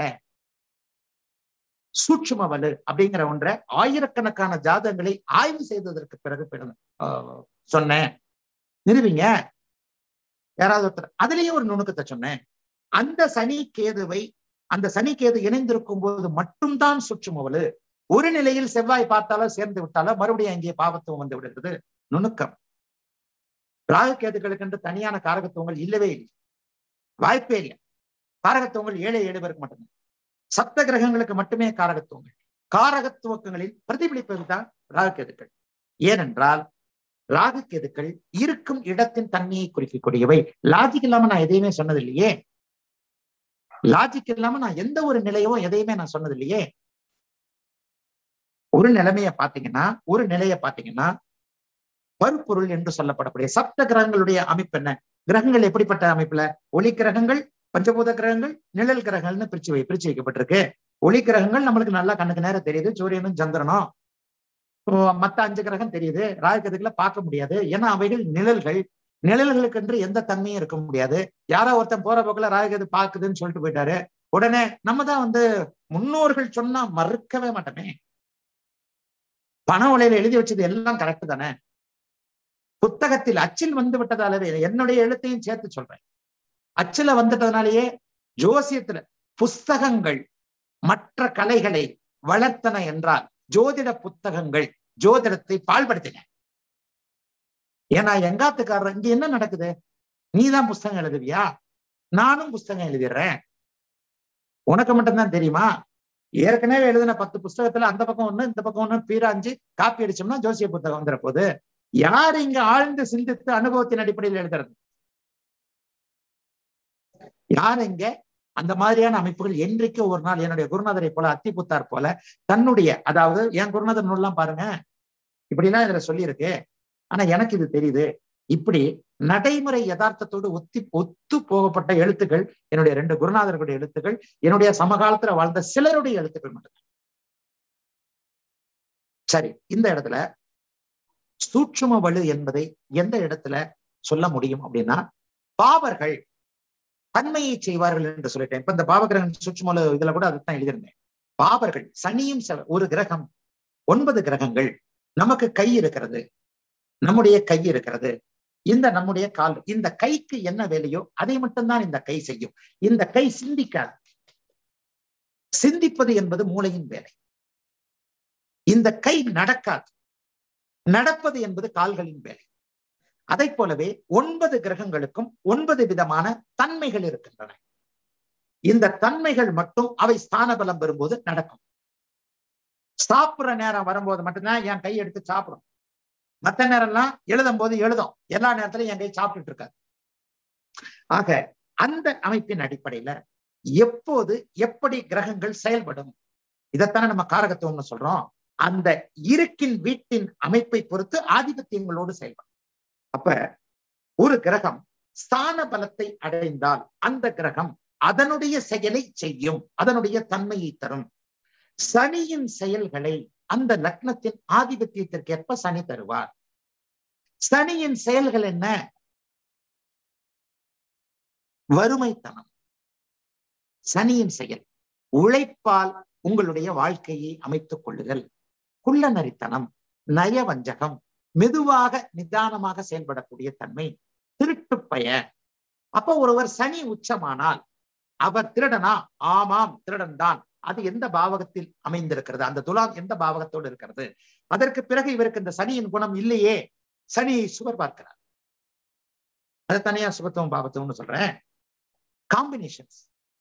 சூட்சும வலு அப்படிங்கிற ஒன்றை ஆயிரக்கணக்கான ஜாதகங்களை ஆய்வு செய்ததற்கு பிறகு சொன்னேன் நிறுவிங்க யாராவது ஒருத்தர் அதுலயே ஒரு நுணுக்கத்தை சொன்னேன் அந்த சனி கேதுவை அந்த சனி கேது இணைந்திருக்கும் போது மட்டும்தான் சூட்சும வலு ஒரு நிலையில் செவ்வாய் பார்த்தாலோ சேர்ந்து விட்டாலோ மறுபடியும் அங்கே பாவத்துவம் வந்து விடுகிறது நுணுக்கம் ராகு கேதுகளுக்கு என்று தனியான காரகத்துவங்கள் இல்லவே இல்லை வாய்ப்பே இல்லை காரகத்துவங்கள் ஏழை ஏழு பேருக்கு மட்டுமே சப்த கிரகங்களுக்கு மட்டுமே காரகத்துவங்கள் காரகத்துவங்களில் பிரதிபலிப்பது தான் ராகு கேதுக்கள் ஏனென்றால் ராகு கேதுக்கள் இருக்கும் இடத்தின் தன்மையை குறிக்கக்கூடியவை லாஜிக் இல்லாம நான் எதையுமே சொன்னது இல்லையே லாஜிக் இல்லாம நான் எந்த ஒரு நிலையோ எதையுமே நான் சொன்னது இல்லையே ஒரு நிலைமைய பாத்தீங்கன்னா ஒரு நிலைய பாத்தீங்கன்னா பருப்பொருள் என்று சொல்லப்படக்கூடிய சப்த கிரகங்களுடைய அமைப்பு என்ன கிரகங்கள் எப்படிப்பட்ட அமைப்புல ஒளி கிரகங்கள் பஞ்சபூத கிரகங்கள் நிழல் கிரகங்கள்னு பிரிச்சு வை பிரிச்சு வைக்கப்பட்டிருக்கு ஒளி கிரகங்கள் நம்மளுக்கு நல்லா கண்ணுக்கு நேரம் தெரியுது சூரியனும் சந்திரனும் ஓ, மத்த அஞ்சு கிரகம் தெரியுது ராயக்கதுக்குள்ள பார்க்க முடியாது ஏன்னா அவைகள் நிழல்கள் நிழல்களுக்கு என்று எந்த தன்மையும் இருக்க முடியாது யாரோ ஒருத்தன் போற போக்குல ராயகது பாக்குதுன்னு சொல்லிட்டு போயிட்டாரு உடனே நம்ம தான் வந்து முன்னோர்கள் சொன்னா மறுக்கவே மாட்டோமே பண உலையில எழுதி வச்சது எல்லாம் கரெக்ட் தானே புத்தகத்தில் அச்சில் வந்து விட்டதாலவே என்னுடைய எழுத்தையும் சேர்த்து சொல்றேன் அச்சில வந்துட்டதுனாலயே ஜோசியத்துல புஸ்தகங்கள் மற்ற கலைகளை வளர்த்தன என்றால் ஜோதிட புத்தகங்கள் ஜோதிடத்தை பாழ்படுத்தின ஏன்னா எங்காத்துக்காரர் இங்க என்ன நடக்குது நீதான் புஸ்தகம் எழுதுவியா நானும் புஸ்தகம் எழுதிடுறேன் உனக்கு மட்டும்தான் தெரியுமா ஏற்கனவே எழுதின பத்து புஸ்தகத்துல அந்த பக்கம் ஒண்ணு இந்த பக்கம் ஒண்ணு பீராஞ்சு காப்பி அடிச்சோம்னா ஜோசிய புத்தகம் வந்துற போது யார் இங்க ஆழ்ந்து சிந்தித்து அனுபவத்தின் அடிப்படையில் எழுதுறது யார் இங்க அந்த மாதிரியான அமைப்புகள் என்றைக்கு ஒரு நாள் என்னுடைய குருநாதரை போல அத்திபுத்தார் போல தன்னுடைய அதாவது என் குருநாதர் நூல்லாம் பாருங்க இப்படிலாம் இதுல சொல்லியிருக்கு ஆனா எனக்கு இது தெரியுது இப்படி நடைமுறை யதார்த்தத்தோடு ஒத்தி ஒத்து போகப்பட்ட எழுத்துக்கள் என்னுடைய ரெண்டு குருநாதர்களுடைய எழுத்துக்கள் என்னுடைய சமகாலத்துல வாழ்ந்த சிலருடைய எழுத்துக்கள் மட்டும் சரி இந்த இடத்துல சூட்சும வலு என்பதை எந்த இடத்துல சொல்ல முடியும் அப்படின்னா பாவர்கள் தன்மையை செய்வார்கள் என்று சொல்லிட்டேன் இப்ப இந்த பாவகிரகம் சூட்சும வலு இதுல கூட அதுதான் எழுதியிருந்தேன் பாவர்கள் சனியும் செவ்- ஒரு கிரகம் ஒன்பது கிரகங்கள் நமக்கு கை இருக்கிறது நம்முடைய கை இருக்கிறது இந்த நம்முடைய கால் இந்த கைக்கு என்ன வேலையோ அதை மட்டும்தான் இந்த கை செய்யும் இந்த கை சிந்திக்காது சிந்திப்பது என்பது மூளையின் வேலை இந்த கை நடக்காது நடப்பது என்பது கால்களின் வேலை அதை போலவே ஒன்பது கிரகங்களுக்கும் ஒன்பது விதமான தன்மைகள் இருக்கின்றன இந்த தன்மைகள் மட்டும் அவை ஸ்தான பலம் பெறும்போது நடக்கும் சாப்பிடுற நேரம் வரும்போது மட்டும்தான் என் கை எடுத்து சாப்பிடும் மத்த நேரம்லாம் எழுதும் போது எழுதும் எல்லா நேரத்திலும் என் கை சாப்பிட்டுட்டு இருக்காது ஆக அந்த அமைப்பின் அடிப்படையில எப்போது எப்படி கிரகங்கள் செயல்படும் இதைத்தானே நம்ம காரகத்துவம்னு சொல்றோம் அந்த இருக்கின் வீட்டின் அமைப்பை பொறுத்து ஆதிபத்தியங்களோடு செயல்படும் அப்ப ஒரு கிரகம் ஸ்தான பலத்தை அடைந்தால் அந்த கிரகம் அதனுடைய செயலை செய்யும் அதனுடைய தன்மையை தரும் சனியின் செயல்களை அந்த லக்னத்தின் ஆதிபத்தியத்திற்கேற்ப சனி தருவார் சனியின் செயல்கள் என்ன வறுமைத்தனம் சனியின் செயல் உழைப்பால் உங்களுடைய வாழ்க்கையை அமைத்துக் கொள்ளுதல் குள்ளநரித்தனம் நயவஞ்சகம் மெதுவாக நிதானமாக செயல்படக்கூடிய தன்மை திருட்டு பய அப்ப ஒருவர் சனி உச்சமானால் அவர் திருடனா ஆமாம் திருடன் தான் அது எந்த பாவகத்தில் அமைந்திருக்கிறது அந்த துலாம் எந்த பாவகத்தோடு இருக்கிறது அதற்கு பிறகு இவருக்கு இந்த சனியின் குணம் இல்லையே சனி சுவர் பார்க்கிறார் அது தனியா சுபத்துவம் பாவத்துவம்னு சொல்றேன் காம்பினேஷன்ஸ்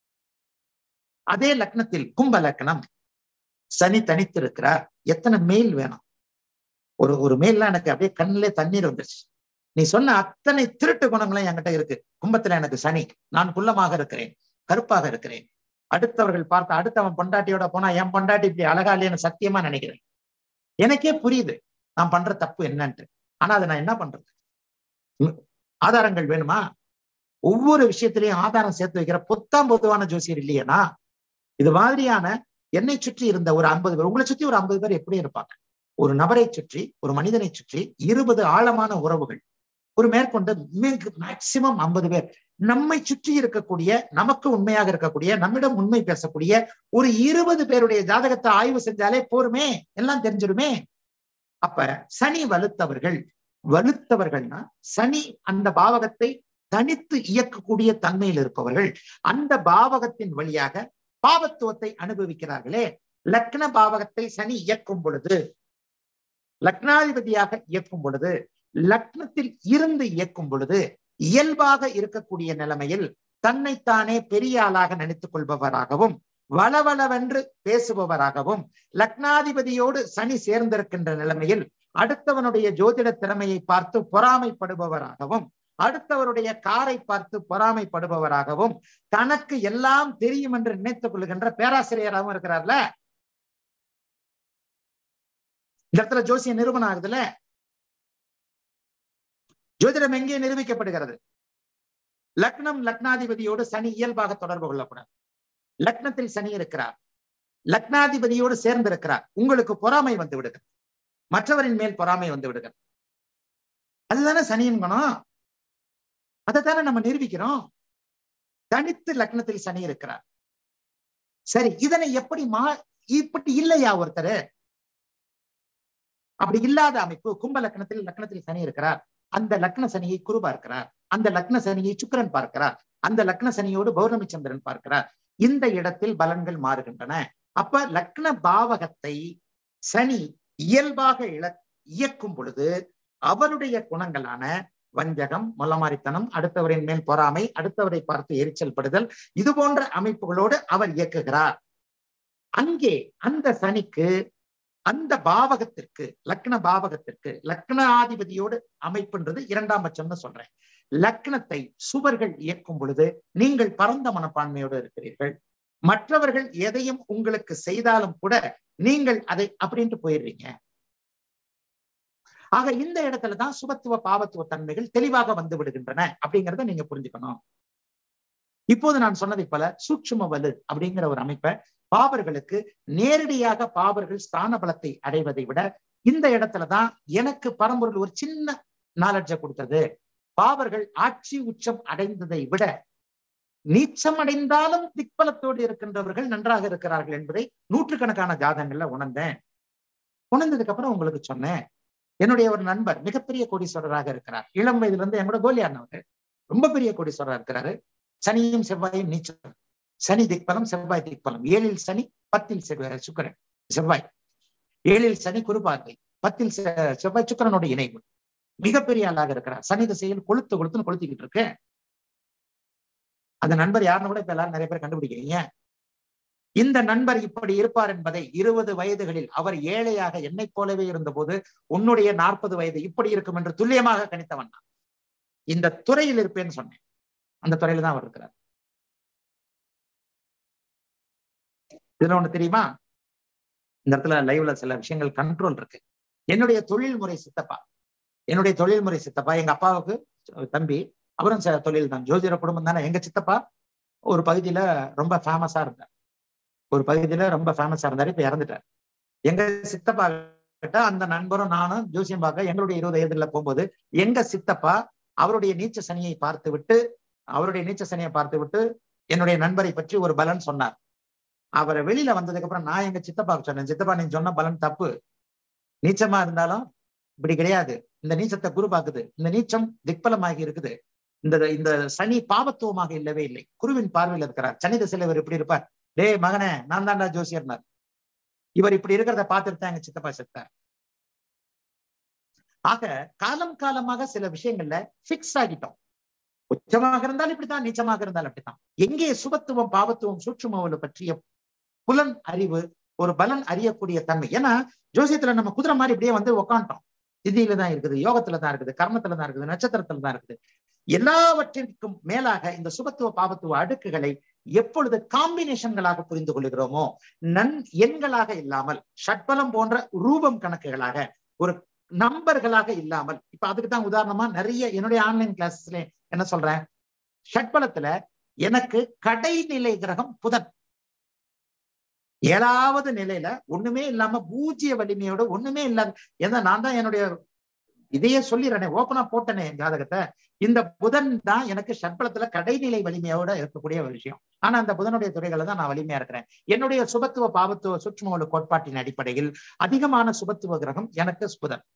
அதே லக்னத்தில் கும்ப லக்னம் சனி தனித்திருக்கிறார் எத்தனை மெயில் வேணும் ஒரு ஒரு மெயில்லாம் எனக்கு அப்படியே கண்ணிலே தண்ணீர் வந்துருச்சு நீ சொன்ன அத்தனை திருட்டு குணங்களும் என்கிட்ட இருக்கு கும்பத்துல எனக்கு சனி நான் குள்ளமாக இருக்கிறேன் கருப்பாக இருக்கிறேன் அடுத்தவர்கள் பார்த்த அடுத்தவன் பொண்டாட்டியோட போனா என் பொண்டாட்டி இப்படி அழகா இல்லைன்னு சத்தியமா நினைக்கிறேன் எனக்கே புரியுது நான் பண்ற தப்பு என்னன்ட்டு ஆனா அதை நான் என்ன பண்றது உம், ஆதாரங்கள் வேணுமா ஒவ்வொரு விஷயத்திலையும் ஆதாரம் சேர்த்து வைக்கிற பொத்தாம் பொதுவான ஜோசியர் இல்லையேனா இது மாதிரியான என்னை சுற்றி இருந்த ஒரு ஐம்பது பேர் உங்களை சுற்றி ஒரு ஐம்பது பேர் எப்படி இருப்பாங்க ஒரு நபரை சுற்றி ஒரு மனிதனை சுற்றி இருபது ஆழமான உறவுகள் ஒரு மேற்கொண்டு மேக்சிமம் ஐம்பது பேர் நம்மை சுற்றி இருக்கக்கூடிய நமக்கு உண்மையாக இருக்கக்கூடிய நம்மிடம் உண்மை பேசக்கூடிய ஒரு இருபது பேருடைய ஜாதகத்தை ஆய்வு செஞ்சாலே போருமே எல்லாம் தெரிஞ்சிருமே அப்ப சனி வலுத்தவர்கள் வலுத்தவர்கள்னா சனி அந்த பாவகத்தை தனித்து இயக்கக்கூடிய தன்மையில் இருப்பவர்கள் அந்த பாவகத்தின் வழியாக பாவத்துவத்தை அனுபவிக்கிறார்களே லக்ன பாவகத்தை சனி இயக்கும் பொழுது லக்னாதிபதியாக இயக்கும் பொழுது லக்னத்தில் இருந்து இயக்கும் பொழுது இயல்பாக இருக்கக்கூடிய நிலைமையில் தன்னைத்தானே பெரிய ஆளாக நினைத்துக் கொள்பவராகவும் வளவளவென்று பேசுபவராகவும் லக்னாதிபதியோடு சனி சேர்ந்திருக்கின்ற நிலைமையில் அடுத்தவனுடைய ஜோதிட திறமையை பார்த்து பொறாமைப்படுபவராகவும் அடுத்தவருடைய காரை பார்த்து பொறாமைப்படுபவராகவும் தனக்கு எல்லாம் தெரியும் என்று நினைத்துக் கொள்ளுகின்ற பேராசிரியராகவும் இருக்கிறார்ல இந்த இடத்துல ஜோசிய நிரூபணம் ஆகுதுல ஜோதிடம் எங்கே நிரூபிக்கப்படுகிறது லக்னம் லக்னாதிபதியோடு சனி இயல்பாக தொடர்பு கொள்ளக்கூடாது லக்னத்தில் சனி இருக்கிறார் லக்னாதிபதியோடு சேர்ந்து இருக்கிறார் உங்களுக்கு பொறாமை வந்து விடுகிறது மற்றவரின் மேல் பொறாமை வந்து விடுகிறது அதுதானே சனியின் குணம் அதைத்தானே நம்ம நிரூபிக்கிறோம் தனித்து லக்னத்தில் சனி இருக்கிறார் சரி இதனை எப்படி மா இப்படி இல்லையா ஒருத்தர் அப்படி இல்லாத அமைப்பு கும்ப லக்னத்தில் லக்னத்தில் சனி இருக்கிறார் அந்த லக்ன சனியை குரு பார்க்கிறார் அந்த லக்ன சனியை சுக்கிரன் பார்க்கிறார் அந்த லக்ன சனியோடு பௌர்ணமி சந்திரன் பார்க்கிறார் இந்த இடத்தில் பலன்கள் மாறுகின்றன அப்ப லக்ன பாவகத்தை சனி இயல்பாக இழ இயக்கும் பொழுது அவருடைய குணங்களான வஞ்சகம் மொல்லமாரித்தனம் அடுத்தவரின் மேல் பொறாமை அடுத்தவரை பார்த்து எரிச்சல் படுதல் இது போன்ற அமைப்புகளோடு அவர் இயக்குகிறார் அங்கே அந்த சனிக்கு அந்த பாவகத்திற்கு லக்ன பாவகத்திற்கு லக்னாதிபதியோடு அமைப்புன்றது இரண்டாம் பட்சம்னு சொல்றேன் லக்னத்தை சுவர்கள் இயக்கும் பொழுது நீங்கள் பரந்த மனப்பான்மையோடு இருக்கிறீர்கள் மற்றவர்கள் எதையும் உங்களுக்கு செய்தாலும் கூட நீங்கள் அதை அப்படின்ட்டு போயிடுறீங்க ஆக இந்த இடத்துலதான் சுபத்துவ பாவத்துவ தன்மைகள் தெளிவாக வந்து விடுகின்றன அப்படிங்கிறத நீங்க புரிஞ்சுக்கணும் இப்போது நான் சொன்னதை போல சூட்சும வலு அப்படிங்கிற ஒரு அமைப்பை பாபர்களுக்கு நேரடியாக பாபர்கள் ஸ்தான பலத்தை அடைவதை விட இந்த இடத்துலதான் எனக்கு பரம்பொருள் ஒரு சின்ன நாலெட்ஜை கொடுத்தது பாவர்கள் ஆட்சி உச்சம் அடைந்ததை விட நீச்சம் அடைந்தாலும் திக்பலத்தோடு இருக்கின்றவர்கள் நன்றாக இருக்கிறார்கள் என்பதை நூற்றுக்கணக்கான ஜாதகங்கள்ல உணர்ந்தேன் உணர்ந்ததுக்கு அப்புறம் உங்களுக்கு சொன்னேன் என்னுடைய ஒரு நண்பர் மிகப்பெரிய கோடீஸ்வரராக இருக்கிறார் இளம் வயதுல இருந்து எங்களோட கோலியானவர் ரொம்ப பெரிய கோடீஸ்வரராக இருக்கிறாரு சனியும் செவ்வாயும் நீச்சம் சனி திக்பலம் செவ்வாய் திக்பலம் ஏழில் சனி பத்தில் சுக்கரன் செவ்வாய் ஏழில் சனி குருபார்வை பத்தில் செவ்வாய் சுக்கரனோட இணைவு மிகப்பெரிய ஆளாக இருக்கிறார் சனி திசையில் கொளுத்து கொளுத்துன்னு கொளுத்திக்கிட்டு இருக்கு அந்த நண்பர் யாருன்னு கூட இப்ப எல்லாரும் நிறைய பேர் கண்டுபிடிக்கிறீங்க இந்த நண்பர் இப்படி இருப்பார் என்பதை இருபது வயதுகளில் அவர் ஏழையாக என்னை போலவே இருந்தபோது உன்னுடைய நாற்பது வயது இப்படி இருக்கும் என்று துல்லியமாக கணித்தவன் நான் இந்த துறையில் இருப்பேன்னு சொன்னேன் அந்த துறையில தான் அவர் இருக்கிறார் இதுல ஒண்ணு தெரியுமா இந்த இடத்துல லைவ்ல சில விஷயங்கள் கண்ட்ரோல் இருக்கு என்னுடைய தொழில்முறை சித்தப்பா என்னுடைய தொழில்முறை சித்தப்பா எங்க அப்பாவுக்கு தம்பி அவரும் தொழில் தான் ஜோதிட குடும்பம் தானே எங்க சித்தப்பா ஒரு பகுதியில ரொம்ப ஃபேமஸா இருந்தார் ஒரு பகுதியில ரொம்ப ஃபேமஸா இருந்தாரு இப்ப இறந்துட்டார் எங்க சித்தப்பா கிட்ட அந்த நண்பரும் நானும் ஜோசியம் பார்க்க எங்களுடைய இருபது வயதுல போகும்போது எங்க சித்தப்பா அவருடைய நீச்ச சனியை பார்த்து விட்டு அவருடைய நீச்ச சனியை பார்த்து விட்டு என்னுடைய நண்பரை பற்றி ஒரு பலன் சொன்னார் அவரை வெளியில வந்ததுக்கு அப்புறம் நான் எங்க சித்தப்பாவுக்கு சொன்னேன் சித்தப்பா நீங்க சொன்ன பலன் தப்பு நீச்சமா இருந்தாலும் இப்படி கிடையாது இந்த நீச்சத்தை குரு பாக்குது இந்த நீச்சம் திக்பலமாகி இருக்குது இந்த இந்த சனி பாவத்துவமாக இல்லவே இல்லை குருவின் பார்வையில் இருக்கிறார் சனி திசையில் இவர் எப்படி இருப்பார் டே மகனே நான் தாண்டா ஜோசியர்னார் இவர் இப்படி இருக்கிறத பார்த்துட்டு தான் எங்க சித்தப்பா செத்தார் ஆக காலம் காலமாக சில விஷயங்கள்ல பிக்ஸ் ஆகிட்டோம் உச்சமாக இருந்தாலும் இப்படித்தான் நீச்சமாக இருந்தாலும் அப்படித்தான் எங்கே சுபத்துவம் பாவத்துவம் சூட்சுமவலு பற்றிய புலன் அறிவு ஒரு பலன் அறியக்கூடிய தன்மை ஏன்னா ஜோசியத்துல நம்ம குதிரை மாதிரி இப்படியே வந்து உக்காண்டோம் திதியில தான் இருக்குது யோகத்துல தான் இருக்குது கர்மத்துல தான் இருக்குது நட்சத்திரத்துல தான் இருக்குது எல்லாவற்றிற்கும் மேலாக இந்த சுபத்துவ பாவத்துவ அடுக்குகளை எப்பொழுது காம்பினேஷன்களாக புரிந்து கொள்கிறோமோ நன் எண்களாக இல்லாமல் ஷட்பலம் போன்ற ரூபம் கணக்குகளாக ஒரு நம்பர்களாக இல்லாமல் இப்ப அதுக்கு தான் உதாரணமா நிறைய என்னுடைய ஆன்லைன் கிளாஸ்ல என்ன சொல்றேன் ஷட்பலத்துல எனக்கு கடைநிலை கிரகம் புதன் ஏழாவது நிலையில ஒண்ணுமே இல்லாம பூஜ்ய வலிமையோட ஒண்ணுமே இல்லாத ஏன்னா நான் தான் என்னுடைய இதையே சொல்லிடுறேனே ஓப்பனா போட்டனே என் ஜாதகத்தை இந்த புதன் தான் எனக்கு சட்பலத்துல கடைநிலை வலிமையோட இருக்கக்கூடிய ஒரு விஷயம் ஆனா அந்த புதனுடைய துறைகளை தான் நான் வலிமையா இருக்கிறேன் என்னுடைய சுபத்துவ பாவத்துவ சூட்சும கோட்பாட்டின் அடிப்படையில் அதிகமான சுபத்துவ கிரகம் எனக்கு புதன்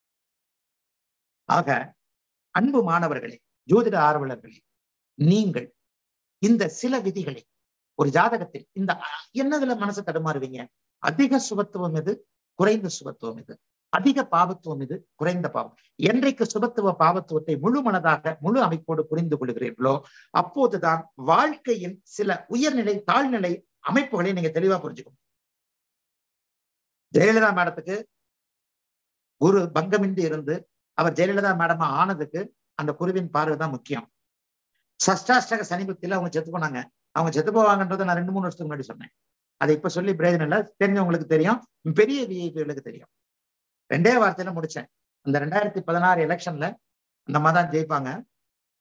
ஆக அன்பு மாணவர்களே ஜோதிட ஆர்வலர்களே நீங்கள் இந்த சில விதிகளை ஒரு ஜாதகத்தில் இந்த என்னதுல மனசு தடுமாறுவீங்க அதிக சுபத்துவம் எது குறைந்த சுபத்துவம் எது அதிக பாவத்துவம் இது குறைந்த பாவம் என்றைக்கு சுபத்துவ பாவத்துவத்தை முழு மனதாக முழு அமைப்போடு புரிந்து கொள்கிறீர்களோ அப்போதுதான் வாழ்க்கையின் சில உயர்நிலை தாழ்நிலை அமைப்புகளை நீங்க தெளிவா புரிஞ்சுக்கணும் ஜெயலலிதா மேடத்துக்கு குரு பங்கமின்றி இருந்து அவர் ஜெயலலிதா மேடமா ஆனதுக்கு அந்த குருவின் பார்வை தான் முக்கியம் சஷ்டாஷ்டக சனிபத்தில அவங்க செத்து போனாங்க அவங்க செத்து போவாங்கன்றதை நான் ரெண்டு மூணு வருஷத்துக்கு முன்னாடி சொன்னேன் அதை இப்ப சொல்லி பிரயோஜனம் இல்லை தெரிஞ்சவங்களுக்கு தெரியும் பெரிய விஐபிகளுக்கு தெரியும் ரெண்டே வார்த்தையில முடிச்சேன் அந்த ரெண்டாயிரத்தி பதினாறு எலெக்ஷன்ல அந்த மாதிரி தான் ஜெயிப்பாங்க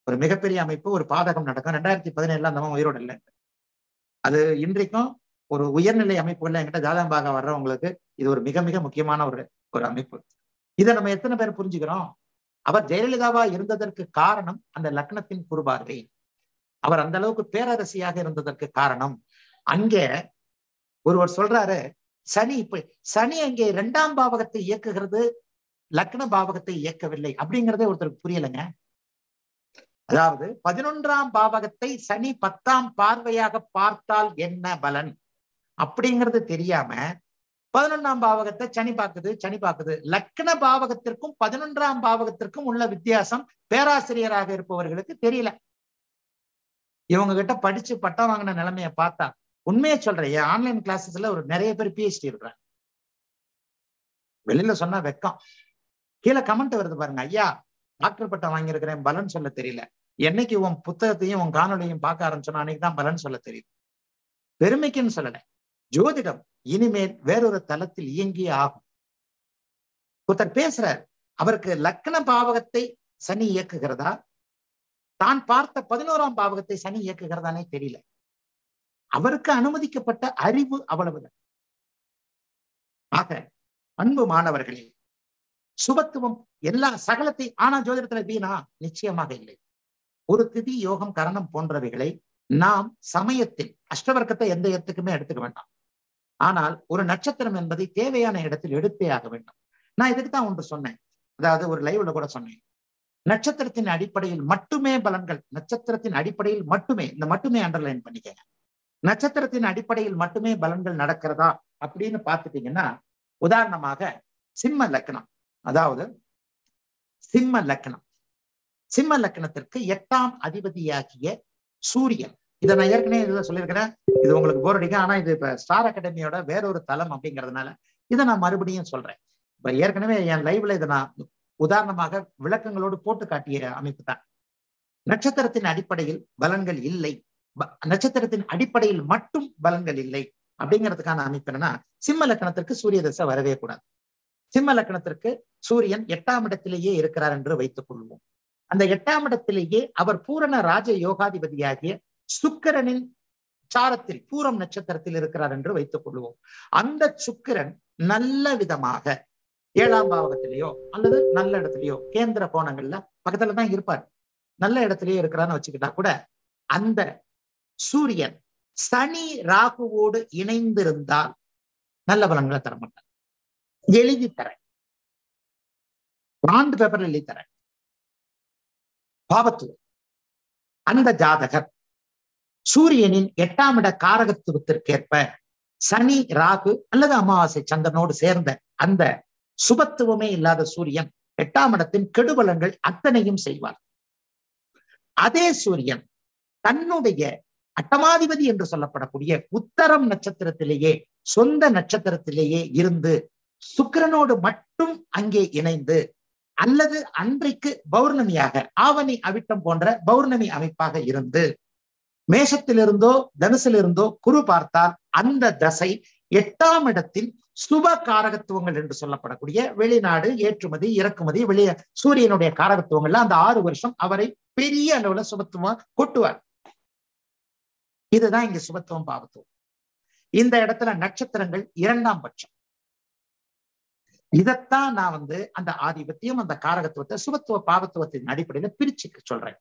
ஒரு மிகப்பெரிய அமைப்பு ஒரு பாதகம் நடக்கும் ரெண்டாயிரத்தி பதினேழுல அந்த உயிரோடு இல்லை அது இன்றைக்கும் ஒரு உயர்நிலை அமைப்புகள்ல என்கிட்ட ஜாதகம் பார்க்க வர்றவங்களுக்கு இது ஒரு மிக மிக முக்கியமான ஒரு ஒரு அமைப்பு இதை நம்ம எத்தனை பேர் புரிஞ்சுக்கிறோம் அவர் ஜெயலலிதாவா இருந்ததற்கு காரணம் அந்த லக்னத்தின் குறுபார்வை அவர் அந்த அளவுக்கு பேரரசியாக இருந்ததற்கு காரணம் அங்கே ஒருவர் சொல்றாரு சனி இப்ப சனி அங்கே இரண்டாம் பாவகத்தை இயக்குகிறது லக்ன பாவகத்தை இயக்கவில்லை அப்படிங்கறதே ஒருத்தருக்கு புரியலைங்க அதாவது பதினொன்றாம் பாவகத்தை சனி பத்தாம் பார்வையாக பார்த்தால் என்ன பலன் அப்படிங்கிறது தெரியாம பதினொன்றாம் பாவகத்தை சனி பார்க்குது சனி பார்க்குது லக்ன பாவகத்திற்கும் பதினொன்றாம் பாவகத்திற்கும் உள்ள வித்தியாசம் பேராசிரியராக இருப்பவர்களுக்கு தெரியல இவங்க கிட்ட படிச்சு பட்டம் வாங்கின நிலைமைய பார்த்தா உண்மையை சொல்றேன் என் ஆன்லைன் கிளாஸஸ்ல ஒரு நிறைய பேர் பிஹெச்டி இருக்கிறாங்க வெளியில சொன்னா வெக்கம் கீழே கமெண்ட் வருது பாருங்க ஐயா டாக்டர் பட்டம் வாங்கியிருக்கிறேன் பலன் சொல்ல தெரியல என்னைக்கு உன் புத்தகத்தையும் உன் காணொலியும் பார்க்க ஆரம்பிச்சோன்னா அன்னைக்கு தான் பலன் சொல்ல தெரியுது பெருமைக்குன்னு சொல்லல ஜோதிடம் இனிமேல் வேறொரு தளத்தில் இயங்கியே ஆகும் ஒருத்தர் பேசுறார் அவருக்கு லக்ன பாவகத்தை சனி இயக்குகிறதா தான் பார்த்த பதினோராம் பாவகத்தை சனி இயக்குகிறதானே தெரியல அவருக்கு அனுமதிக்கப்பட்ட அறிவு அவ்வளவுதான் ஆக அன்பு மாணவர்களே சுபத்துவம் எல்லா சகலத்தை ஆனா ஜோதிடத்துல வீணா நிச்சயமாக இல்லை ஒரு திதி யோகம் கரணம் போன்றவைகளை நாம் சமயத்தில் அஷ்டவர்க்கத்தை எந்த இடத்துக்குமே எடுத்துக்க வேண்டாம் ஆனால் ஒரு நட்சத்திரம் என்பதை தேவையான இடத்தில் எடுத்தே ஆக வேண்டும் நான் இதுக்கு தான் ஒன்று சொன்னேன் அதாவது ஒரு லைவ்ல கூட சொன்னேன் நட்சத்திரத்தின் அடிப்படையில் மட்டுமே பலன்கள் நட்சத்திரத்தின் அடிப்படையில் மட்டுமே இந்த மட்டுமே அண்டர்லைன் பண்ணிக்கங்க நட்சத்திரத்தின் அடிப்படையில் மட்டுமே பலன்கள் நடக்கிறதா அப்படின்னு பார்த்துட்டீங்கன்னா உதாரணமாக சிம்ம லக்னம் அதாவது சிம்ம லக்னம் சிம்ம லக்னத்திற்கு எட்டாம் அதிபதியாகிய சூரியன் இதை நான் ஏற்கனவே இதுல சொல்லியிருக்கிறேன் இது உங்களுக்கு போர் அடிக்கும் ஆனா இது இப்ப ஸ்டார் அகாடமியோட வேறொரு தளம் அப்படிங்கிறதுனால இதை நான் மறுபடியும் சொல்றேன் இப்ப ஏற்கனவே என் லைவ்ல இதை நான் உதாரணமாக விளக்கங்களோடு போட்டு காட்டிய அமைப்பு தான் நட்சத்திரத்தின் அடிப்படையில் பலன்கள் இல்லை நட்சத்திரத்தின் அடிப்படையில் மட்டும் பலன்கள் இல்லை அப்படிங்கிறதுக்கான அமைப்பு என்னன்னா சிம்ம லக்கணத்திற்கு சூரிய தசை வரவே கூடாது சிம்ம லக்கணத்திற்கு சூரியன் எட்டாம் இடத்திலேயே இருக்கிறார் என்று வைத்துக் கொள்வோம் அந்த எட்டாம் இடத்திலேயே அவர் பூரண ராஜ யோகாதிபதியாகிய சுக்கிரனின் சாரத்தில் பூரம் நட்சத்திரத்தில் இருக்கிறார் என்று வைத்துக் கொள்வோம் அந்த சுக்கிரன் நல்ல விதமாக ஏழாம் பாவகத்திலேயோ அல்லது நல்ல இடத்துலயோ கேந்திர கோணங்கள்ல பக்கத்துல தான் இருப்பார் நல்ல இடத்திலேயே இருக்கிறான்னு வச்சுக்கிட்டா கூட அந்த சூரியன் சனி ராகுவோடு இணைந்திருந்தால் நல்ல பலன்களை தர மாட்டார் எழுதி தரேன் பாண்டு பேப்பர்ல எழுதி தரேன் பாவத்துவம் அந்த ஜாதகர் சூரியனின் எட்டாம் இட காரகத்துவத்திற்கேற்ப சனி ராகு அல்லது அமாவாசை சந்திரனோடு சேர்ந்த அந்த சுபத்துவமே இல்லாத சூரியன் எட்டாம் இடத்தின் கெடுபலங்கள் அத்தனையும் செய்வார் அதே சூரியன் தன்னுடைய அட்டமாதிபதி என்று சொல்லப்படக்கூடிய உத்தரம் நட்சத்திரத்திலேயே சொந்த நட்சத்திரத்திலேயே இருந்து சுக்கிரனோடு மட்டும் அங்கே இணைந்து அல்லது அன்றைக்கு பௌர்ணமியாக ஆவணி அவிட்டம் போன்ற பௌர்ணமி அமைப்பாக இருந்து மேஷத்திலிருந்தோ தனுசிலிருந்தோ குரு பார்த்தால் அந்த தசை எட்டாம் இடத்தின் சுப காரகத்துவங்கள் என்று சொல்லப்படக்கூடிய வெளிநாடு ஏற்றுமதி இறக்குமதி வெளியே சூரியனுடைய காரகத்துவங்கள்ல அந்த ஆறு வருஷம் அவரை பெரிய அளவுல சுபத்துவம் கொட்டுவார் இதுதான் இங்க சுபத்துவம் பாவத்துவம் இந்த இடத்துல நட்சத்திரங்கள் இரண்டாம் பட்சம் இதத்தான் நான் வந்து அந்த ஆதிபத்தியம் அந்த காரகத்துவத்தை சுபத்துவ பாவத்துவத்தின் அடிப்படையில பிரிச்சு சொல்றேன்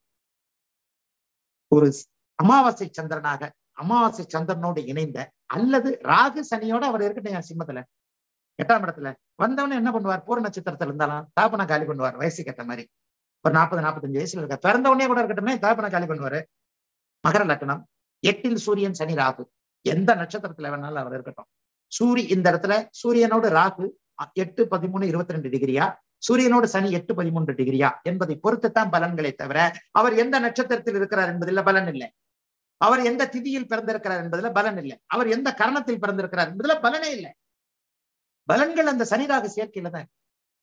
ஒரு அமாவாசை சந்திரனாக அமாவாசை சந்திரனோடு இணைந்த அல்லது ராகு சனியோட அவர் இருக்கட்டும் என் சிம்மத்துல எட்டாம் இடத்துல வந்தவன என்ன பண்ணுவார் பூர நட்சத்திரத்துல இருந்தாலும் தாப்பனை காலி பண்ணுவார் வயசு கேட்ட மாதிரி ஒரு நாற்பது நாற்பத்தஞ்சு வயசுல இருக்க பிறந்தவனே கூட இருக்கட்டுமே தாப்பனை காலி பண்ணுவாரு மகர லக்னம் எட்டில் சூரியன் சனி ராகு எந்த நட்சத்திரத்துல வேணாலும் அவர் இருக்கட்டும் சூரிய இந்த இடத்துல சூரியனோடு ராகு எட்டு பதிமூணு இருபத்தி ரெண்டு டிகிரியா சூரியனோடு சனி எட்டு பதிமூன்று டிகிரியா என்பதை பொறுத்துத்தான் பலன்களை தவிர அவர் எந்த நட்சத்திரத்தில் இருக்கிறார் என்பதில் பலன் இல்லை அவர் எந்த திதியில் பிறந்திருக்கிறார் என்பதுல பலன் இல்லை அவர் எந்த கரணத்தில் பிறந்திருக்கிறார் என்பதுல பலனே இல்லை பலன்கள் அந்த சனிராக சேர்க்கையில தான்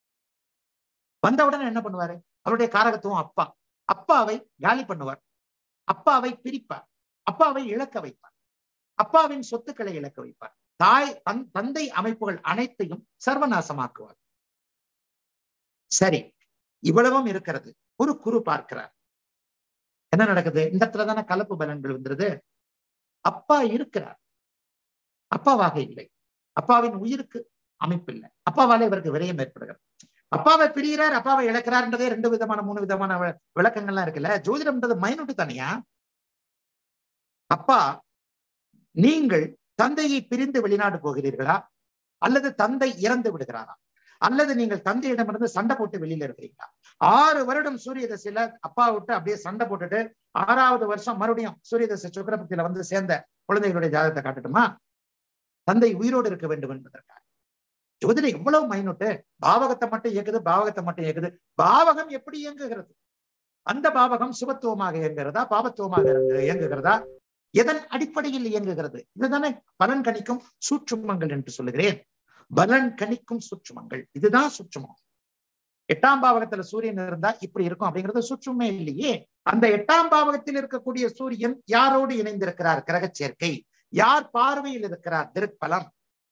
வந்தவுடனே என்ன பண்ணுவாரு அவருடைய காரகத்துவம் அப்பா அப்பாவை காலி பண்ணுவார் அப்பாவை பிரிப்பார் அப்பாவை இழக்க வைப்பார் அப்பாவின் சொத்துக்களை இழக்க வைப்பார் தாய் தன் தந்தை அமைப்புகள் அனைத்தையும் சர்வநாசமாக்குவார் சரி இவ்வளவும் இருக்கிறது ஒரு குரு பார்க்கிறார் என்ன நடக்குது இந்த இடத்துல தானே கலப்பு பலன்கள் வந்துருது அப்பா இருக்கிறார் அப்பாவாக இல்லை அப்பாவின் உயிருக்கு அமைப்பு இல்லை அப்பாவால இவருக்கு விரயம் ஏற்படுகிறது அப்பாவை பிரிகிறார் அப்பாவை இழக்கிறார்ன்றதே ரெண்டு விதமான மூணு விதமான வி- விளக்கங்கள்லாம் இருக்குல்ல ஜோதிடம்ன்றது மைனூட்டு தானையா அப்பா நீங்கள் தந்தையை பிரிந்து வெளிநாடு போகிறீர்களா அல்லது தந்தை இறந்து விடுகிறாரா அல்லது நீங்கள் தந்தையிடமிருந்து சண்டை போட்டு வெளியில இருக்கிறீங்களா ஆறு வருடம் சூரிய தசையில அப்பா விட்டு அப்படியே சண்டை போட்டுட்டு ஆறாவது வருஷம் மறுபடியும் சூரிய தசை சுக்கரபத்தியில வந்து சேர்ந்த குழந்தைகளுடைய ஜாதகத்தை காட்டட்டுமா தந்தை உயிரோடு இருக்க வேண்டும் என்பதற்காக ஜோதிடம் எவ்வளவு மைனூட்டு பாவகத்தை மட்டும் இயக்குது பாவகத்தை மட்டும் இயக்குது பாவகம் எப்படி இயங்குகிறது அந்த பாவகம் சுபத்துவமாக இயங்குகிறதா பாவத்துவமாக இயங்கு- இயங்குகிறதா எதன் அடிப்படையில் இயங்குகிறது இதுதானே பலன் கணிக்கும் சூட்சுமங்கள் என்று சொல்லுகிறேன் பலன் கணிக்கும் சூட்சுமங்கள் இதுதான் சூட்சுமம் எட்டாம் பாவகத்துல சூரியன் இருந்தா இப்படி இருக்கும் அப்படிங்கிறது சூட்சுமே இல்லையே அந்த எட்டாம் பாவகத்தில் இருக்கக்கூடிய சூரியன் யாரோடு இணைந்திருக்கிறார் கிரக சேர்க்கை யார் பார்வையில் இருக்கிறார் திருப்பலம்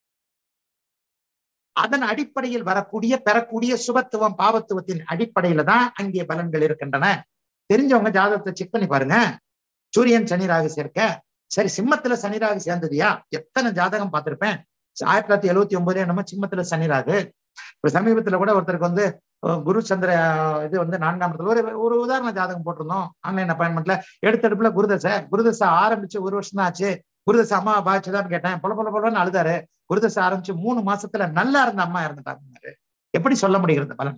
அதன் அடிப்படையில் வரக்கூடிய பெறக்கூடிய சுபத்துவம் பாவத்துவத்தின் அடிப்படையில தான் அங்கே பலன்கள் இருக்கின்றன தெரிஞ்சவங்க ஜாதகத்தை செக் பண்ணி பாருங்க சூரியன் சனிராக சேர்க்க சரி சிம்மத்துல சனிராக சேர்ந்ததுயா எத்தனை ஜாதகம் பார்த்திருப்பேன் ஆயிரத்தி தொள்ளாயிரத்தி எழுவத்தி ஒன்பது என்னமோ சிம்மத்துல சனிராகு இப்ப சமீபத்துல கூட ஒருத்தருக்கு வந்து அஹ், குரு சந்திர அஹ், இது வந்து நான்காம் இடத்துல ஒரு ஒரு உதாரண ஜாதகம் போட்டிருந்தோம் ஆன்லைன் அப்பாயின்மெண்ட்ல எடுத்தடுப்புல குருதசை குருதசை ஆரம்பிச்சு ஒரு வருஷம் தான் ஆச்சு குருதசை அம்மா பாய்ச்சுதான்னு கேட்டேன் பொல பொல பொலன்னு அழுதாரு குருதசை ஆரம்பிச்சு மூணு மாசத்துல நல்லா இருந்த அம்மா இறந்துட்டாங்க எப்படி சொல்ல முடிகிறது பலன்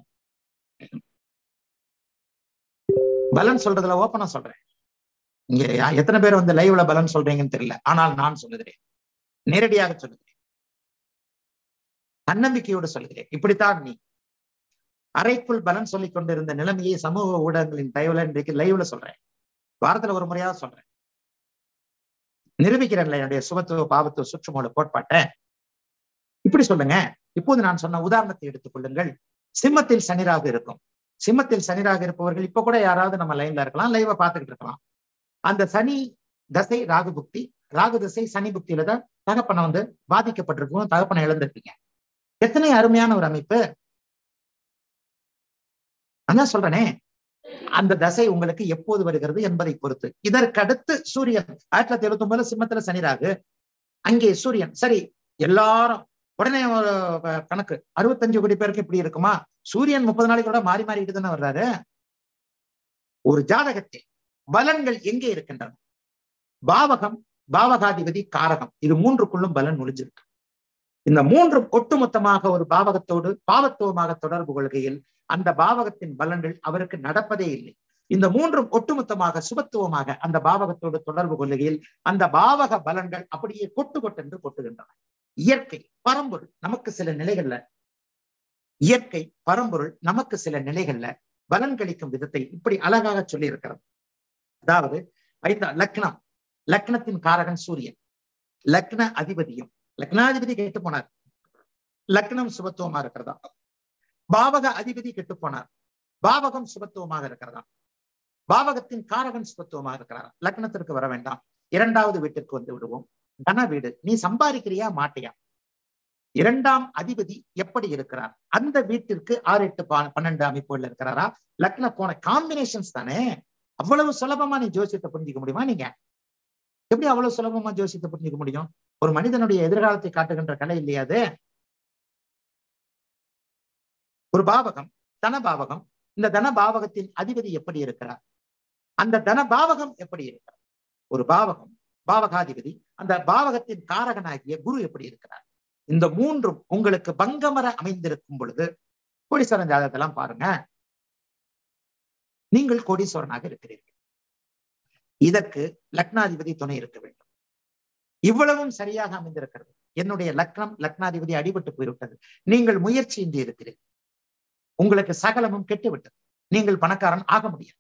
பலன் சொல்றதுல ஓப்பனா சொல்றேன் இங்க யா- எத்தனை பேர் வந்து லைவ்ல பலன் சொல்றீங்கன்னு தெரியல ஆனால் நான் சொல்லுகிறேன் நேரடியாக சொல்லுகிறேன் தன்னம்பிக்கையோடு சொல்லுகிறேன் இப்படித்தான் நீ அறைக்குள் பலன் சொல்லிக் கொண்டிருந்த நிலைமையை சமூக ஊடகங்களின் தயவுல இன்றைக்கு லைவ்ல சொல்றேன் வாரத்துல ஒரு முறையாவது சொல்றேன் நிரூபிக்கிறேன்ல என்னுடைய சுபத்துவ பாவத்துவ சுற்றுமூல கோட்பாட்டை இப்படி சொல்லுங்க இப்போது நான் சொன்ன உதாரணத்தை எடுத்துக் கொள்ளுங்கள் சிம்மத்தில் சனிராக இருக்கும் சிம்மத்தில் சனிராக இருப்பவர்கள் இப்ப கூட யாராவது நம்ம லைன்ல இருக்கலாம் லைவ பார்த்துக்கிட்டு இருக்கலாம் அந்த சனி தசை ராகு புக்தி ராகு தசை சனி புக்தியில தான் தகப்பனை வந்து பாதிக்கப்பட்டிருக்கும் தகப்பனை இழந்திருப்பீங்க எத்தனை அருமையான ஒரு அமைப்பு அதான் சொல்றேனே அந்த தசை உங்களுக்கு எப்போது வருகிறது என்பதை பொறுத்து இதற்கடுத்து சூரியன் ஆயிரத்தி தொள்ளாயிரத்தி எழுபத்தி ஒன்பதுல சிம்மத்துல சனிராகு அங்கே சூரியன் சரி எல்லாரும் உடனே ஒரு அஹ், கணக்கு அறுபத்தஞ்சு கோடி பேருக்கு இப்படி இருக்குமா சூரியன் முப்பது நாளைக்கு கூட மாறி மாறிட்டு தானே வர்றாரு ஒரு ஜாதகத்தில் பலன்கள் எங்கே இருக்கின்றன பாவகம் பாவகாதிபதி காரகம் இது மூன்றுக்குள்ளும் பலன் நுழைஞ்சிருக்கு இந்த மூன்றும் ஒட்டுமொத்தமாக ஒரு பாவகத்தோடு பாவத்துவமாக தொடர்பு கொள்கையில் அந்த பாவகத்தின் பலன்கள் அவருக்கு நடப்பதே இல்லை இந்த மூன்றும் ஒட்டுமொத்தமாக சுபத்துவமாக அந்த பாவகத்தோடு தொடர்பு கொள்கையில் அந்த பாவக பலன்கள் அப்படியே கொட்டு கொட்டென்று கொட்டுகின்றன இயற்கை பரம்பொருள் நமக்கு சில நிலைகள்ல இயற்கை பரம்பொருள் நமக்கு சில நிலைகள்ல பலன் கழிக்கும் விதத்தை இப்படி அழகாக சொல்லி இருக்கிறது அதாவது ஐந்தா லக்னம் லக்னத்தின் காரகன் சூரியன் லக்ன அதிபதியும் லக்னாதிபதி கெட்டு போனார் லக்னம் சுபத்துவமா இருக்கிறதா பாவக அதிபதி கெட்டு போனார் பாவகம் சுபத்துவமாக இருக்கிறதா பாவகத்தின் காரகன் சுபத்துவமாக இருக்கிறாரா லக்னத்திற்கு வர வேண்டாம் இரண்டாவது வீட்டிற்கு வந்து விடுவோம் தன வீடு நீ சம்பாதிக்கிறியா மாட்டியா இரண்டாம் அதிபதி எப்படி இருக்கிறார் அந்த வீட்டிற்கு ஆறு எட்டு பா- பன்னெண்டு அமைப்புகள் இருக்கிறாரா லக்ன கோண காம்பினேஷன்ஸ் தானே அவ்வளவு சுலபமா நீ ஜோசியத்தை புரிஞ்சுக்க முடியுமா நீங்க எப்படி அவ்வளவு சுலபமா ஜோசியத்தை புரிஞ்சுக்க முடியும் ஒரு மனிதனுடைய எதிர்காலத்தை காட்டுகின்ற கலை இல்லையா அது ஒரு பாவகம் தன பாவகம் இந்த தன பாவகத்தின் அதிபதி எப்படி இருக்கிறார் அந்த தன பாவகம் எப்படி இருக்கிறார் ஒரு பாவகம் பாவகாதிபதி அந்த பாவகத்தின் காரகனாகிய குரு எப்படி இருக்கிறார் இந்த மூன்றும் உங்களுக்கு பங்கமர அமைந்திருக்கும் பொழுது கோடீஸ்வரன் ஜாதகத்தெல்லாம் பாருங்க நீங்கள் கோடீஸ்வரனாக இருக்கிறீர்கள் இதற்கு லக்னாதிபதி துணை இருக்க வேண்டும் இவ்வளவும் சரியாக அமைந்திருக்கிறது என்னுடைய லக்னம் லக்னாதிபதி அடிபட்டு போய்விட்டது நீங்கள் முயற்சியின்றி இருக்கிறீர்கள் உங்களுக்கு சகலமும் கெட்டுவிட்டது நீங்கள் பணக்காரன் ஆக முடியாது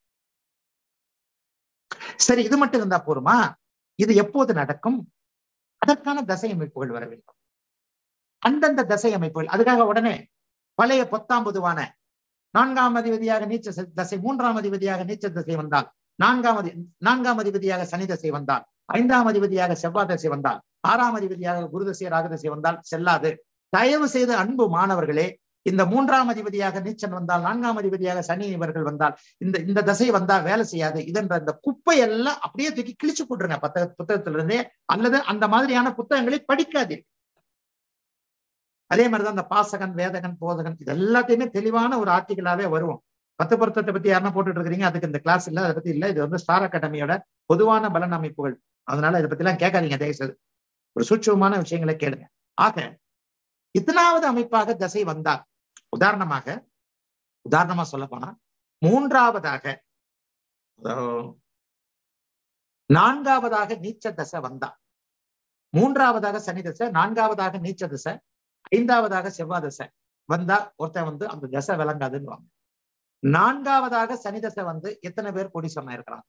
சரி இது மட்டும் இருந்தா போருமா இது எப்போது நடக்கும் அதற்கான தசை அமைப்புகள் வர வேண்டும் அந்தந்த தசை அமைப்புகள் அதுக்காக உடனே பழைய பொத்தாம் பொதுவான நான்காம் அதிபதியாக நீச்ச ச- தசை மூன்றாம் அதிபதியாக நீச்ச தசை வந்தால் நான்காம் அதி நான்காம் அதிபதியாக சனி தசை வந்தால் ஐந்தாம் அதிபதியாக செவ்வாய் தசை வந்தால் ஆறாம் அதிபதியாக குரு தசை ராகு தசை வந்தால் செல்லாது தயவு செய்து அன்பு மாணவர்களே இந்த மூன்றாம் அதிபதியாக நீச்சன் வந்தால் நான்காம் அதிபதியாக சனி இவர்கள் வந்தால் இந்த இந்த தசை வந்தா வேலை செய்யாது இதன்ற இந்த குப்பை எல்லாம் அப்படியே தூக்கி கிழிச்சு போட்டுருங்க பத்த புத்தகத்திலிருந்தே அல்லது அந்த மாதிரியான புத்தகங்களை படிக்காதீர்கள் அதே மாதிரிதான் இந்த பாசகன் வேதகன் போதகன் இது எல்லாத்தையுமே தெளிவான ஒரு ஆர்டிகலாவே வருவோம் பத்து பொருத்தத்தை பத்தி யாருன்னா போட்டுட்டு இருக்கிறீங்க அதுக்கு இந்த கிளாஸ் இல்ல அதை பத்தி இல்ல இது வந்து ஸ்டார் அகாடமியோட பொதுவான பலன் அமைப்புகள் அதனால இதை பத்தி எல்லாம் கேட்காதீங்க தயவுசெய்து ஒரு சூட்சமான விஷயங்களை கேளுங்க ஆக இத்தனாவது அமைப்பாக தசை வந்தார் உதாரணமாக உதாரணமா சொல்ல போனா மூன்றாவதாக அஹ், நான்காவதாக நீச்ச தசை வந்தா மூன்றாவதாக சனி தசை நான்காவதாக நீச்ச தசை ஐந்தாவதாக செவ்வாய் தசை வந்தா ஒருத்தன் வந்து அந்த தசை விளங்காதுன்னு நான்காவதாக சனி தசை வந்து எத்தனை பேர் கொடி சொன்னா இருக்கிறாங்க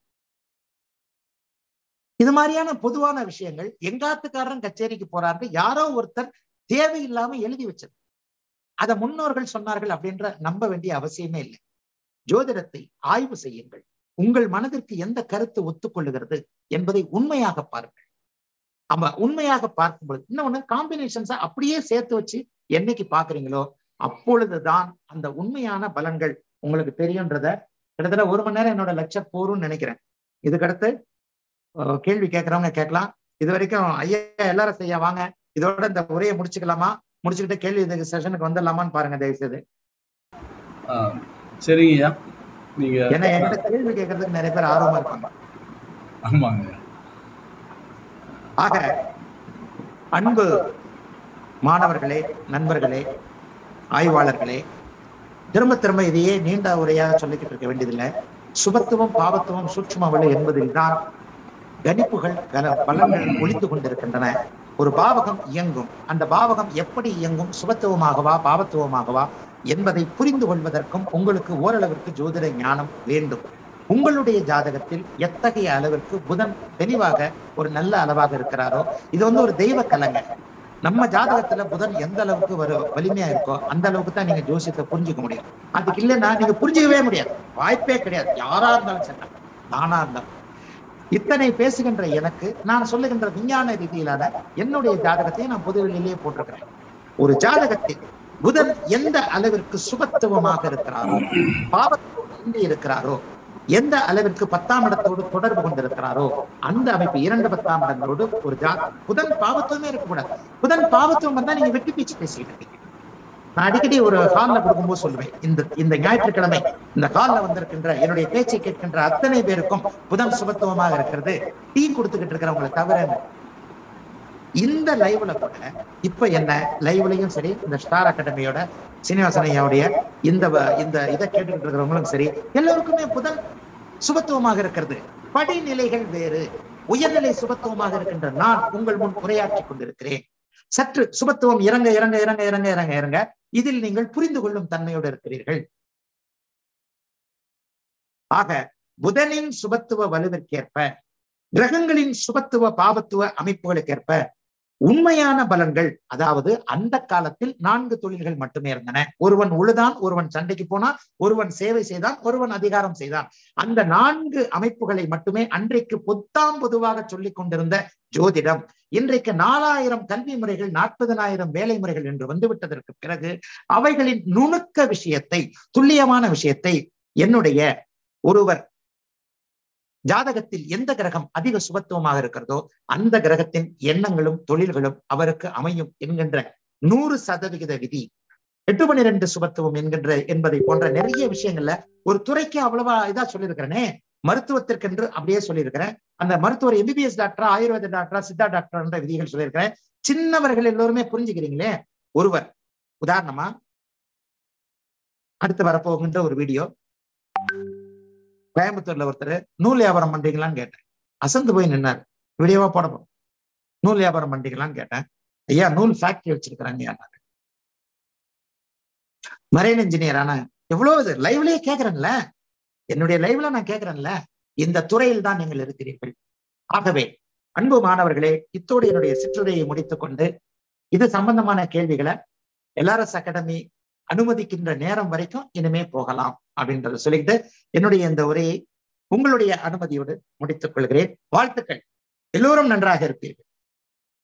இது மாதிரியான பொதுவான விஷயங்கள் எங்காத்துக்காரன் கச்சேரிக்கு போறாரு யாரோ ஒருத்தர் தேவையில்லாம எழுதி வச்சது அத முன்னோர்கள் சொன்னார்கள் அப்படின்ற நம்ப வேண்டிய அவசியமே இல்லை ஜோதிடத்தை ஆய்வு செய்யுங்கள் உங்கள் மனதிற்கு எந்த கருத்து ஒத்துக்கொள்ளுகிறது என்பதை உண்மையாக பாருங்கள் ஆமா உண்மையாக பார்க்கும் பொழுது இன்னொன்னு காம்பினேஷன்ஸை அப்படியே சேர்த்து வச்சு என்னைக்கு பாக்குறீங்களோ அப்பொழுதுதான் அந்த உண்மையான பலன்கள் உங்களுக்கு தெரியுன்றத கிட்டத்தட்ட ஒரு மணி நேரம் என்னோட லட்சம் போரும்னு நினைக்கிறேன் இதுக்கடுத்து அஹ், கேள்வி கேட்கறவங்க கேட்கலாம் இது வரைக்கும் ஐயா எல்லாரும் செய்ய வாங்க இதோட இந்த உரையை முடிச்சுக்கலாமா முடிச்சுக்கிட்டு கேள்வி இந்த செஷனுக்கு வந்துடலாமான்னு பாருங்க தயவு செய்து ஆ, சரிங்கய்யா நீங்க ஏன்னா என்கிட்ட கேள்வி கேட்கறதுக்கு நிறைய பேர் ஆர்வமா இருப்பாங்க ஆமாங்க ஆக அன்பு மாணவர்களே நண்பர்களே ஆய்வாளர்களே திரும்ப திரும்ப இதையே நீண்ட உரையாக சொல்லிக்கிட்டு இருக்க வேண்டியதில்லை சுபத்துவம் பாவத்துவம் சூட்சுமவளை என்பதில்தான் கணிப்புகள் கல பலன்கள் ஒழித்து கொண்டிருக்கின்றன ஒரு பாவகம் இயங்கும் அந்த பாவகம் எப்படி இயங்கும் சுபத்துவமாகவா பாவத்துவமாகவா என்பதை புரிந்து கொள்வதற்கும் உங்களுக்கு ஓரளவிற்கு ஜோதிட ஞானம் வேண்டும் உங்களுடைய ஜாதகத்தில் எத்தகைய அளவிற்கு புதன் தெளிவாக ஒரு நல்ல அளவாக இருக்கிறாரோ இது வந்து ஒரு தெய்வ கலங்க நம்ம ஜாதகத்துல புதன் எந்த அளவுக்கு ஒரு வலிமையா இருக்கோ அந்த அளவுக்கு தான் நீங்க ஜோசியத்தை புரிஞ்சுக்க முடியும் அதுக்கு இல்லைன்னா நீங்க புரிஞ்சுக்கவே முடியாது வாய்ப்பே கிடையாது யாரா இருந்தாலும் சரி நானா இருந்தாலும் இத்தனை பேசுகின்ற எனக்கு நான் சொல்லுகின்ற விஞ்ஞான ரீதியிலான என்னுடைய ஜாதகத்தையும் நான் பொதுவெளியிலேயே போட்டிருக்கிறேன் ஒரு ஜாதகத்தில் புதன் எந்த அளவிற்கு சுபத்துவமாக இருக்கிறாரோ பாவத்துவம் இன்றி இருக்கிறாரோ எந்த அளவிற்கு பத்தாம் இடத்தோடு தொடர்பு கொண்டிருக்கிறாரோ அந்த அமைப்பு இரண்டு பத்தாம் இடங்களோடு ஒரு ஜா புதன் பாவத்துவமே இருக்கக்கூடாது புதன் பாவத்துவம் வந்தா நீங்க வெட்டி பேச்சு பேசிக்கிட்டு இருக்கீங்க நான் அடிக்கடி ஒரு ஹால்ல கொடுக்கும்போது சொல்லுவேன் இந்த இந்த ஞாயிற்றுக்கிழமை இந்த ஹால்ல வந்திருக்கின்ற என்னுடைய பேச்சை கேட்கின்ற அத்தனை பேருக்கும் புதன் சுபத்துவமாக இருக்கிறது டீ கொடுத்துக்கிட்டு இருக்கிறவங்களை தவிர இந்த லைவ்ல கூட இப்ப என்ன லைவ்லயும் சரி இந்த ஸ்டார் அகாடமியோட சீனிவாசன் ஐயாவுடைய இந்த வ- இந்த இதை கேட்டுக்கிட்டு இருக்கிறவங்களும் சரி எல்லோருக்குமே புதன் சுபத்துவமாக இருக்கிறது படிநிலைகள் வேறு உயர்நிலை சுபத்துவமாக இருக்கின்ற நான் உங்கள் முன் உரையாற்றிக் கொண்டிருக்கிறேன் சற்று சுபத்துவம் இறங்க இறங்க இறங்க இறங்க இறங்க இறங்க இதில் நீங்கள் புரிந்து கொள்ளும் தன்மையோடு இருக்கிறீர்கள் ஆக புதனின் சுபத்துவ வலுவிற்கேற்ப கிரகங்களின் சுபத்துவ பாவத்துவ அமைப்புகளுக்கேற்ப உண்மையான பலன்கள் அதாவது அந்த காலத்தில் நான்கு தொழில்கள் மட்டுமே இருந்தன ஒருவன் உழுதான் ஒருவன் சண்டைக்கு போனான் ஒருவன் சேவை செய்தான் ஒருவன் அதிகாரம் செய்தான் அந்த நான்கு அமைப்புகளை மட்டுமே அன்றைக்கு பொத்தாம் பொதுவாக சொல்லிக் கொண்டிருந்த ஜோதிடம் இன்றைக்கு நாலாயிரம் கல்வி முறைகள் நாற்பதனாயிரம் வேலை முறைகள் என்று வந்துவிட்டதற்கு பிறகு அவைகளின் நுணுக்க விஷயத்தை துல்லியமான விஷயத்தை என்னுடைய ஒருவர் ஜாதகத்தில் எந்த கிரகம் அதிக சுபத்துவமாக இருக்கிறதோ அந்த கிரகத்தின் எண்ணங்களும் தொழில்களும் அவருக்கு அமையும் என்கின்ற நூறு சதவிகித விதி எட்டு பன்னிரெண்டு சுபத்துவம் என்கின்ற என்பதை போன்ற நிறைய விஷயங்கள்ல ஒரு துறைக்கு அவ்வளவா இதா சொல்லியிருக்கிறேனே மருத்துவத்திற்கென்று அப்படியே சொல்லியிருக்கிறேன் அந்த மருத்துவர் எம்பிபிஎஸ் டாக்டரா ஆயுர்வேத டாக்டரா சித்தா டாக்டர் விதிகள் சொல்லியிருக்கிறேன் சின்னவர்கள் எல்லோருமே புரிஞ்சுக்கிறீங்களே ஒருவர் உதாரணமா அடுத்து வரப்போகின்ற ஒரு வீடியோ கோயம்புத்தூர்ல ஒருத்தர் நூல் வியாபாரம் பண்றீங்களான்னு கேட்டேன் அசந்து போய் நின்னார் வீடியோவா போட போறோம் நூல் வியாபாரம் பண்றீங்களான்னு கேட்டேன் ஐயா நூல் ஃபேக்டரி வச்சிருக்கிறாங்க ஐயா மரைன் இன்ஜினியர் ஆனா எவ்வளவு இது லைவ்லயே கேக்குறேன்ல என்னுடைய லைவ்ல நான் கேக்குறேன்ல இந்த துறையில் தான் நீங்கள் இருக்கிறீர்கள் ஆகவே அன்பு மாணவர்களே இத்தோடு என்னுடைய சிற்றுரையை முடித்துக் கொண்டு இது சம்பந்தமான கேள்விகளை எல்ஆர்எஸ் அகாடமி அனுமதிக்கின்ற நேரம் வரைக்கும் இனிமே போகலாம் அப்படின்றத சொல்லிக்கிட்டு என்னுடைய இந்த உரையை உங்களுடைய அனுமதியோடு முடித்துக் கொள்கிறேன் வாழ்த்துக்கள் எல்லோரும் நன்றாக இருப்பீர்கள்